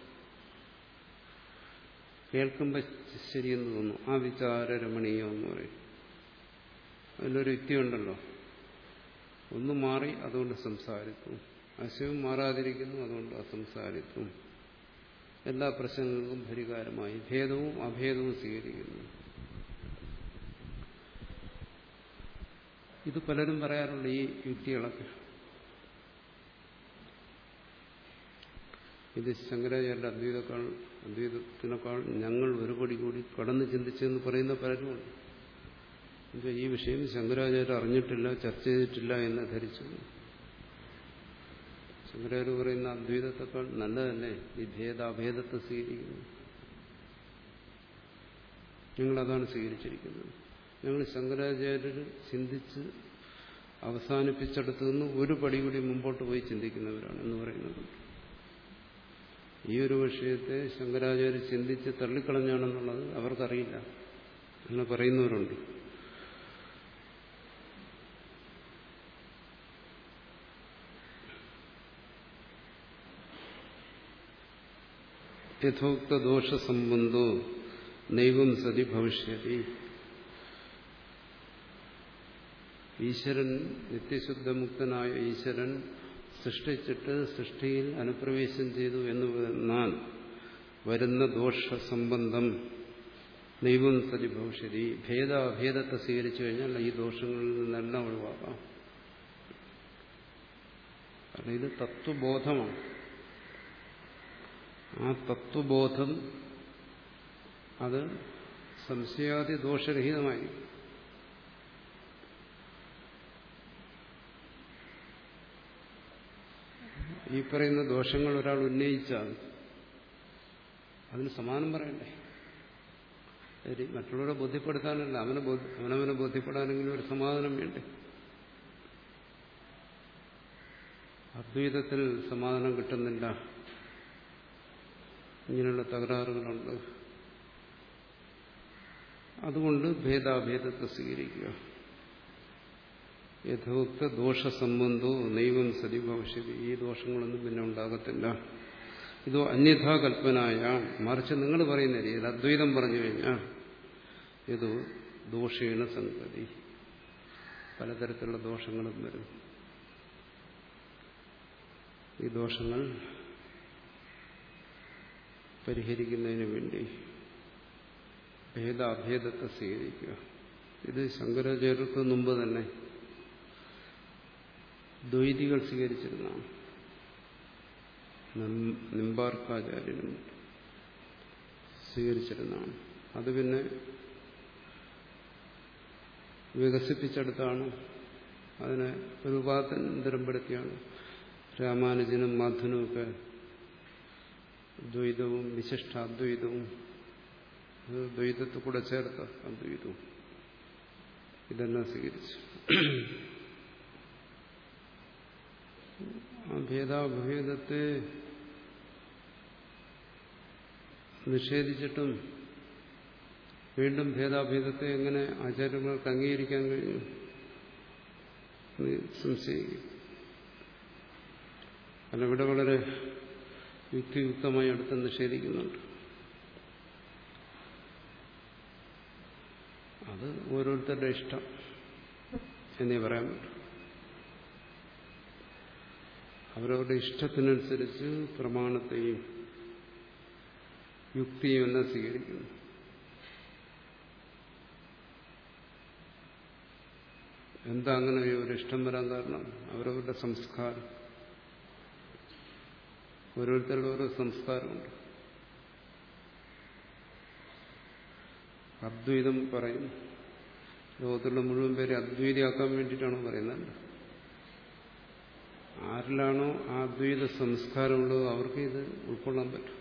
കേൾക്കുമ്പോൾ ശരിയെന്ന് തോന്നുന്നു ആ വിചാരരമണീയം എന്ന് പറയും അതിലൊരു യുക്തിയുണ്ടല്ലോ ഒന്ന് മാറി അതുകൊണ്ട് സംസാരിക്കും അശവും മാറാതിരിക്കുന്നു അതുകൊണ്ട് അസംസാരിത്വം എല്ലാ പ്രശ്നങ്ങൾക്കും പരിഹാരമായി ഭേദവും അഭേദവും സ്വീകരിക്കുന്നു ഇത് പലരും പറയാറുണ്ട് ഈ യുക്തികളൊക്കെ ഇത് ശങ്കരാചാര്യ അദ്വൈതക്കാൾ അദ്വൈതത്തിനേക്കാൾ ഞങ്ങൾ ഒരുപടി കൂടി കടന്ന് ചിന്തിച്ചെന്ന് പറയുന്ന പലരുമുണ്ട് എന്നുവെച്ചാൽ ഈ വിഷയം ശങ്കരാചാര്യ അറിഞ്ഞിട്ടില്ല ചർച്ച ചെയ്തിട്ടില്ല എന്ന് ധരിച്ചു ശങ്കരാചാര്യ പറയുന്ന അദ്വൈതത്തെക്കാൾ നല്ലതല്ലേ ഈ ഭേദാഭേദത്തെ സ്വീകരിക്കുന്നു ഞങ്ങളതാണ് സ്വീകരിച്ചിരിക്കുന്നത് ഞങ്ങൾ ശങ്കരാചാര്യർ ചിന്തിച്ച് അവസാനിപ്പിച്ചെടുത്തു നിന്ന് ഒരു പടി കൂടി മുമ്പോട്ട് പോയി ചിന്തിക്കുന്നവരാണ് എന്ന് പറയുന്നത് ഈ ഒരു വിഷയത്തെ ശങ്കരാചാര്യ ചിന്തിച്ച് തള്ളിക്കളഞ്ഞാണെന്നുള്ളത് അവർക്കറിയില്ല അങ്ങനെ പറയുന്നവരുണ്ട് യഥോക്ത ദോഷസംബന്ധോ നൈവം സതി ഭവിഷ്യതി ഈശ്വരൻ നിത്യശുദ്ധമുക്തനായ ഈശ്വരൻ സൃഷ്ടിച്ചിട്ട് സൃഷ്ടിയിൽ അനുപ്രവേശം ചെയ്തു എന്ന് വന്നാൽ വരുന്ന ദോഷസംബന്ധം ദൈവം സതി ഭവിഷ്യതി ഭേദാഭേദത്തെ സ്വീകരിച്ചു കഴിഞ്ഞാൽ ഈ ദോഷങ്ങളിൽ നിന്നെല്ലാം ഒഴിവാക്കാം കാരണം ഇത് തത്വബോധമാണ് ആ തത്വബോധം അത് സംശയാദി ദോഷരഹിതമായിരിക്കും ഈ പറയുന്ന ദോഷങ്ങൾ ഒരാൾ ഉന്നയിച്ചാൽ അതിന് സമാനം പറയണ്ടേ ശരി മറ്റുള്ളവരെ ബോധ്യപ്പെടുത്താനല്ല അവനെ അവനവനെ ബോധ്യപ്പെടാനെങ്കിലും ഒരു സമാധാനം വേണ്ടേ അദ്വൈതത്തിൽ സമാധാനം കിട്ടുന്നില്ല ഇങ്ങനെയുള്ള തകരാറുകളുണ്ട് അതുകൊണ്ട് ഭേദാഭേദത്തെ സ്വീകരിക്കുക യഥോക്ത ദോഷസംബന്ധോ നൈവം സതി ഭവിഷ്യതി ഈ ദോഷങ്ങളൊന്നും പിന്നെ ഉണ്ടാകത്തില്ല ഇതോ അന്യഥാ കൽപ്പനായ മറിച്ച് നിങ്ങൾ പറയുന്ന രീതിയിൽ അദ്വൈതം പറഞ്ഞു കഴിഞ്ഞാൽ ഇത് ദോഷേണ സംഗതി പലതരത്തിലുള്ള ദോഷങ്ങളും വരും ഈ ദോഷങ്ങൾ പരിഹരിക്കുന്നതിന് വേണ്ടി ഭേദാഭേദത്തെ സ്വീകരിക്കുക ഇത് ശങ്കരാചാര്യർക്ക് മുമ്പ് തന്നെ ദ്വൈതികൾ സ്വീകരിച്ചിരുന്നതാണ് നിമ്പാർക്കാചാര്യനും സ്വീകരിച്ചിരുന്നതാണ് അത് പിന്നെ വികസിപ്പിച്ചെടുത്താണ് അതിനെ രൂപാന്തരപ്പെടുത്തിയാണ് രാമാനുജനും മാധുനുമൊക്കെ ദ്വൈതവും വിശിഷ്ടാദ്വൈതവും ദ്വൈതത്തിൽ കൂടെ ചേർത്ത അദ്വൈതവും ഇതെല്ലാം സ്വീകരിച്ചു ആ ഭേദാഭേദത്തെ നിഷേധിച്ചിട്ടും വീണ്ടും ഭേദാഭേദത്തെ എങ്ങനെ ആചാര്യന്മാർക്ക് അംഗീകരിക്കാൻ കഴിഞ്ഞു സംശയിക്കും കാരണം ഇവിടെ വളരെ യുക്തിയുക്തമായി അടുത്ത് നിഷേധിക്കുന്നുണ്ട് അത് ഓരോരുത്തരുടെ ഇഷ്ടം എന്നേ പറയാൻ പറ്റും അവരവരുടെ ഇഷ്ടത്തിനനുസരിച്ച് പ്രമാണത്തെയും യുക്തിയും എല്ലാം സ്വീകരിക്കുന്നു എന്താ അങ്ങനെ ഒരു ഇഷ്ടം വരാൻ കാരണം അവരവരുടെ സംസ്കാരം ഓരോരുത്തരുടെ ഓരോ സംസ്കാരമുണ്ട് അദ്വൈതം പറയുന്നു ലോകത്തുള്ള മുഴുവൻ പേരെ അദ്വൈതിയാക്കാൻ വേണ്ടിയിട്ടാണോ പറയുന്നത് ആരിലാണോ ആ അദ്വൈത സംസ്കാരമുള്ളത് അവർക്ക് ഇത് ഉൾക്കൊള്ളാൻ പറ്റും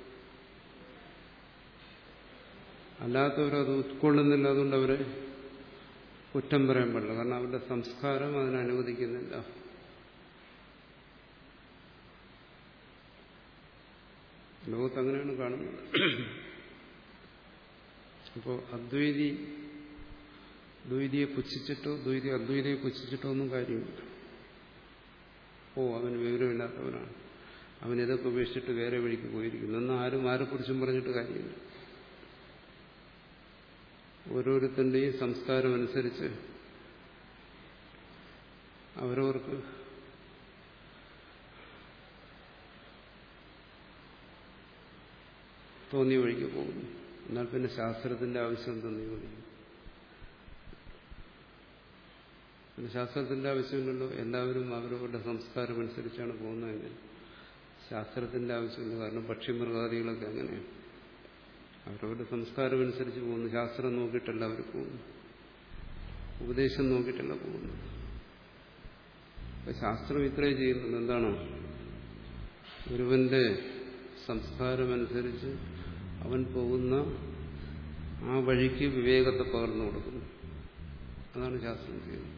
അല്ലാത്തവരത് ഉൾക്കൊള്ളുന്നില്ല അതുകൊണ്ട് അവരെ കുറ്റം പറയാൻ പാടില്ല കാരണം അവരുടെ സംസ്കാരം അതിനനുവദിക്കുന്നില്ല ലോകത്ത് അങ്ങനെയാണ് കാണുന്നത് അപ്പോൾ അദ്വൈതി ദ്വൈതിയെ പുച്ഛിച്ചിട്ടോ ദ്വൈതി അദ്വൈതിയെ പുച്ഛിച്ചിട്ടോ ഒന്നും കാര്യമില്ല ഓ അവന് വിവരമില്ലാത്തവനാണ് അവൻ ഇതൊക്കെ ഉപേക്ഷിച്ചിട്ട് വേറെ വഴിക്ക് പോയിരിക്കുന്നു എന്ന് ആരും ആരെക്കുറിച്ചും പറഞ്ഞിട്ട് കാര്യമില്ല ഓരോരുത്തരുടെയും സംസ്കാരം അനുസരിച്ച് അവരവർക്ക് തോന്നിയ വഴിക്ക് പോകുന്നു എന്നാൽ പിന്നെ ശാസ്ത്രത്തിന്റെ ആവശ്യം എന്തെന്ന് ചോദിക്കും പിന്നെ ശാസ്ത്രത്തിന്റെ ആവശ്യമില്ലല്ലോ എല്ലാവരും അവരവരുടെ സംസ്കാരം അനുസരിച്ചാണ് പോകുന്നതെങ്കിൽ ശാസ്ത്രത്തിന്റെ ആവശ്യമില്ല കാരണം പക്ഷിമൃഗാദികളൊക്കെ അങ്ങനെയാണ് അവരവരുടെ സംസ്കാരം അനുസരിച്ച് പോകുന്നു ശാസ്ത്രം നോക്കിയിട്ടല്ല അവർ പോകുന്നു ഉപദേശം നോക്കിയിട്ടല്ല പോകുന്നു ശാസ്ത്രം ഇത്രയും ചെയ്യുന്നത് എന്താണോ ഒരുവന്റെ സംസ്കാരമനുസരിച്ച് അവൻ പോകുന്ന ആ വഴിക്ക് വിവേകത്തെ പകർന്നു കൊടുക്കുന്നു അതാണ് ശാസ്ത്രം ചെയ്യുന്നത്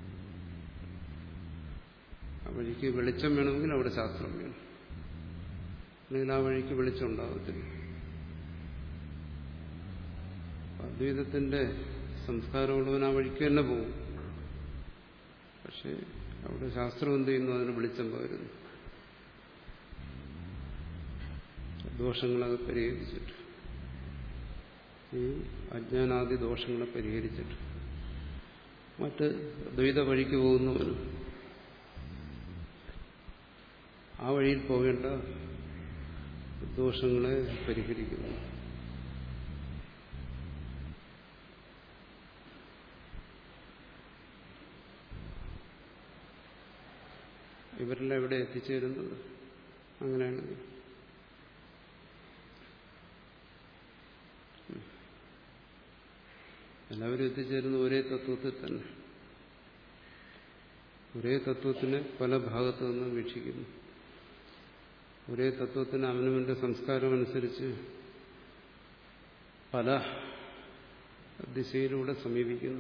ആ വഴിക്ക് വെളിച്ചം വേണമെങ്കിൽ അവിടെ ശാസ്ത്രം വേണം അല്ലെങ്കിൽ ആ വഴിക്ക് വെളിച്ചം ഉണ്ടാകത്തില്ല അദ്വൈതത്തിന്റെ സംസ്കാരമുള്ളവൻ ആ വഴിക്ക് തന്നെ പോകും പക്ഷെ അവിടെ ശാസ്ത്രം എന്ത് ചെയ്യുന്നു അതിന് വെളിച്ചം പകരുന്നു ദോഷങ്ങളൊക്കെ പരിഹരിച്ചിട്ട് ഈ അജ്ഞാനാദി ദോഷങ്ങളെ പരിഹരിച്ചിട്ട് മറ്റ് ദ്വൈത വഴിക്ക് പോകുന്നവനും ആ വഴിയിൽ പോകേണ്ട ദോഷങ്ങളെ പരിഹരിക്കുന്നു ഇവരെല്ലാം എവിടെ എത്തിച്ചേരുന്നത് അങ്ങനെയാണ് എല്ലാവരും എത്തിച്ചേരുന്ന ഒരേ തത്വത്തിൽ തന്നെ ഒരേ തത്വത്തിനെ പല ഭാഗത്തു നിന്നും വീക്ഷിക്കുന്നു ഒരേ തത്വത്തിന് അവനവന്റെ സംസ്കാരം അനുസരിച്ച് പല ദിശയിലൂടെ സമീപിക്കുന്നു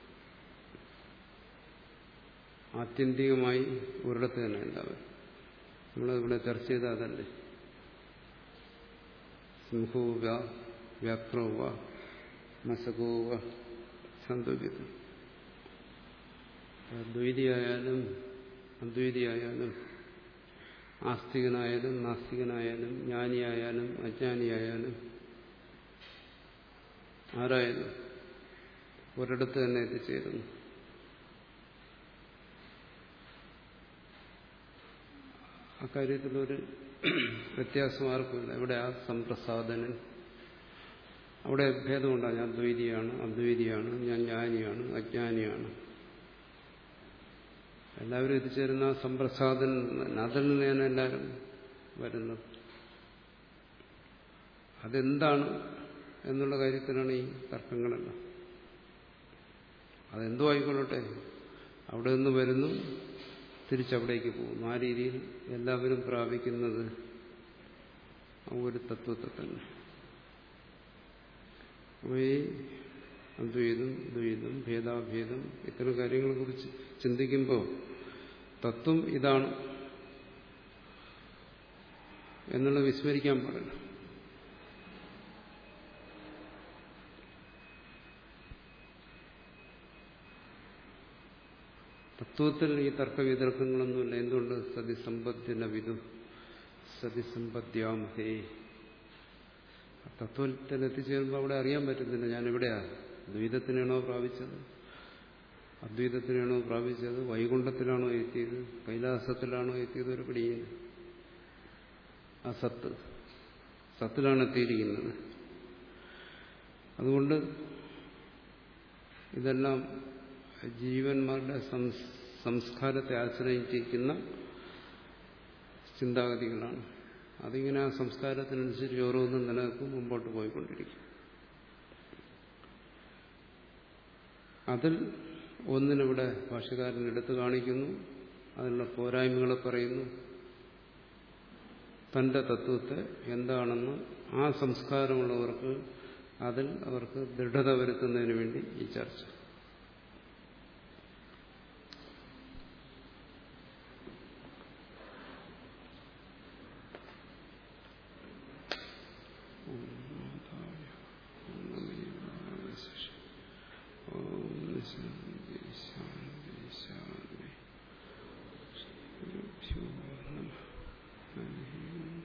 ആത്യന്തികമായി ഒരിടത്ത് തന്നെ ഉണ്ടാവും നമ്മളിവിടെ ചർച്ച ചെയ്ത അതല്ലേ സിംഹവും വ്യാക്രവും മസകോവ സന്തുകിത് ദ്വൈതിയായാലും അദ്വൈതിയായാലും ആസ്തികനായാലും നാസ്തികനായാലും ജ്ഞാനിയായാലും അജ്ഞാനിയായാലും ആരായാലും ഒരിടത്ത് തന്നെ എത്തിച്ചേരുന്നു അക്കാര്യത്തിലൊരു വ്യത്യാസം ആർക്കുമില്ല ഇവിടെ ആ സംപ്രസാദനൻ അവിടെ ഭേദമുണ്ടാകും ഞാൻ ദ്വൈതിയാണ് അദ്വൈതിയാണ് ഞാൻ ജ്ഞാനിയാണ് അജ്ഞാനിയാണ് എല്ലാവരും എത്തിച്ചേരുന്ന ആ സംപ്രസാദൻ അതിൽ നിന്നാണ് എല്ലാവരും വരുന്നത് അതെന്താണ് എന്നുള്ള കാര്യത്തിലാണ് ഈ തർക്കങ്ങളെല്ലാം അതെന്തോ ആയിക്കൊള്ളട്ടെ അവിടെ നിന്ന് വരുന്നു തിരിച്ചവിടേക്ക് പോകുന്നു ആ രീതിയിൽ എല്ലാവരും പ്രാപിക്കുന്നത് ആ ഒരു തത്വത്തെ തന്നെ അപ്പോൾ ഈ അദ്വൈതം ദ്വൈതം ഭേദാഭേദം ഇത്തരം കാര്യങ്ങളെ കുറിച്ച് ചിന്തിക്കുമ്പോൾ തത്വം ഇതാണ് എന്നുള്ള വിസ്മരിക്കാൻ പാടില്ല തത്വത്തിൽ ഈ തർക്കവിതർക്കങ്ങളൊന്നുമില്ല എന്തുകൊണ്ട് സതിസമ്പത്തിന വിദു സതിസമ്പദ്യാമഹേ തത്വത്തിൽ എത്തിച്ചേരുമ്പോൾ അവിടെ അറിയാൻ പറ്റുന്നില്ല ഞാൻ എവിടെയാ ദ്വൈതത്തിനാണോ പ്രാപിച്ചത് അദ്വൈതത്തിനാണോ പ്രാപിച്ചത് വൈകുണ്ഠത്തിലാണോ എത്തിയത് കൈലാസത്തിലാണോ എത്തിയത് ഒരു പിടിയില്ല ആ സത്ത് സത്തിലാണ് എത്തിയിരിക്കുന്നത് അതുകൊണ്ട് ഇതെല്ലാം ജീവന്മാരുടെ സംസ്കാരത്തെ ആശ്രയിച്ചിരിക്കുന്ന ചിന്താഗതികളാണ് അതിങ്ങനെ ആ സംസ്കാരത്തിനനുസരിച്ച് ഓരോന്നും നിലനിൽക്കും മുമ്പോട്ട് പോയിക്കൊണ്ടിരിക്കും അതിൽ ഒന്നിനിവിടെ ഭാഷകാരൻ എടുത്തു കാണിക്കുന്നു അതിനുള്ള പോരായ്മകളെ പറയുന്നു തന്റെ തത്വത്തെ എന്താണെന്ന് ആ സംസ്കാരമുള്ളവർക്ക് അതിൽ അവർക്ക് ദൃഢത വരുത്തുന്നതിന് വേണ്ടി ഈ ചർച്ച ശാന്തി ശാന്തി ശാന്തി